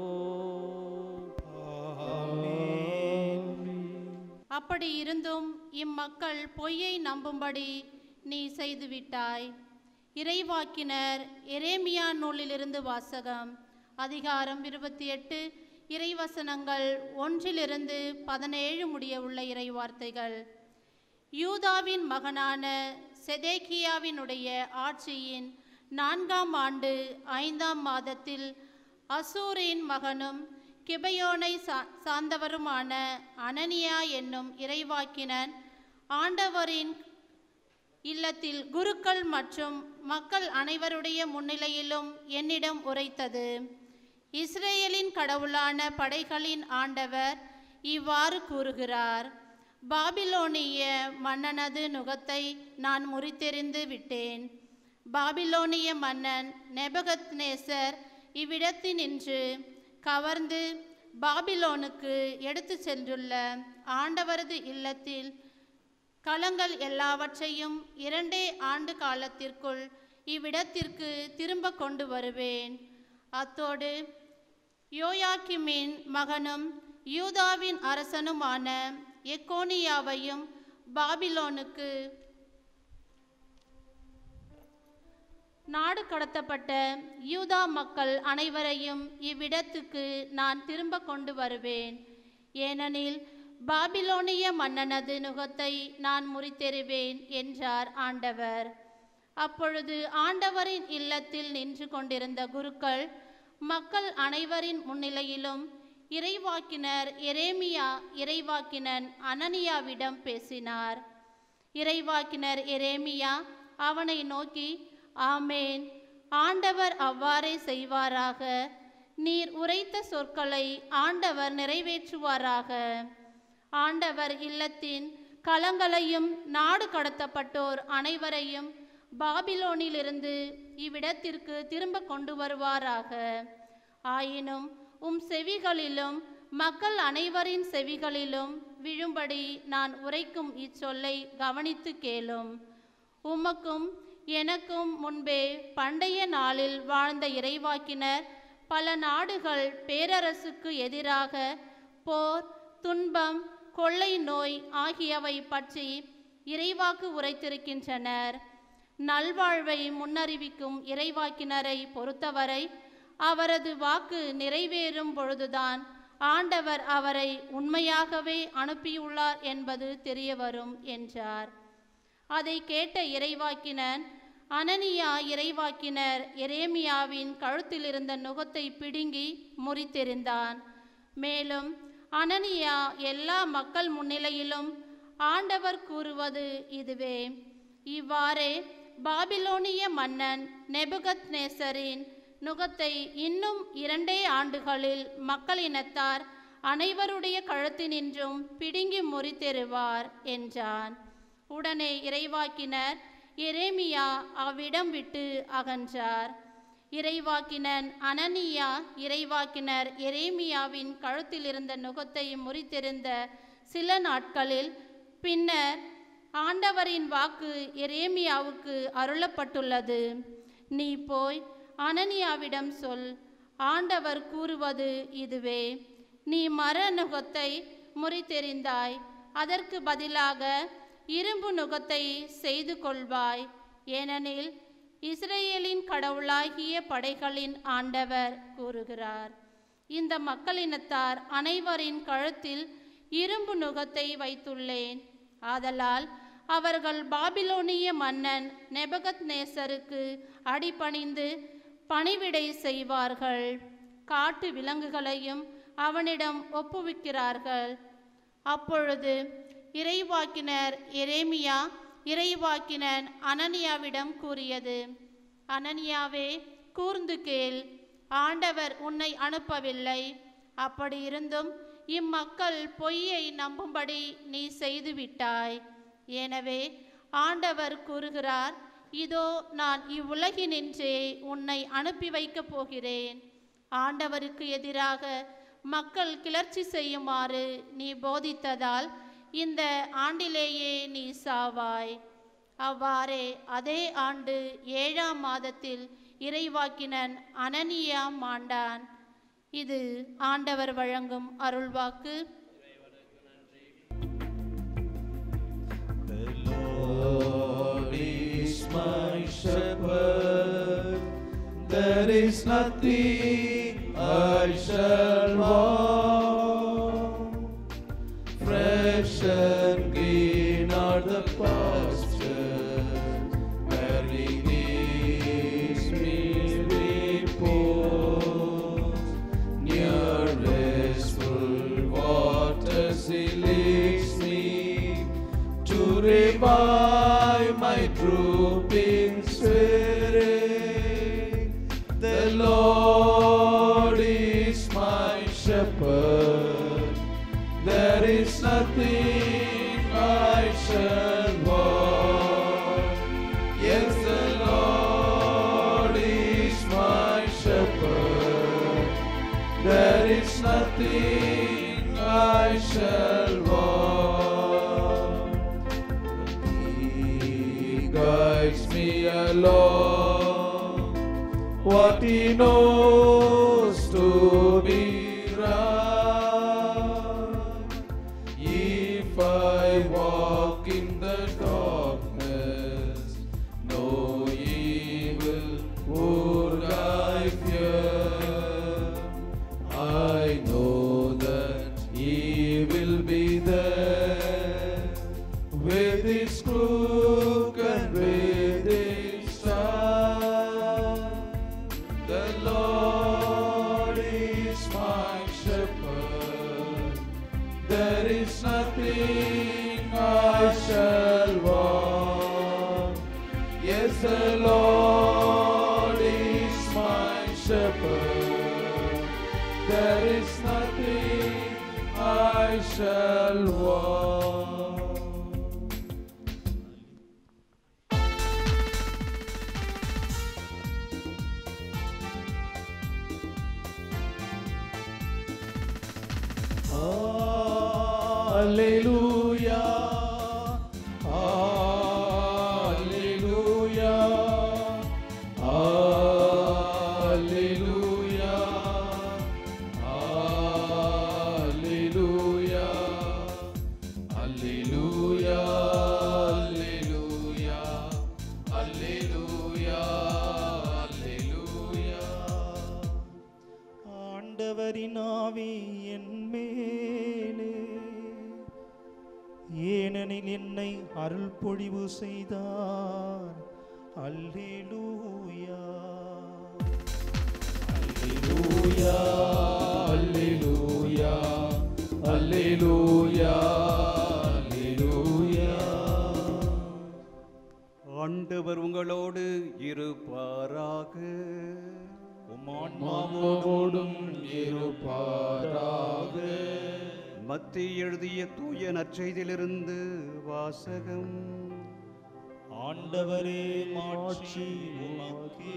அப்படி இருந்தும் இம்மக்கள் பொய்யை நம்பும்படி நீ செய்துவிட்டாய் இறைவாக்கினர் எரேமியா நூலிலிருந்து வாசகம் அதிகாரம் இருபத்தி எட்டு இறைவசனங்கள் ஒன்றிலிருந்து பதினேழு முடிய உள்ள இறைவார்த்தைகள் யூதாவின் மகனான செதேக்கியாவினுடைய ஆட்சியின் நான்காம் ஆண்டு ஐந்தாம் மாதத்தில் அசூரின் மகனும் கிபயோனை சா சார்ந்தவருமான அனனியா என்னும் இறைவாக்கினன் ஆண்டவரின் இல்லத்தில் குருக்கள் மற்றும் மக்கள் அனைவருடைய முன்னிலையிலும் என்னிடம் உரைத்தது இஸ்ரேலின் கடவுளான படைகளின் ஆண்டவர் இவ்வாறு கூறுகிறார் பாபிலோனிய மன்னனது நுகத்தை நான் முறித்தெறிந்து விட்டேன் பாபிலோனிய மன்னன் நெபகத்நேசர் இவ்விடத்தினின்று கவர்ந்து பாபிலோனுக்கு எடுத்து சென்றுள்ள ஆண்டவரது இல்லத்தில் களங்கள் எல்லாவற்றையும் இரண்டே ஆண்டு காலத்திற்குள் இவ்விடத்திற்கு திரும்ப கொண்டு வருவேன் அத்தோடு யோயாக்கிமின் மகனும் யூதாவின் அரசனுமான எக்கோனியாவையும் பாபிலோனுக்கு நாடு கடத்தப்பட்ட யூதா மக்கள் அனைவரையும் இவ்விடத்துக்கு நான் திரும்ப கொண்டு வருவேன் ஏனெனில் பாபிலோனிய மன்னனது நுகத்தை நான் முறித்தெறிவேன் என்றார் ஆண்டவர் அப்பொழுது ஆண்டவரின் இல்லத்தில் நின்று கொண்டிருந்த குருக்கள் மக்கள் அனைவரின் முன்னிலையிலும் இறைவாக்கினர் எரேமியா இறைவாக்கினன் அனனியாவிடம் பேசினார் இறைவாக்கினர் எரேமியா அவனை நோக்கி ஆமேன் ஆண்டவர் அவ்வாறே செய்வாராக நீர் உரைத்த சொற்களை ஆண்டவர் நிறைவேற்றுவாராக ஆண்டவர் இல்லத்தின் களங்களையும் நாடு கடத்தப்பட்டோர் அனைவரையும் பாபிலோனிலிருந்து இவ்விடத்திற்கு திரும்ப கொண்டு வருவாராக ஆயினும் உம் செவிகளிலும் மக்கள் அனைவரின் செவிகளிலும் விழும்படி நான் உரைக்கும் இச்சொல்லை கவனித்து கேளும் உமக்கும் எனக்கும் முன்பே பண்டைய நாளில் வாழ்ந்த இறைவாக்கினர் பல நாடுகள் பேரரசுக்கு எதிராக போர் துன்பம் கொள்ளை நோய் ஆகியவை பற்றி இறைவாக்கு உரைத்திருக்கின்றனர் நல்வாழ்வை முன்னறிவிக்கும் இறைவாக்கினரை பொறுத்தவரை அவரது வாக்கு நிறைவேறும் பொழுதுதான் ஆண்டவர் அவரை உண்மையாகவே அனுப்பியுள்ளார் என்பது தெரியவரும் என்றார் அதை கேட்ட இறைவாக்கினன் அனனியா இறைவாக்கினர் எரேமியாவின் கழுத்தில் இருந்த நுகத்தை பிடுங்கி முறித்தெறிந்தான் மேலும் அனனியா எல்லா மக்கள் முன்னிலையிலும் ஆண்டவர் கூறுவது இதுவே இவ்வாறே பாபிலோனிய மன்னன் நெபுகத் நேசரின் நுகத்தை இன்னும் இரண்டே ஆண்டுகளில் மக்களினத்தார் அனைவருடைய கழுத்தினின்றும் பிடுங்கி முறித்தெறுவார் என்றான் உடனே இறைவாக்கினர் எரேமியா அவ்விடம் விட்டு அகன்றார் இறைவாக்கினன் அனனியா இறைவாக்கினர் எரேமியாவின் கழுத்தில் இருந்த நுகத்தை முறித்திருந்த சில நாட்களில் பின்னர் ஆண்டவரின் வாக்கு எரேமியாவுக்கு அருளப்பட்டுள்ளது நீ போய் அனனியாவிடம் சொல் ஆண்டவர் கூறுவது இதுவே நீ மர நுகத்தை முறித்தெறிந்தாய் அதற்கு பதிலாக இரும்பு நுகத்தை செய்து கொள்வாய் ஏனெனில் இஸ்ரேலின் கடவுளாகிய படைகளின் ஆண்டவர் கூறுகிறார் இந்த மக்களினத்தார் அனைவரின் கழுத்தில் இரும்பு நுகத்தை வைத்துள்ளேன் ஆதலால் அவர்கள் பாபிலோனிய மன்னன் நெபகத் நேசருக்கு அடிபணிந்து பணிவிடை செய்வார்கள் காட்டு விலங்குகளையும் அவனிடம் ஒப்புவிக்கிறார்கள் அப்பொழுது இறைவாக்கினர் எரேமியா இறைவாக்கினன் அனனியாவிடம் கூறியது அனனியாவே கூர்ந்து கேள் ஆண்டவர் உன்னை அனுப்பவில்லை அப்படி இருந்தும் இம்மக்கள் பொய்யை நம்பும்படி நீ செய்துவிட்டாய் எனவே ஆண்டவர் கூறுகிறார் இதோ நான் இவ்வுலகினின்றே உன்னை அனுப்பி வைக்கப் போகிறேன் ஆண்டவருக்கு எதிராக மக்கள் கிளர்ச்சி செய்யுமாறு நீ போதித்ததால் இந்த ஆண்டிலேயே நீ சாவாய் அவ்வாறே அதே ஆண்டு ஏழாம் மாதத்தில் இறைவாக்கினன் அனனியா மாண்டான் இது ஆண்டவர் வழங்கும் அருள்வாக்கு Lord is my shepherd, there is nothing I shall want. Fresh and green are the pastures, where he gives me repose. Near restful waters he leads me to revive my drooping spirit. The Lord is my shepherd, there is nothing I shall want. Yes, the Lord is my shepherd, there is nothing I shall want. He guides me along what he knows to be right. If I walk in the darkness, no evil would I fear. I know that he will be there with his crook and with his staff. The Lord is my shepherd, there is nothing I shall want. Yes, the Lord is my shepherd, there is nothing I shall want. Hallelujah. Hallelujah. Hallelujah. Hallelujah. Hallelujah. Hallelujah. Hallelujah. Hallelujah. ஆண்டவரின் ஆவி என் மேலே ஏனெனில் என்னை அருள் பொழிவு செய்தார் அல்லேலூயா Hallelujah, hallelujah, அல்லேலூயா அல்லேலூயா ஆண்டவர் உங்களோடு இருப்பாராக உம்மான்மாவோடும் இருப்பாராக மத்திய எழுதிய தூய நற்செய்தியிலிருந்து வாசகம் ஆண்டவரே மாட்சி உமக்கே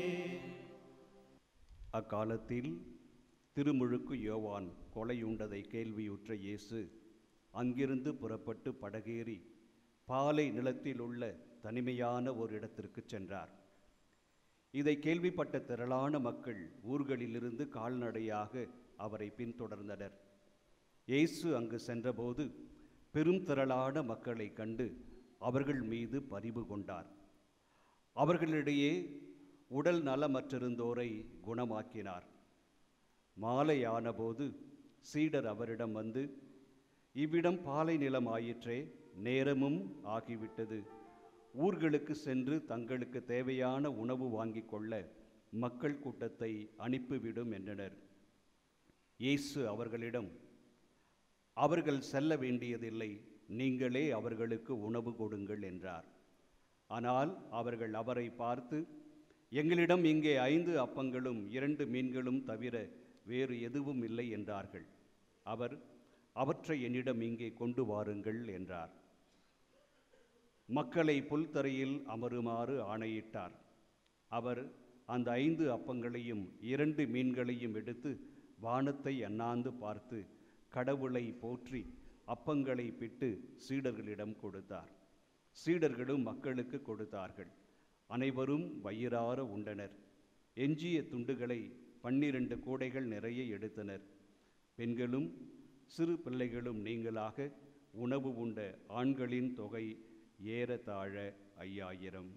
அக்காலத்தில் திருமுழுக்கு யோவான் கொலையுண்டதை கேள்வியுற்ற இயேசு அங்கிருந்து புறப்பட்டு படகேறி பாலை நிலத்தில் உள்ள தனிமையான ஒரு இடத்திற்கு சென்றார் இதை கேள்விப்பட்ட திரளான மக்கள் ஊர்களிலிருந்து கால்நடையாக அவரை பின்தொடர்ந்தனர் இயேசு அங்கு சென்றபோது பெரும் திரளான மக்களை கண்டு அவர்கள் மீது பரிவு கொண்டார் அவர்களிடையே உடல் நலமற்றிருந்தோரை குணமாக்கினார் மாலையானபோது சீடர் அவரிடம் வந்து இவ்விடம் பாலை நிலம் ஆயிற்றே நேரமும் ஆகிவிட்டது ஊர்களுக்கு சென்று தங்களுக்கு தேவையான உணவு வாங்கிக் கொள்ள மக்கள் கூட்டத்தை அனுப்பிவிடும் என்றனர் இயேசு அவர்களிடம் அவர்கள் செல்ல வேண்டியதில்லை நீங்களே அவர்களுக்கு உணவு கொடுங்கள் என்றார் ஆனால் அவர்கள் அவரை பார்த்து எங்களிடம் இங்கே ஐந்து அப்பங்களும் இரண்டு மீன்களும் தவிர வேறு எதுவும் இல்லை என்றார்கள் அவர் அவற்றை என்னிடம் இங்கே கொண்டு வாருங்கள் என்றார் மக்களை புல்தரையில் அமருமாறு ஆணையிட்டார் அவர் அந்த ஐந்து அப்பங்களையும் இரண்டு மீன்களையும் எடுத்து வானத்தை அண்ணாந்து பார்த்து கடவுளை போற்றி அப்பங்களை பிட்டு சீடர்களிடம் கொடுத்தார் சீடர்களும் மக்களுக்கு கொடுத்தார்கள் அனைவரும் வயிறார உண்டனர் எஞ்சிய துண்டுகளை பன்னிரண்டு கூடைகள் நிறைய எடுத்தனர் பெண்களும் சிறு பிள்ளைகளும் நீங்களாக உணவு உண்ட ஆண்களின் தொகை ஏறத்தாழ ஐயாயிரம்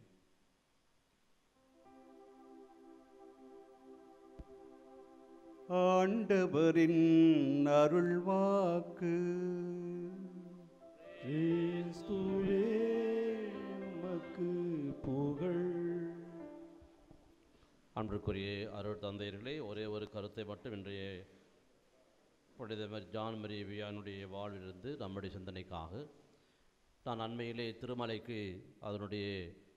ஆண்டவரின் அருள்வாக்கு கிறிஸ்துவே உமக்கு புகழ் அன்றுக்குரிய அருள் தந்தையர்களே ஒரே ஒரு கருத்தை மட்டும் இன்றைய புனிதமர் ஜான் மரி வியானுடைய வாழ்விலிருந்து நம்முடைய சிந்தனைக்காக நான் அண்மையிலே திருமலைக்கு அதனுடைய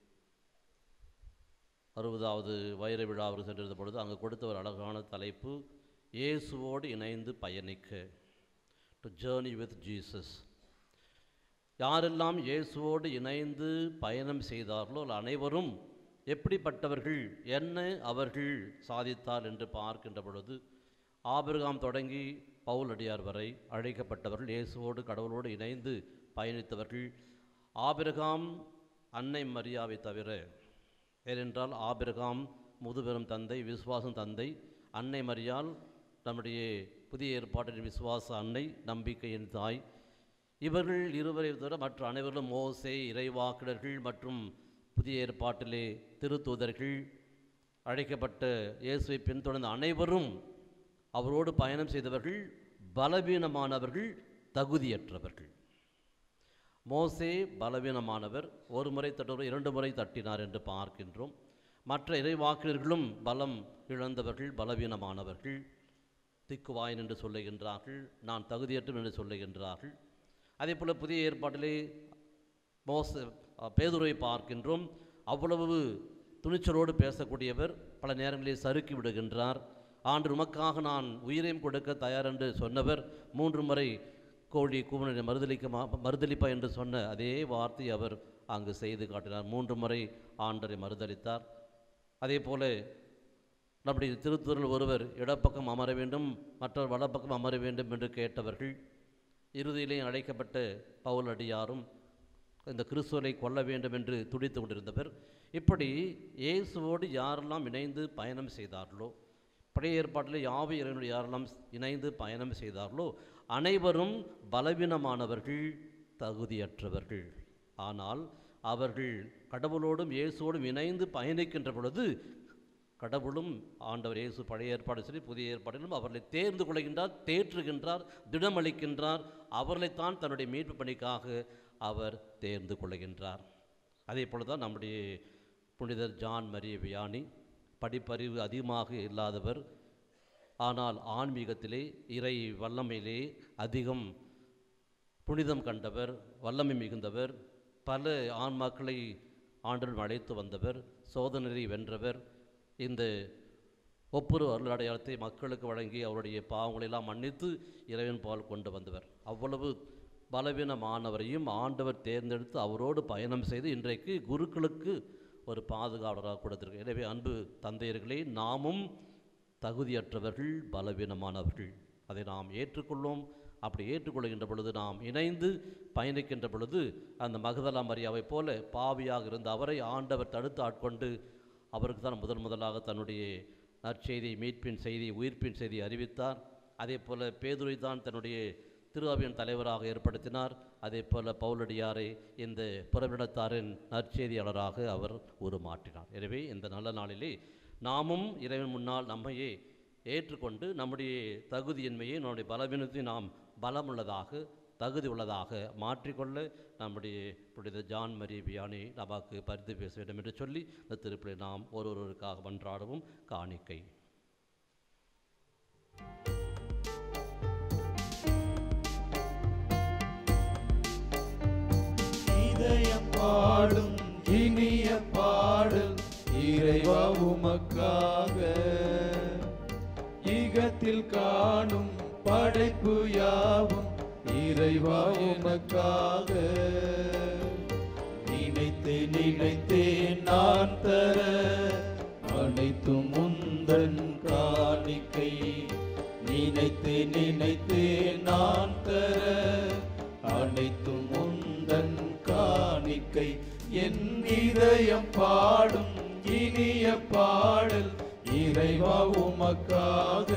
அறுபதாவது வைர விழாவிற்கு சென்றிருந்த பொழுது அங்கே கொடுத்த ஒரு அழகான தலைப்பு இயேசுவோடு இணைந்து பயணிக்க டு ஜேர்னி வித் ஜீசஸ் யாரெல்லாம் இயேசுவோடு இணைந்து பயணம் செய்தார்களோ அனைவரும் எப்படிப்பட்டவர்கள் என்ன அவர்கள் சாதித்தார் என்று பார்க்கின்ற பொழுது ஆபிரகாம் தொடங்கி பவுல் அடியார் வரை அழைக்கப்பட்டவர்கள் இயேசுவோடு கடவுளோடு இணைந்து பயணித்தவர்கள் ஆபிரகாம் அன்னை மரியாவை தவிர ஏனென்றால் ஆபிரகாம் முதுபெரும் தந்தை விசுவாசம் தந்தை அன்னை மரியால் நம்முடைய புதிய ஏற்பாட்டின் விசுவாச அன்னை நம்பிக்கையின் தாய் இவர்கள் இருவரை தவிர மற்ற அனைவரும் மோசே இறைவாக்கினர்கள் மற்றும் புதிய ஏற்பாட்டிலே திருத்தூதர்கள் அழைக்கப்பட்ட இயேசுவை பின்தொடர்ந்த அனைவரும் அவரோடு பயணம் செய்தவர்கள் பலவீனமானவர்கள் தகுதியற்றவர்கள் மோசே பலவீனமானவர் ஒரு முறை தட்டுவர் இரண்டு முறை தட்டினார் என்று பார்க்கின்றோம் மற்ற இறைவாக்கினர்களும் பலம் இழந்தவர்கள் பலவீனமானவர்கள் திக்குவாயன் என்று சொல்லுகின்றார்கள் நான் தகுதியற்றம் என்று சொல்லுகின்றார்கள் அதே போல் புதிய ஏற்பாட்டிலே மோச பேதுரை பார்க்கின்றோம் அவ்வளவு துணிச்சலோடு பேசக்கூடியவர் பல நேரங்களில் சறுக்கி விடுகின்றார் ஆண்டு உமக்காக நான் உயிரையும் கொடுக்க தயார் என்று சொன்னவர் மூன்று முறை கோழி கூவனை மறுதளிக்க மறுதளிப்பா என்று சொன்ன அதே வார்த்தை அவர் அங்கு செய்து காட்டினார் மூன்று முறை ஆண்டரை மறுதளித்தார் அதே போல நம்முடைய திருத்தூரில் ஒருவர் இடப்பக்கம் அமர வேண்டும் மற்றவர் வலப்பக்கம் அமர வேண்டும் என்று கேட்டவர்கள் இறுதியிலே அழைக்கப்பட்ட பவுல் அடியாரும் இந்த கிறிஸ்துவனை கொல்ல வேண்டும் என்று துடித்து கொண்டிருந்தவர் இப்படி இயேசுவோடு யாரெல்லாம் இணைந்து பயணம் செய்தார்களோ பழைய ஏற்பாட்டில் யாவை இறைவனோடு யாரெல்லாம் இணைந்து பயணம் செய்தார்களோ அனைவரும் பலவீனமானவர்கள் தகுதியற்றவர்கள் ஆனால் அவர்கள் கடவுளோடும் இயேசுவோடும் இணைந்து பயணிக்கின்ற பொழுது கடவுளும் ஆண்டவர் இயேசு பழைய ஏற்பாடு சரி புதிய ஏற்பாட்டிலும் அவர்களை தேர்ந்து கொள்கின்றார் தேற்றுகின்றார் திடமளிக்கின்றார் அவர்களைத்தான் தன்னுடைய மீட்பு பணிக்காக அவர் தேர்ந்து கொள்கின்றார் அதே போல தான் நம்முடைய புனிதர் ஜான் மரிய வியானி படிப்பறிவு அதிகமாக இல்லாதவர் ஆனால் ஆன்மீகத்திலே இறை வல்லமையிலே அதிகம் புனிதம் கண்டவர் வல்லமை மிகுந்தவர் பல ஆன்மாக்களை ஆண்டல் அழைத்து வந்தவர் சோதனரை வென்றவர் இந்த ஒப்புரு அருள் அடையாளத்தை மக்களுக்கு வழங்கி அவருடைய பாவங்களெல்லாம் மன்னித்து இறைவன் பால் கொண்டு வந்தவர் அவ்வளவு பலவீனமானவரையும் ஆண்டவர் தேர்ந்தெடுத்து அவரோடு பயணம் செய்து இன்றைக்கு குருக்களுக்கு ஒரு பாதுகாவலராக கொடுத்திருக்கு எனவே அன்பு தந்தையர்களே நாமும் தகுதியற்றவர்கள் பலவீனமானவர்கள் அதை நாம் ஏற்றுக்கொள்வோம் அப்படி ஏற்றுக்கொள்கின்ற பொழுது நாம் இணைந்து பயணிக்கின்ற பொழுது அந்த மகதலா மரியாவை போல பாவியாக இருந்த அவரை ஆண்டவர் தடுத்து ஆட்கொண்டு அவருக்கு தான் முதன் முதலாக தன்னுடைய நற்செய்தி மீட்பின் செய்தி உயிர்ப்பின் செய்தி அறிவித்தார் அதே போல் பேதுரை தான் தன்னுடைய திருவாவியின் தலைவராக ஏற்படுத்தினார் அதே போல் பவுலடியாரை இந்த புறவிடத்தாரின் நற்செய்தியாளராக அவர் உருமாற்றினார் எனவே இந்த நல்ல நாளிலே நாமும் இறைவன் முன்னால் நம்மையே ஏற்றுக்கொண்டு நம்முடைய தகுதியின்மையை நம்முடைய பலவீனத்தை நாம் பலமுள்ளதாக தகுதி உள்ளதாக மாற்றிக்கொள்ள நம்முடைய புனித ஜான் மரி வியானி நமக்கு பரிந்து பேச வேண்டும் என்று சொல்லி இந்த திருப்பிலை நாம் ஒருவருக்காக மன்றாடவும் காணிக்கை இதயம் பாடும் இனிய பாடல் இறைவா உமக்காக ஈகத்தில் காணும் படைப்பு யாவும் இறைவா உமக்காக நினைத்து நினைத்தேன் நான் தர அனைத்தும் முந்தன் காணிக்கை நினைத்து நினைத்தேன் நான் தர அனைத்தும் முந்தன் காணிக்கை என் இதயம் பாடும் இனிய பாடல் இறைவா உமக்காக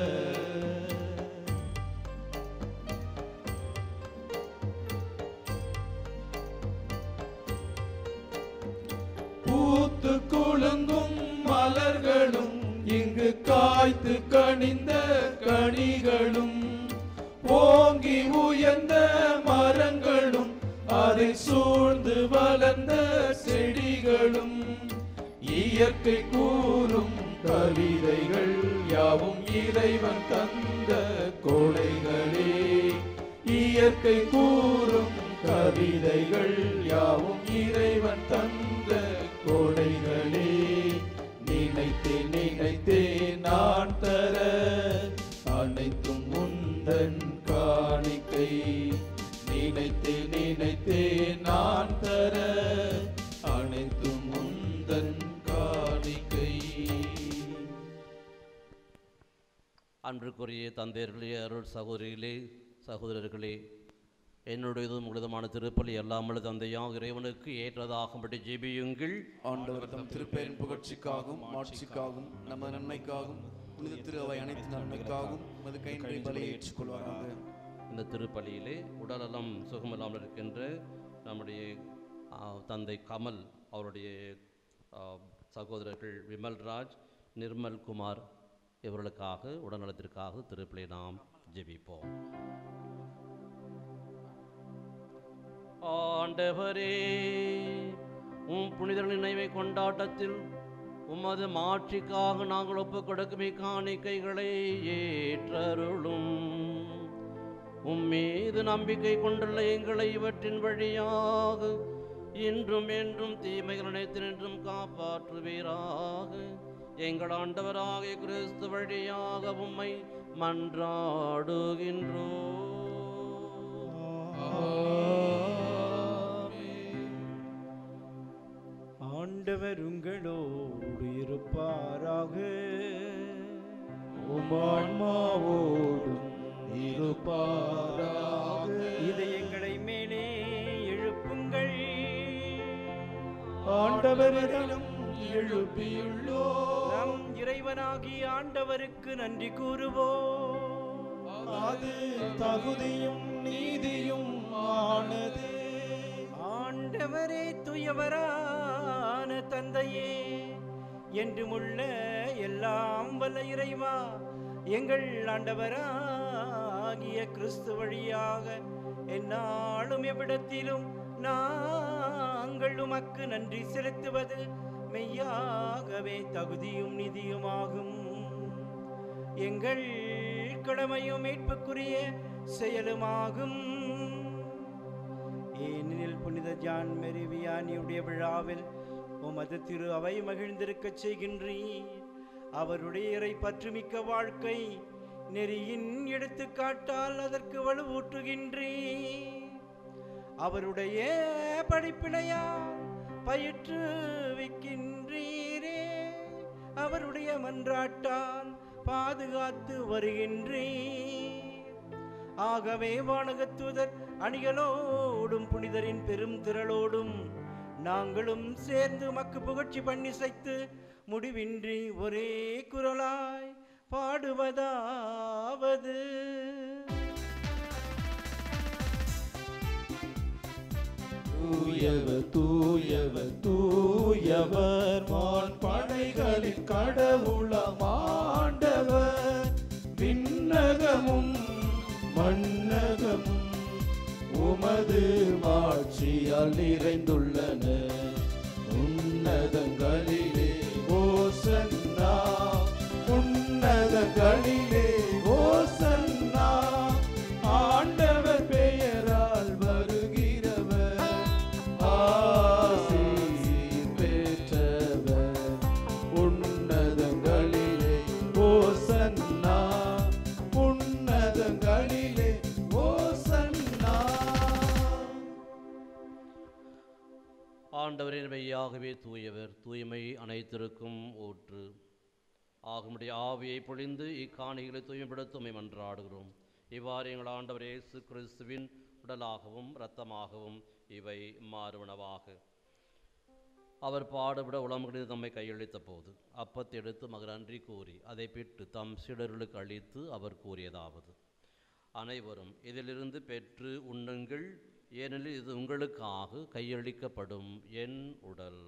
பூத்து குலுங்கும் மலர்களும் இங்கு காய்த்து கனிந்த கனிகளும் ஓங்கி உயர்ந்த மரங்களும் அதை சூழ்ந்து வளர்ந்த செடிகளும் இயற்கை கூறும் கவிதைகள் யாவும் இறைவன் தந்த கொடைகளே இயற்கை கூறும் கவிதைகள் யாவும் இறைவன் தந்த கொடைகளே நினைத்தே நினைத்தே நான் தர அனைத்தும் முந்தன் காணிக்கை நினைத்தே நினைத்தே நான் தர அனைத்தும் முந்தன் காணிக்கை அன்றுக்குரிய தந்தையர்களே அருள் சகோதரிகளே சகோதரர்களே என்னுடையதும் உங்களதுமான திருப்பலி எல்லாமல்ல தந்தையாக இறைவனுக்கு ஏற்றதாகும்படி ஜெபியுங்கள் ஆண்டவர் தம் திருப்பெயரின் புகழ்ச்சிக்காகவும் ஆட்சிக்காகவும் நம்ம நன்மைக்காகவும் புனித திரு அவை அனைத்து நன்மைக்காகவும் மது கையின்படி பலியை ஏற்றுக்கொள்வாராக இந்த திருப்பலியிலே உடல்நலம் சுகமில்லாமல் இருக்கின்ற நம்முடைய ஆ, தந்தை கமல் அவருடைய ஆ, சகோதரர்கள் விமல்ராஜ் நிர்மல் குமார் இவர்களுக்காக உடல்நலத்திற்காக திருப்பலி நாம் ஜெபிப்போம் ஆண்டவரே உம் புனிதர் நினைவை கொண்டாட்டத்தில் உமது மாட்சிக்காக நாங்கள் ஒப்புக் கொடுக்கும் இக்காணிக்கைகளை ஏற்றருளும் உம் மீது நம்பிக்கை கொண்டுள்ள எங்களை இவற்றின் வழியாக இன்றும் என்றும் தீமைகள் அனைத்து நின்றும் காப்பாற்றுவீராக எங்கள் ஆண்டவராகிய கிறிஸ்து வழியாக உம்மை ஆண்டவர் உங்களோடு இருப்பாராக உமான்மாவோடும் இருப்பாராக இதயங்களை மேலே எழுப்புங்கள் ஆண்டவரிடம் எழுப்பியுள்ளோ நம் இறைவனாகிய ஆண்டவருக்கு நன்றி கூறுவோம் அது தகுதியும் நீதியும் ஆனது ஆண்டவரே துயவரான தந்தையே என்றுமுள்ள எல்லாம் வல்ல இறைவா எங்கள் ஆண்டவராகிய கிறிஸ்து வழியாக எந்நாளும் எவ்விடத்திலும் நாங்கள் உமக்கு நன்றி செலுத்துவது மெய்யாகவே தகுதியும் நிதியுமாகும் எங்கள் கடமையும் மீட்புக்குரிய செயலுமாகும் ஏனெனில் புனித ஜான் மேரி வியானியுடைய விழாவில் உமது திரு அவை மகிழ்ந்திருக்கச் செய்கின்றீர் அவருடைய இறை பற்றுமிக்க வாழ்க்கை நெறியின் எடுத்துக்காட்டால் அதற்கு வலுவூட்டுகின்றீர் அவருடைய படிப்பினையால் பயிற்றுவிக்கின்றீரே அவருடைய மன்றாட்டால் பாதுகாத்து வருகின்றீர் ஆகவே வானகத்துதர் அணிகளோடும் புனிதரின் பெரும் திரளோடும் நாங்களும் சேர்ந்து மக்கு புகழ்ச்சி பண்ணி சைத்து முடிவின்றி ஒரே குரலாய் பாடுவதாவது தூயவர் தூயவர் தூயவர் வான் படைகளின் கடவுளம் ஆண்டவர் விண்ணகமும் மண்ணகமும் உமது மாட்சியால் நிறைந்துள்ளன உன்னதங்களிலே ஓசன்னா உன்னதங்களிலே ஓசன்னா ஆண்டவர் பெயரால் வருகிறவர் ஆசீர் பெற்றவர் உன்னதங்களிலே ஓசன்னா உன்னதங்களிலே ஓசன்னா ஆண்டவரின் மெய்யாகவே தூயவர் தூய்மை அனைத்திற்கும் ஊற்று ஆகுமுடைய ஆவியை பொழிந்து இக்காணிகளை தூய்மைப்படுத்துமை மன்றாடுகிறோம் இவ்வாறு எங்கள் ஆண்டவர் இயேசு கிறிஸ்துவின் உடலாகவும் இரத்தமாகவும் இவை மாறுவனவாக அவர் பாடுபட உளமுடிந்து தம்மை கையளித்த போது அப்பத்தை எடுத்து மகர் நன்றி கூறி அதை பெற்று தம் சிடர்களுக்கு அளித்து அவர் கூறியதாவது அனைவரும் இதிலிருந்து பெற்று உண்ணுங்கள் ஏனெனில் இது உங்களுக்காக கையளிக்கப்படும் என் உடல்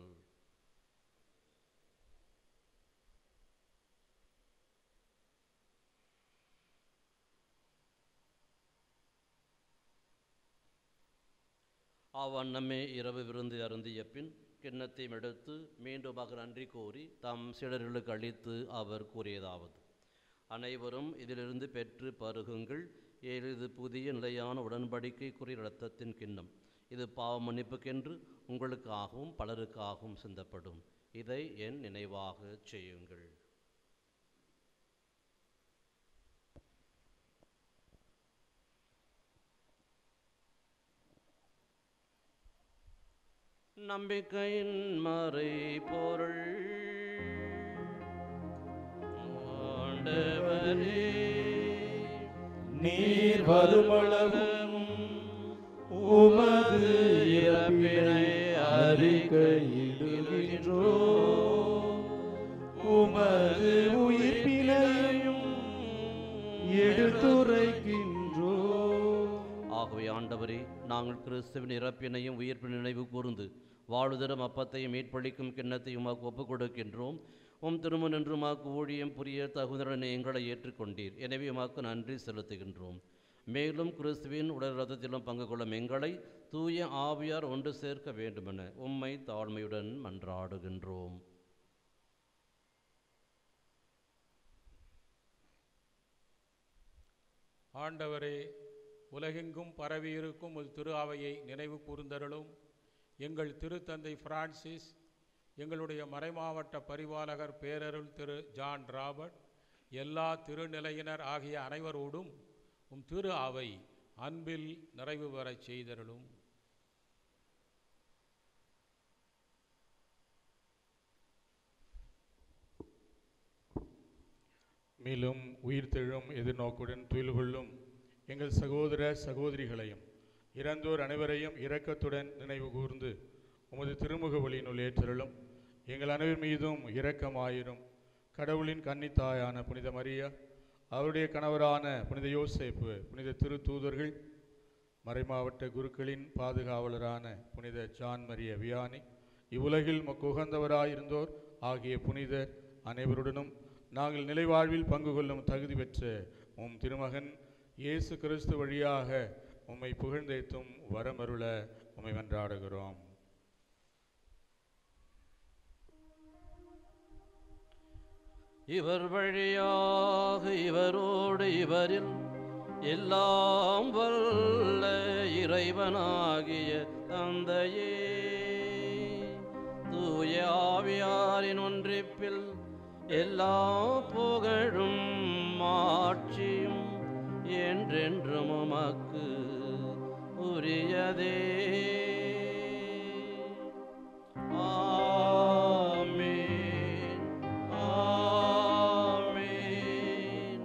அவ்வண்ணமே இரவு விருந்து அருந்திய பின் கிண்ணத்தையும் எடுத்து மீண்டும் அவர் நன்றி கூறி தம் சிலர்களுக்கு அளித்து அவர் கூறியதாவது அனைவரும் இதிலிருந்து பெற்று பருகுங்கள் ஏன் இது புதிய நிலையான உடன்படிக்கைக்குரிய இரத்தத்தின் கிண்ணம் இது பாவ மன்னிப்புக்கென்று உங்களுக்காகவும் பலருக்காகவும் சிந்தப்படும் இதை என் நினைவாக செய்யுங்கள் நம்பிக்கையின் மறை பொருள் ஆண்டவரே நீர் வருமளவும் உமது இறப்பினை அறிக்கையிடுகின்றோ உமது உயிர்ப்பினையும் எடுத்துரைக்கின்றோ ஆகவே ஆண்டவரே நாங்கள் கிறிஸ்துவின் இறப்பினையும் உயிர்ப்பின் நினைவு கூர்ந்து வாழுதரும் அப்பத்தையும் மீட்பளிக்கும் கிண்ணத்தையும் உமக்கு ஒப்புக் கொடுக்கின்றோம் உம் திருமண் என்று உமாக்கு ஊழியம் புரிய தகுந்தரனை எங்களை ஏற்றுக்கொண்டீர் எனவே உமாக்கு நன்றி செலுத்துகின்றோம் மேலும் கிறிஸ்துவின் உடல் ரத்தத்திலும் பங்கு கொள்ளும் எங்களை தூய ஆவியார் ஒன்று சேர்க்க வேண்டுமென உம்மை தாழ்மையுடன் மன்றாடுகின்றோம் ஆண்டவரே உலகெங்கும் பரவியிருக்கும் ஒரு திரு அவையை நினைவு கூர்ந்தருளும் எங்கள் திருத்தந்தை பிரான்சிஸ் எங்களுடைய மறைமாவட்ட பரிபாலகர் பேரருள் திரு ஜான் ராபர்ட் எல்லா திருநிலையினர் ஆகிய அனைவரோடும் உம் திரு அவை அன்பில் நிறைவு பெறச் செய்தருளும் மேலும் உயிர்த்தெழும் எதிர்நோக்குடன் துயில் கொள்ளும் எங்கள் சகோதர சகோதரிகளையும் இறந்தோர் அனைவரையும் இரக்கத்துடன் நினைவு கூர்ந்து உமது திருமுக வழியினுள் ஏற்றருளும் எங்கள் அனைவர் மீதும் இரக்கமாயிரும் கடவுளின் கன்னித்தாயான புனித மரியா அவருடைய கணவரான புனித யோசேப்பு புனித திருத்தூதர்கள் மறைமாவட்ட குருக்களின் பாதுகாவலரான புனித ஜான் மரிய வியானி இவ்வுலகில் மக்குகந்தவராயிருந்தோர் ஆகிய புனிதர் அனைவருடனும் நாங்கள் நிலைவாழ்வில் பங்கு கொள்ளும் தகுதி பெற்ற உம் திருமகன் இயேசு கிறிஸ்து வழியாக உம்மை புகழ்ந்தேத்தும் வரமருள உம்மை மன்றாடுகிறோம் இவர் வழியாக இவரோடு இவரில் எல்லாம் வல்ல இறைவனாகிய தந்தையே தூய ஆவியாரின் ஒன்றிப்பில் எல்லா புகழும் மாட்சியும் என்றென்றும் உமக்கு உரியதே ஆமென் ஆமென்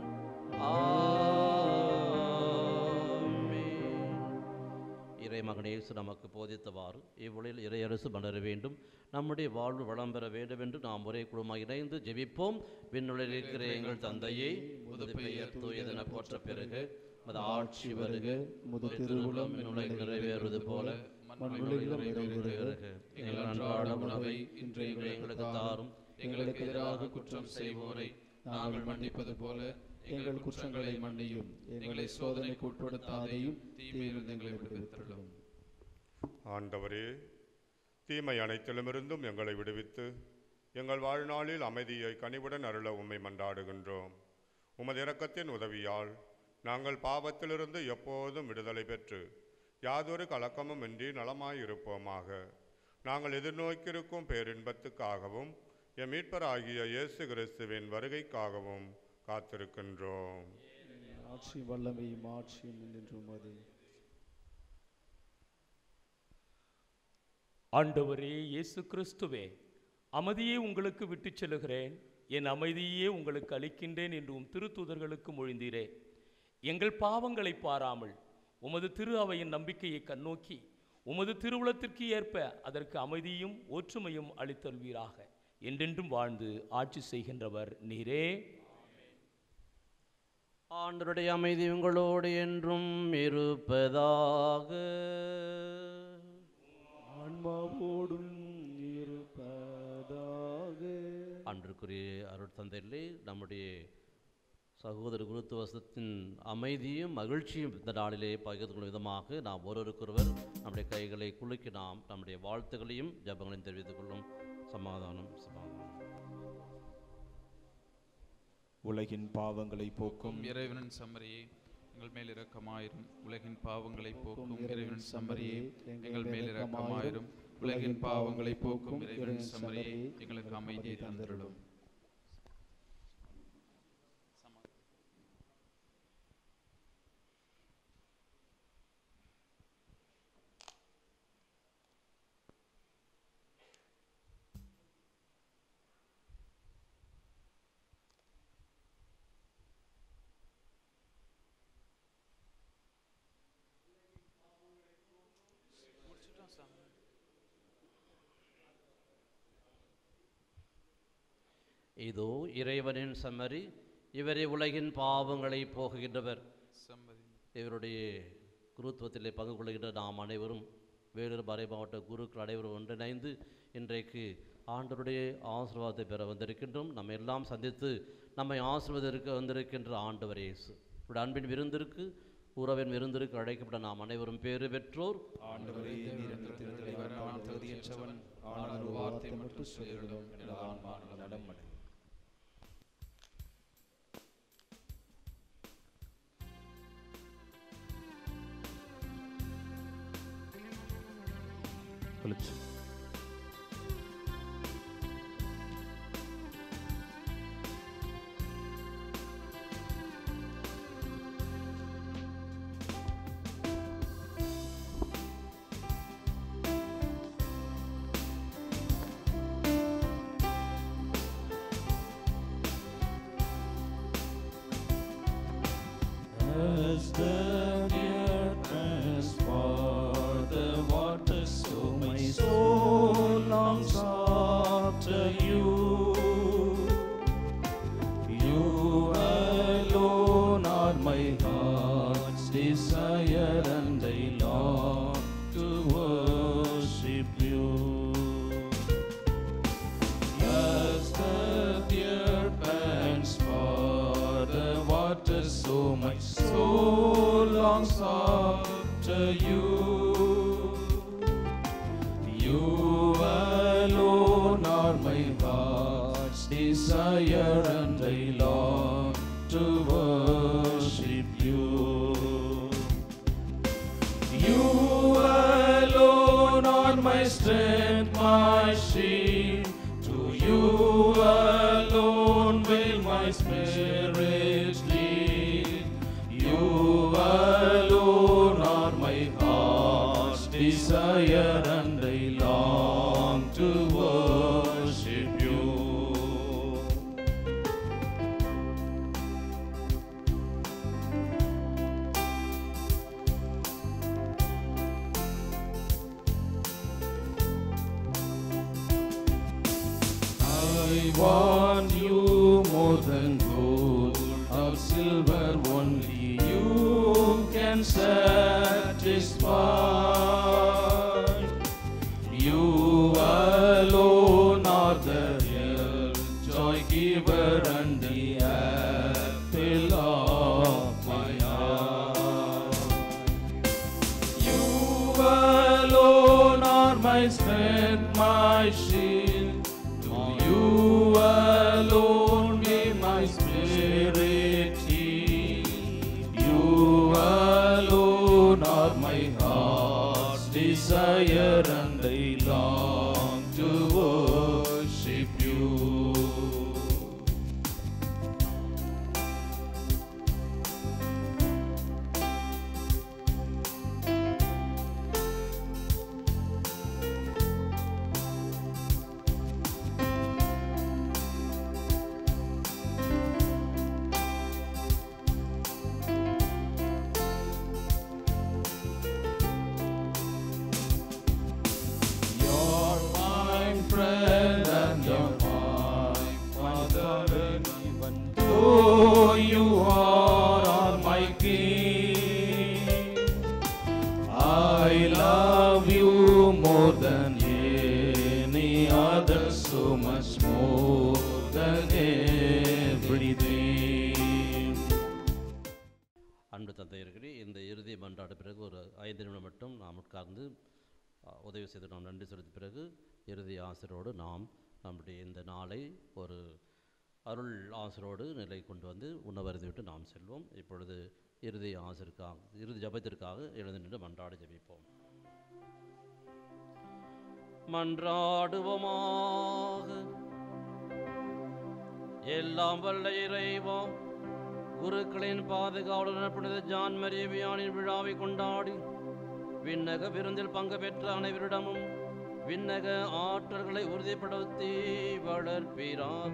ஆமென் இறைமகன் இயேசு நமக்கு போதித்தவாறு இவ்வுலகில் இறையரசு மலர வேண்டும் நம்முடைய வாழ்வு வளம் பெற வேண்டும் என்று நாம் ஒரே குழுமாக இணைந்து ஜெபிப்போம் விண்ணுலகில் இருக்கிற எங்கள் தந்தையை முது பெயர் தூயதென போற்ற பிறகு மது ஆட்சி வருக முது திருவுளம் விண்ணுலகில் நிறைவேறுவது போல மண்ணுலகிலும் நிறைவேறுக எங்கள் அன்றாட உணவை இன்றைய எங்களுக்கு தாரும் எங்களுக்கு எதிராக குற்றம் செய்வோரை நாங்கள் மன்னிப்பது போல எங்கள் குற்றங்களை மன்னியும் எங்களை சோதனைக்கு உட்படுத்தாதையும் தீமையிலிருந்து எங்களை விடுவித்தருளும் ஆண்டவரே தீமை அனைத்திலுமிருந்தும் எங்களை விடுவித்து எங்கள் வாழ்நாளில் அமைதியை கனிவுடன் அருள உம்மை மன்றாடுகின்றோம் உமது இரக்கத்தின் உதவியால் நாங்கள் பாவத்திலிருந்து எப்போதும் விடுதலை பெற்று யாதொரு கலக்கமும் இன்றி நலமாயிருப்போமாக நாங்கள் எதிர்நோக்கியிருக்கும் பேரின்பத்துக்காகவும் எம் மீட்பராகிய இயேசு கிறிஸ்துவின் வருகைக்காகவும் காத்திருக்கின்றோம் ஆட்சி வல்லமையும் ஆட்சியும் என்று உமது ஆண்டவரே இயேசு கிறிஸ்துவே அமைதியை உங்களுக்கு விட்டுச் செல்லுகிறேன் என் அமைதியே உங்களுக்கு அளிக்கின்றேன் என்று உம் திருத்தூதர்களுக்கு மொழிந்தீரே எங்கள் பாவங்களை பாராமல் உமது திரு அவையின் நம்பிக்கையை கண்ணோக்கி உமது திருவுளத்திற்கு ஏற்ப அதற்கு அமைதியும் ஒற்றுமையும் அளித்தல்வீராக என்றென்றும் வாழ்ந்து ஆட்சி செய்கின்றவர் நீரே ஆண்டருடைய அமைதி உங்களோடு என்றும் இருப்பதாக ஆன்மாவோடும் இருப்பதாக அன்றுக்குரிய அருட்தந்தையிலே நம்முடைய சகோதர குருத்துவசத்தின் அமைதியும் மகிழ்ச்சியும் இந்த நாளிலே பகிர்ந்து கொள்ளும் விதமாக நாம் ஒருவருக்கொருவர் நம்முடைய கைகளை குலுக்கி நாம் நம்முடைய வாழ்த்துகளையும் ஜபங்களையும் தெரிவித்துக் கொள்ளும் சமாதானம் சமாதானம் உலகின் பாவங்களை போக்கும் இறைவனின் சம்மரியே எங்கள் மேல் இரக்கமாயிரும் உலகின் பாவங்களை போக்கும் இறைவனின் சம்மரியே எங்கள் மேல் இரக்கமாயிரும் உலகின் பாவங்களை போக்கும் இறைவனின் சம்மரியே எங்களுக்கு அமைதியை தந்திருளும் இதோ இறைவனின் சம்மரி இவரே உலகின் பாவங்களை போகுகின்றவர் சம்மதி இவருடைய குருத்துவத்திலே பங்கு கொள்கின்ற நாம் அனைவரும் வேலூர் மறை மாவட்ட குருக்கள் அனைவரும் ஒன்றிணைந்து இன்றைக்கு ஆண்டவருடைய ஆசீர்வாதத்தை பெற வந்திருக்கின்றோம் நம்ம எல்லாம் சந்தித்து நம்மை ஆசீர்வதிக்க வந்திருக்கின்ற ஆண்டவர் இயேசு இப்படி அன்பின் விருந்திற்கு உறவின் விருந்திற்கு அழைக்கப்பட்ட நாம் அனைவரும் பேறு பெற்றோர் ஆண்டவரே நீர் எங்கள் திருத்தலை வர நான் தகுதியற்றவன் ஆனால் ஒரு வார்த்தை மட்டும் சொல்லிவிடும் எனது ஆன்மா நலமடை கழிச்சு As the deer pants for the water, so my soul longs after you. You alone are my heart's desire, and I long to worship you. As the deer pants for the water, so my soul longs after you. You alone are my heart's desire, and I long to worship you. my strength, my shield. To you alone will my spirit lead. You alone are my heart's desire, and I long to worship you. I want you more than gold or silver, only you can satisfy. You alone are the real joy giver and the apple of my eye. You alone are my strength, my shield. To you alone may my spirit heal. You alone are my heart's desire, and I long to worship you. You're my friend and you're my mother, even though you are my king. I love you more than any other, so much more than everything. அன்பு தந்தையர்களே இந்த இறுதி மன்றாட பிறகு ஒரு ஐந்து நிமிடம் மட்டும் நாம் உட்கார்ந்து அ, உதவி செய்து நாம் நன்றி செலுத்திய பிறகு இறுதி ஆசிரோடு நாம் நம்முடைய இந்த நாளை ஒரு அருள் ஆசிரோடு நிலை கொண்டு வந்து உணவருந்தி விட்டு நாம் செல்வோம் இப்பொழுது இறுதி ஆசிற்காக இறுதி ஜபத்திற்காக எழுந்து நின்று மன்றாட ஜெபிப்போம் மன்றாடுவோமாக எல்லாம் வல்ல இறைவா குருக்களின் பாதுகாவலர் புனித ஜான் மரியவியானின் விழாவை கொண்டாடி விண்ணக விருந்தில் பங்கு பெற்ற அனைவரிடமும் விண்ணக ஆற்றல்களை உறுதிப்படுத்தி வளர்ப்பீராக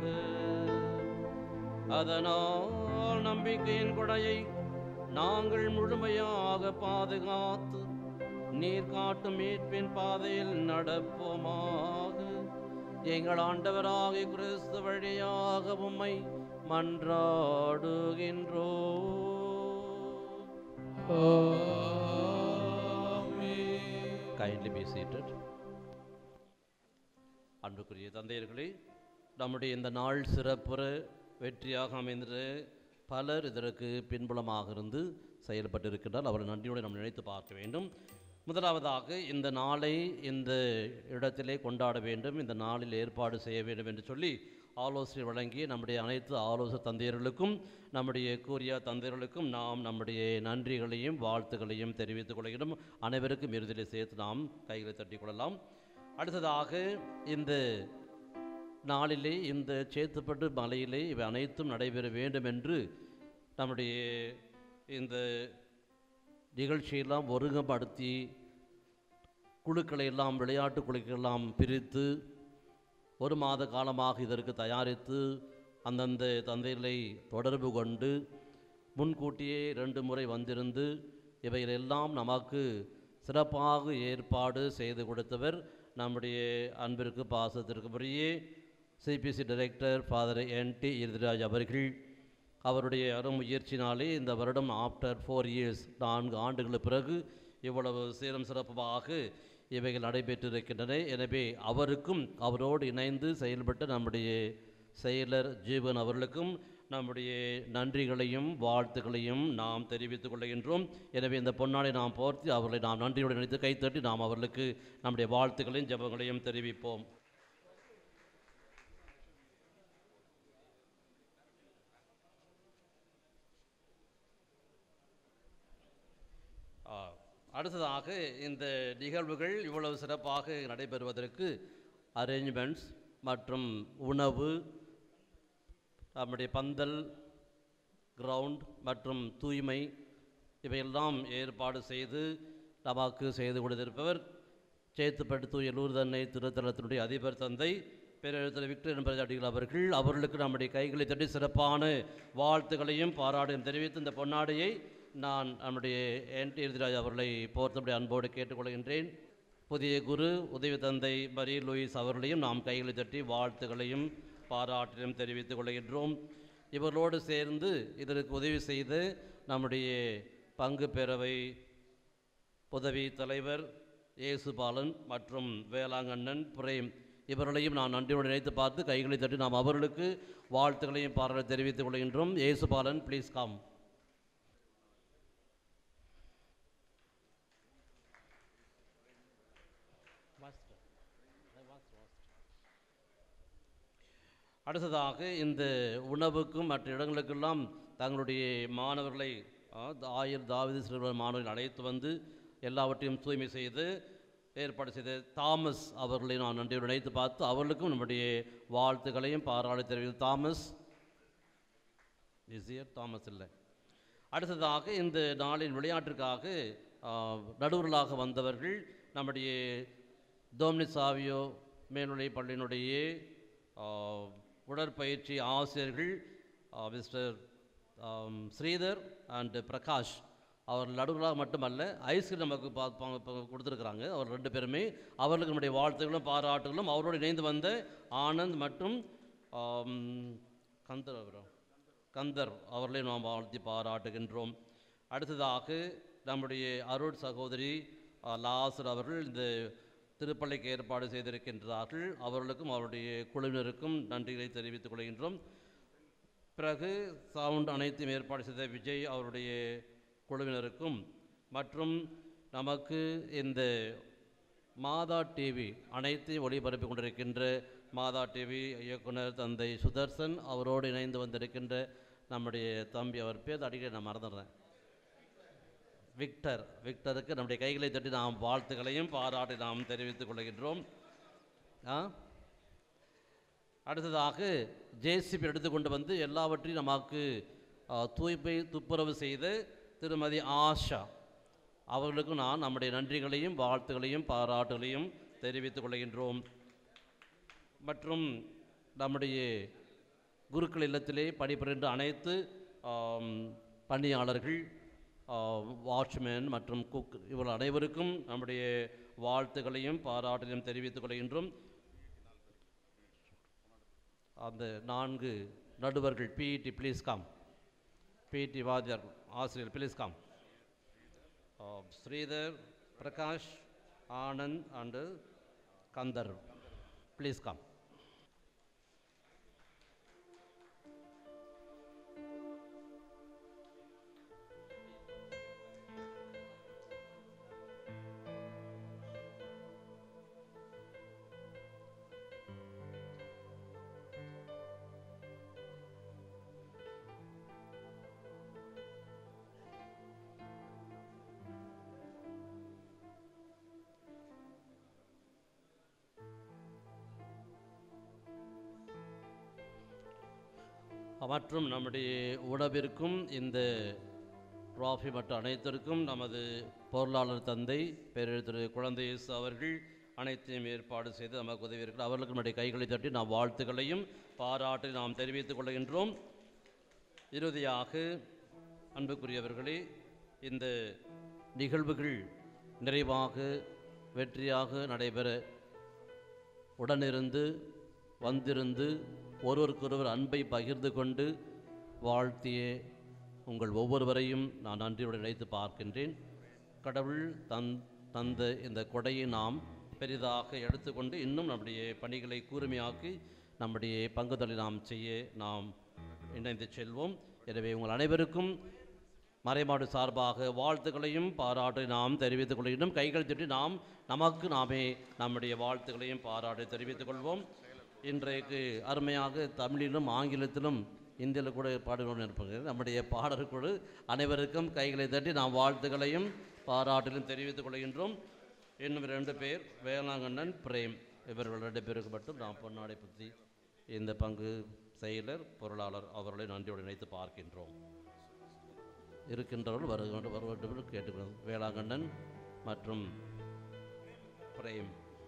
அதனால் நம்பிக்கையின் கொடையை நாங்கள் முழுமையாக பாதுகாத்து நீர் காட்டும் மீட்பின் பாதையில் நடப்போமாக எங்கள் ஆண்டவராகிய கிறிஸ்து வழியாக உம்மை மன்றாடுகின்றோ கைண்ட்லி பி சீட்டட் அன்புக்குரிய தந்தையர்களே நம்முடைய இந்த நாள் சிறப்புற வெற்றியாக அமைந்த பலர் இதற்கு பின்புலமாக இருந்து செயல்பட்டிருக்கின்றார் அவரை நன்றியோடு நாம் நினைத்து பார்க்க வேண்டும் முதலாவதாக இந்த நாளை இந்த இடத்திலே கொண்டாட வேண்டும் இந்த நாளில் ஏற்பாடு செய்ய வேண்டும் என்று சொல்லி ஆலோசனை வழங்கிய நம்முடைய அனைத்து ஆலோசனை தந்தையர்களுக்கும் நம்முடைய கூறிய தந்தையர்களுக்கும் நாம் நம்முடைய நன்றிகளையும் வாழ்த்துக்களையும் தெரிவித்துக் கொள்கிறோம் அனைவருக்கும் இறுதியில் சேர்த்து நாம் கைகளை தட்டிக் கொள்ளலாம் அடுத்ததாக இந்த நாளிலே இந்த சேத்துப்பட்டு மலையிலே இவை அனைத்தும் நடைபெற வேண்டும் என்று நம்முடைய இந்த நிகழ்ச்சியெல்லாம் ஒருங்குபடுத்தி குழுக்களை எல்லாம் விளையாட்டு குழுக்களெல்லாம் பிரித்து ஒரு மாத காலமாக இதற்கு தயாரித்து அந்தந்த தந்தைகளை தொடர்பு கொண்டு முன்கூட்டியே ரெண்டு முறை வந்திருந்து இவைகளெல்லாம் நமக்கு சிறப்பாக ஏற்பாடு செய்து கொடுத்தவர் நம்முடைய அன்பிற்கு பாசத்திற்குரிய CPC director father N T Irudhiraj அவர்கள் அவருடைய அரும் முயற்சினாலே இந்த வருடம் ஆஃப்டர் ஃபோர் இயர்ஸ் நான்கு ஆண்டுகளுக்கு பிறகு இவ்வளவு சீரம் சிறப்பாக இவைகள் நடைபெற்றிருக்கின்றன எனவே அவருக்கும் அவரோடு இணைந்து செயல்பட்ட நம்முடைய செயலர் ஜீவன் அவர்களுக்கும் நம்முடைய நன்றிகளையும் வாழ்த்துக்களையும் நாம் தெரிவித்துக் கொள்கின்றோம் எனவே இந்த பொன்னாடை நாம் போர்த்தி அவர்களை நாம் நன்றியோடு நினைத்து கைத்தட்டி நாம் அவர்களுக்கு நம்முடைய வாழ்த்துக்களையும் ஜெபங்களையும் தெரிவிப்போம் ஆ, அடுத்ததாக இந்த நிகழ்வுகள் இவ்வளவு சிறப்பாக நடைபெறுவதற்கு அரேஞ்ச்மெண்ட்ஸ் மற்றும் உணவு நம்முடைய பந்தல் கிரவுண்ட் மற்றும் தூய்மை இவையெல்லாம் ஏற்பாடு செய்து நமக்கு செய்து கொடுத்திருப்பவர் சேத்துப்பட்டு தூய லூர்தன்னை திருத்தலத்தினுடைய அதிபர் தந்தை பேரெழுத்தர் விக்டர் என்பதில் அவர்கள் அவர்களுக்கு நம்முடைய கைகளை தட்டி சிறப்பான வாழ்த்துக்களையும் பாராட்டையும் தெரிவித்து இந்த பொன்னாடையை நான் நம்முடைய என் டி இறுதிராஜ் அவர்களை போர்த்தபடி அன்போடு கேட்டுக்கொள்கின்றேன் புதிய குரு உதவி தந்தை மரி லூயிஸ் அவர்களையும் நாம் கைகளை தட்டி வாழ்த்துக்களையும் பாராட்டிலும் தெரிவித்துக் கொள்கின்றோம் இவர்களோடு சேர்ந்து இதற்கு உதவி செய்து நம்முடைய பங்கு பேரவை உதவி தலைவர் இயேசுபாலன் மற்றும் வேளாங்கண்ணன் பிரேம் இவர்களையும் நான் நன்றியோடு நினைத்து பார்த்து கைகளை தட்டி நாம் அவர்களுக்கு வாழ்த்துக்களையும் பாராட்ட தெரிவித்துக் கொள்கின்றோம் இயேசுபாலன் ப்ளீஸ் கம் அடுத்ததாக இந்த உணவுக்கும் மற்ற இடங்களுக்கெல்லாம் தங்களுடைய மாணவர்களை ஆ, ஆயிரம் தாவித சிறுவர் மாணவர்கள் அழைத்து வந்து எல்லாவற்றையும் தூய்மை செய்து ஏற்பாடு செய்த தாமஸ் அவர்களை நான் நன்றியோடு நினைத்து பார்த்து அவர்களுக்கும் நம்முடைய வாழ்த்துக்களையும் பாராளி தெரிவித்து தாமஸ் இசியர் தாமஸ் இல்லை அடுத்ததாக இந்த நாளின் விளையாட்டிற்காக ஆ, நடுவர்களாக வந்தவர்கள் நம்முடைய டோமினி சாவியோ மேல்நிலை பள்ளியினுடைய ஆ, உடற்பயிற்சி ஆசிரியர்கள் ஆ, மிஸ்டர் ஆம், ஸ்ரீதர் அண்ட் பிரகாஷ் அவர் நடுவர்களாக மட்டுமல்ல ஐஸ்கிரீம் நமக்கு பா- பா- பா- கொடுத்துருக்குறாங்க அவர் ரெண்டு பேருமே அவர்களுக்கு நம்முடைய வாழ்த்துக்களும் பாராட்டுகளும் அவரோடு இணைந்து வந்த ஆனந்த் மற்றும் ஆம், கந்தர் அவரோ கந்தர் அவர்களை நாம் வாழ்த்தி பாராட்டுகின்றோம் அடுத்ததாக நம்முடைய அருள் சகோதரி அஹ், லாசர் அவர்கள் இந்த திருப்பள்ளிக்கு ஏற்பாடு செய்திருக்கின்றார்கள் அவர்களுக்கும் அவருடைய குழுவினருக்கும் நன்றிகளை தெரிவித்துக் கொள்கின்றோம் பிறகு சவுண்ட் அனைத்தையும் ஏற்பாடு செய்த விஜய் அவருடைய குழுவினருக்கும் மற்றும் நமக்கு இந்த மாதா டிவி அனைத்தையும் ஒளிபரப்பிக் கொண்டிருக்கின்ற மாதா டிவி இயக்குனர் தந்தை சுதர்சன் அவரோடு இணைந்து வந்திருக்கின்ற நம்முடைய தம்பி அவர் பேர் அடிக்கடி நான் மறந்துடுறேன் விக்டர் விக்டருக்கு நம்முடைய கைகளை தட்டி நாம் வாழ்த்துக்களையும் பாராட்டி நாம் தெரிவித்துக் கொள்கின்றோம் ஆ அடுத்ததாக ஜேசிபி எடுத்துக்கொண்டு வந்து எல்லாவற்றையும் நமக்கு ஆ, தூய்மை துப்புரவு செய்து திருமதி ஆஷா அவர்களுக்கும் நான் நம்முடைய நன்றிகளையும் வாழ்த்துகளையும் பாராட்டுகளையும் தெரிவித்துக் கொள்கின்றோம் மற்றும் நம்முடைய குருக்கள் இல்லத்திலே பணிபுரின்ற அனைத்து ஆம், பணியாளர்கள் வாட்ச்மேன் மற்றும் குக் இவர்கள் அனைவருக்கும் நம்முடைய வாழ்த்துக்களையும் பாராட்டுகளையும் தெரிவித்துக் கொள்கின்றோம் அந்த நான்கு நடுவர்கள் பிஇடி ப்ளீஸ் கம் பிஇடி வாத்தியார் ஆசிரியர் please come Sridhar Prakash Anand and Kandar please come மற்றும் நம்முடைய உணவிற்கும் இந்த ட்ராஃபி மற்றும் அனைத்திற்கும் நமது பொருளாளர் தந்தை பேரெழுத்திரு குழந்தை இயேசு அவர்கள் அனைத்தையும் ஏற்பாடு செய்து நமக்கு உதவி இருக்கிறார் அவர்களுக்கு நம்முடைய கைகளை தட்டி நாம் வாழ்த்துக்களையும் பாராட்டி நாம் தெரிவித்துக் கொள்கின்றோம் இறுதியாக அன்புக்குரியவர்களே இந்த நிகழ்வுகள் நிறைவாக வெற்றியாக நடைபெற உடனிருந்து வந்திருந்து ஒருவருக்கொருவர் அன்பை பகிர்ந்து கொண்டு வாழ்த்திய உங்கள் ஒவ்வொருவரையும் நான் நன்றியுடன் நினைத்து பார்க்கின்றேன் கடவுள் தன் தந்த இந்த கொடையை நாம் பெரிதாக எடுத்துக்கொண்டு இன்னும் நம்முடைய பணிகளை கூர்மையாக்கி நம்முடைய பங்குதலை நாம் செய்ய நாம் இணைந்து செல்வோம் எனவே உங்கள் அனைவருக்கும் மறைமாடு சார்பாக வாழ்த்துக்களையும் பாராட்டை நாம் தெரிவித்துக் கொள்கின்றோம் கைகள் தட்டி நாம் நமக்கு நாமே நம்முடைய வாழ்த்துக்களையும் பாராட்டை தெரிவித்துக் கொள்வோம் இன்றைக்கு அருமையாக தமிழிலும் ஆங்கிலத்திலும் இந்தியில் கூட பாடுகிறோம் இருப்பாங்க நம்முடைய பாடற்குழு அனைவருக்கும் கைகளை தட்டி நாம் வாழ்த்துக்களையும் பாராட்டிலும் தெரிவித்துக் கொள்கின்றோம் இன்னும் ரெண்டு பேர் வேளாங்கண்ணன் பிரேம் இவர்கள் ரெண்டு பேருக்கு மட்டும் நாம் பொன்னாடை பற்றி இந்த பங்கு செயலர் பொருளாளர் அவர்களை நன்றியோடு நினைத்து பார்க்கின்றோம் இருக்கின்றவர்கள் வர வேண்டும் வர வேண்டும் என்று கேட்டுக்கிறோம் வேளாங்கண்ணன் மற்றும் பிரேம்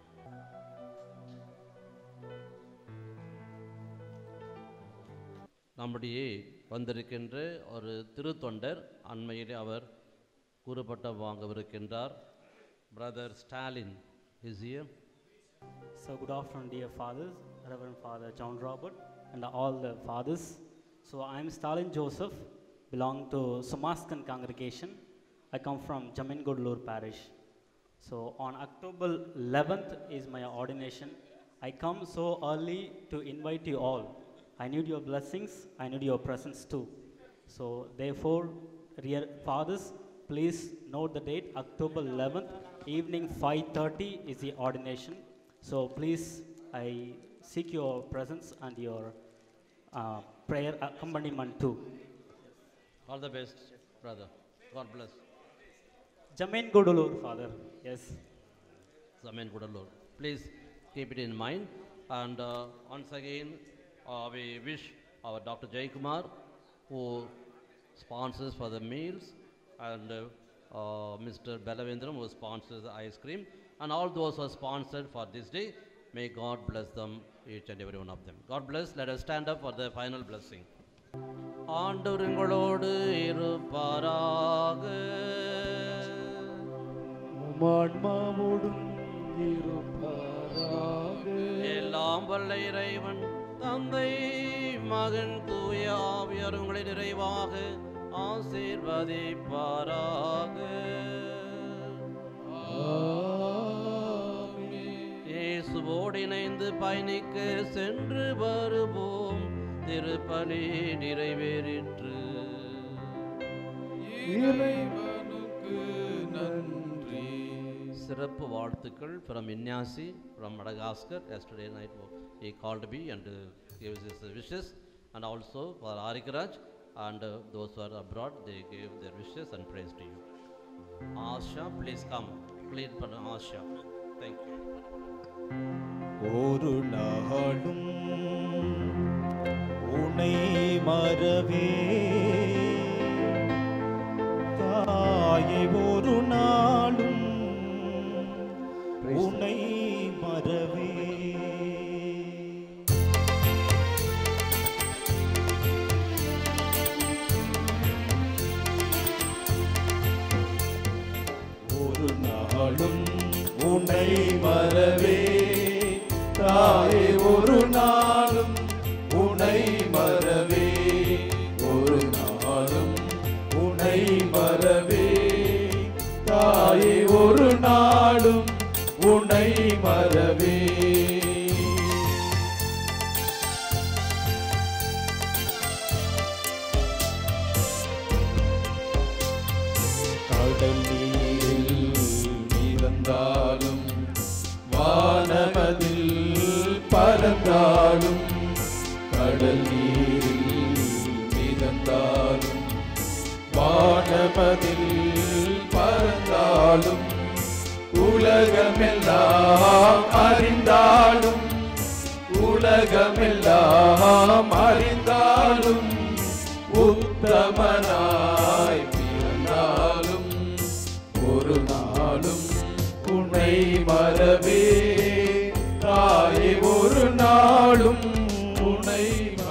நம்முடைய வந்திருக்கின்ற ஒரு திருத்தொண்டர் அண்மையிலே அவர் கூறப்பட்ட வாங்கவிருக்கின்றார் brother Stalin is here So good afternoon, dear fathers, Reverend Father John Robert, and all the fathers. So I am Stalin Joseph, belong to Sumaskan congregation. I come from Jamin Godlur parish. So on October 11th is my ordination. I come so early to invite you all. I need your blessings. I need your presence too. So therefore, dear fathers, please note the date. October 11th, evening 5:30 is the ordination. So please, I seek your presence and your uh, prayer accompaniment too. All the best, brother. God bless. Jamin Godulur, Father. Yes. Jamin Godulur. Please keep it in mind. And uh, once again, uh, we wish our Dr. Jay Kumar, who sponsors for the meals, and uh, uh, Mr. Belavendram, who sponsors the ice cream, and all those who are sponsored for this day. May God bless them, each and every one of them. God bless. Let us stand up for the final blessing. ஆண்டவர் உங்களோடு இருப்பாராக உமான்மாவோடும் இருப்பாராக எல்லாம் வல்ல இறைவன் தந்தை மகன் தூய ஆவியார் உங்களை நிறைவாக ஆசீர்வதிப்பாராக இயேசுவோடு இணைந்து பயணிக்க சென்று வருவோம் திருப்பலி நிறைவேறிற்று இறைவனுக்கு நன்றி சிறப்பு வாழ்த்துக்கள் from Inyasi from Madagascar yesterday night he called me and uh, gave his wishes and also for Arikaraj and uh, those who are abroad they gave their wishes and praise to you Asha please come plead for Asha thank you ஒரு நாளும் உனை மறவே தாயை ஒரு நாளும் உனை மறவே ஒரு நாளும் உன்னை மறவே தாயே ஒரு நாளும் உன்னை மறவே ஒரு நாளும் உன்னை மறவே தாயே ஒரு நாளும் உன்னை மறவே கடல் நீரில் மிதந்தாலும் வானமதில் பறந்தாலும் கடல் நீரில் மிதந்தாலும் வானமதில் பறந்தாலும் உலகமெல்லாம் அறிந்தாலும் உலகமெல்லாம் அறிந்தாலும் உத்தமனாய் பிறந்தாலும் ஒரு நாளும் உன்னை மறவே தாயே ஒரு நாளும் உன்னை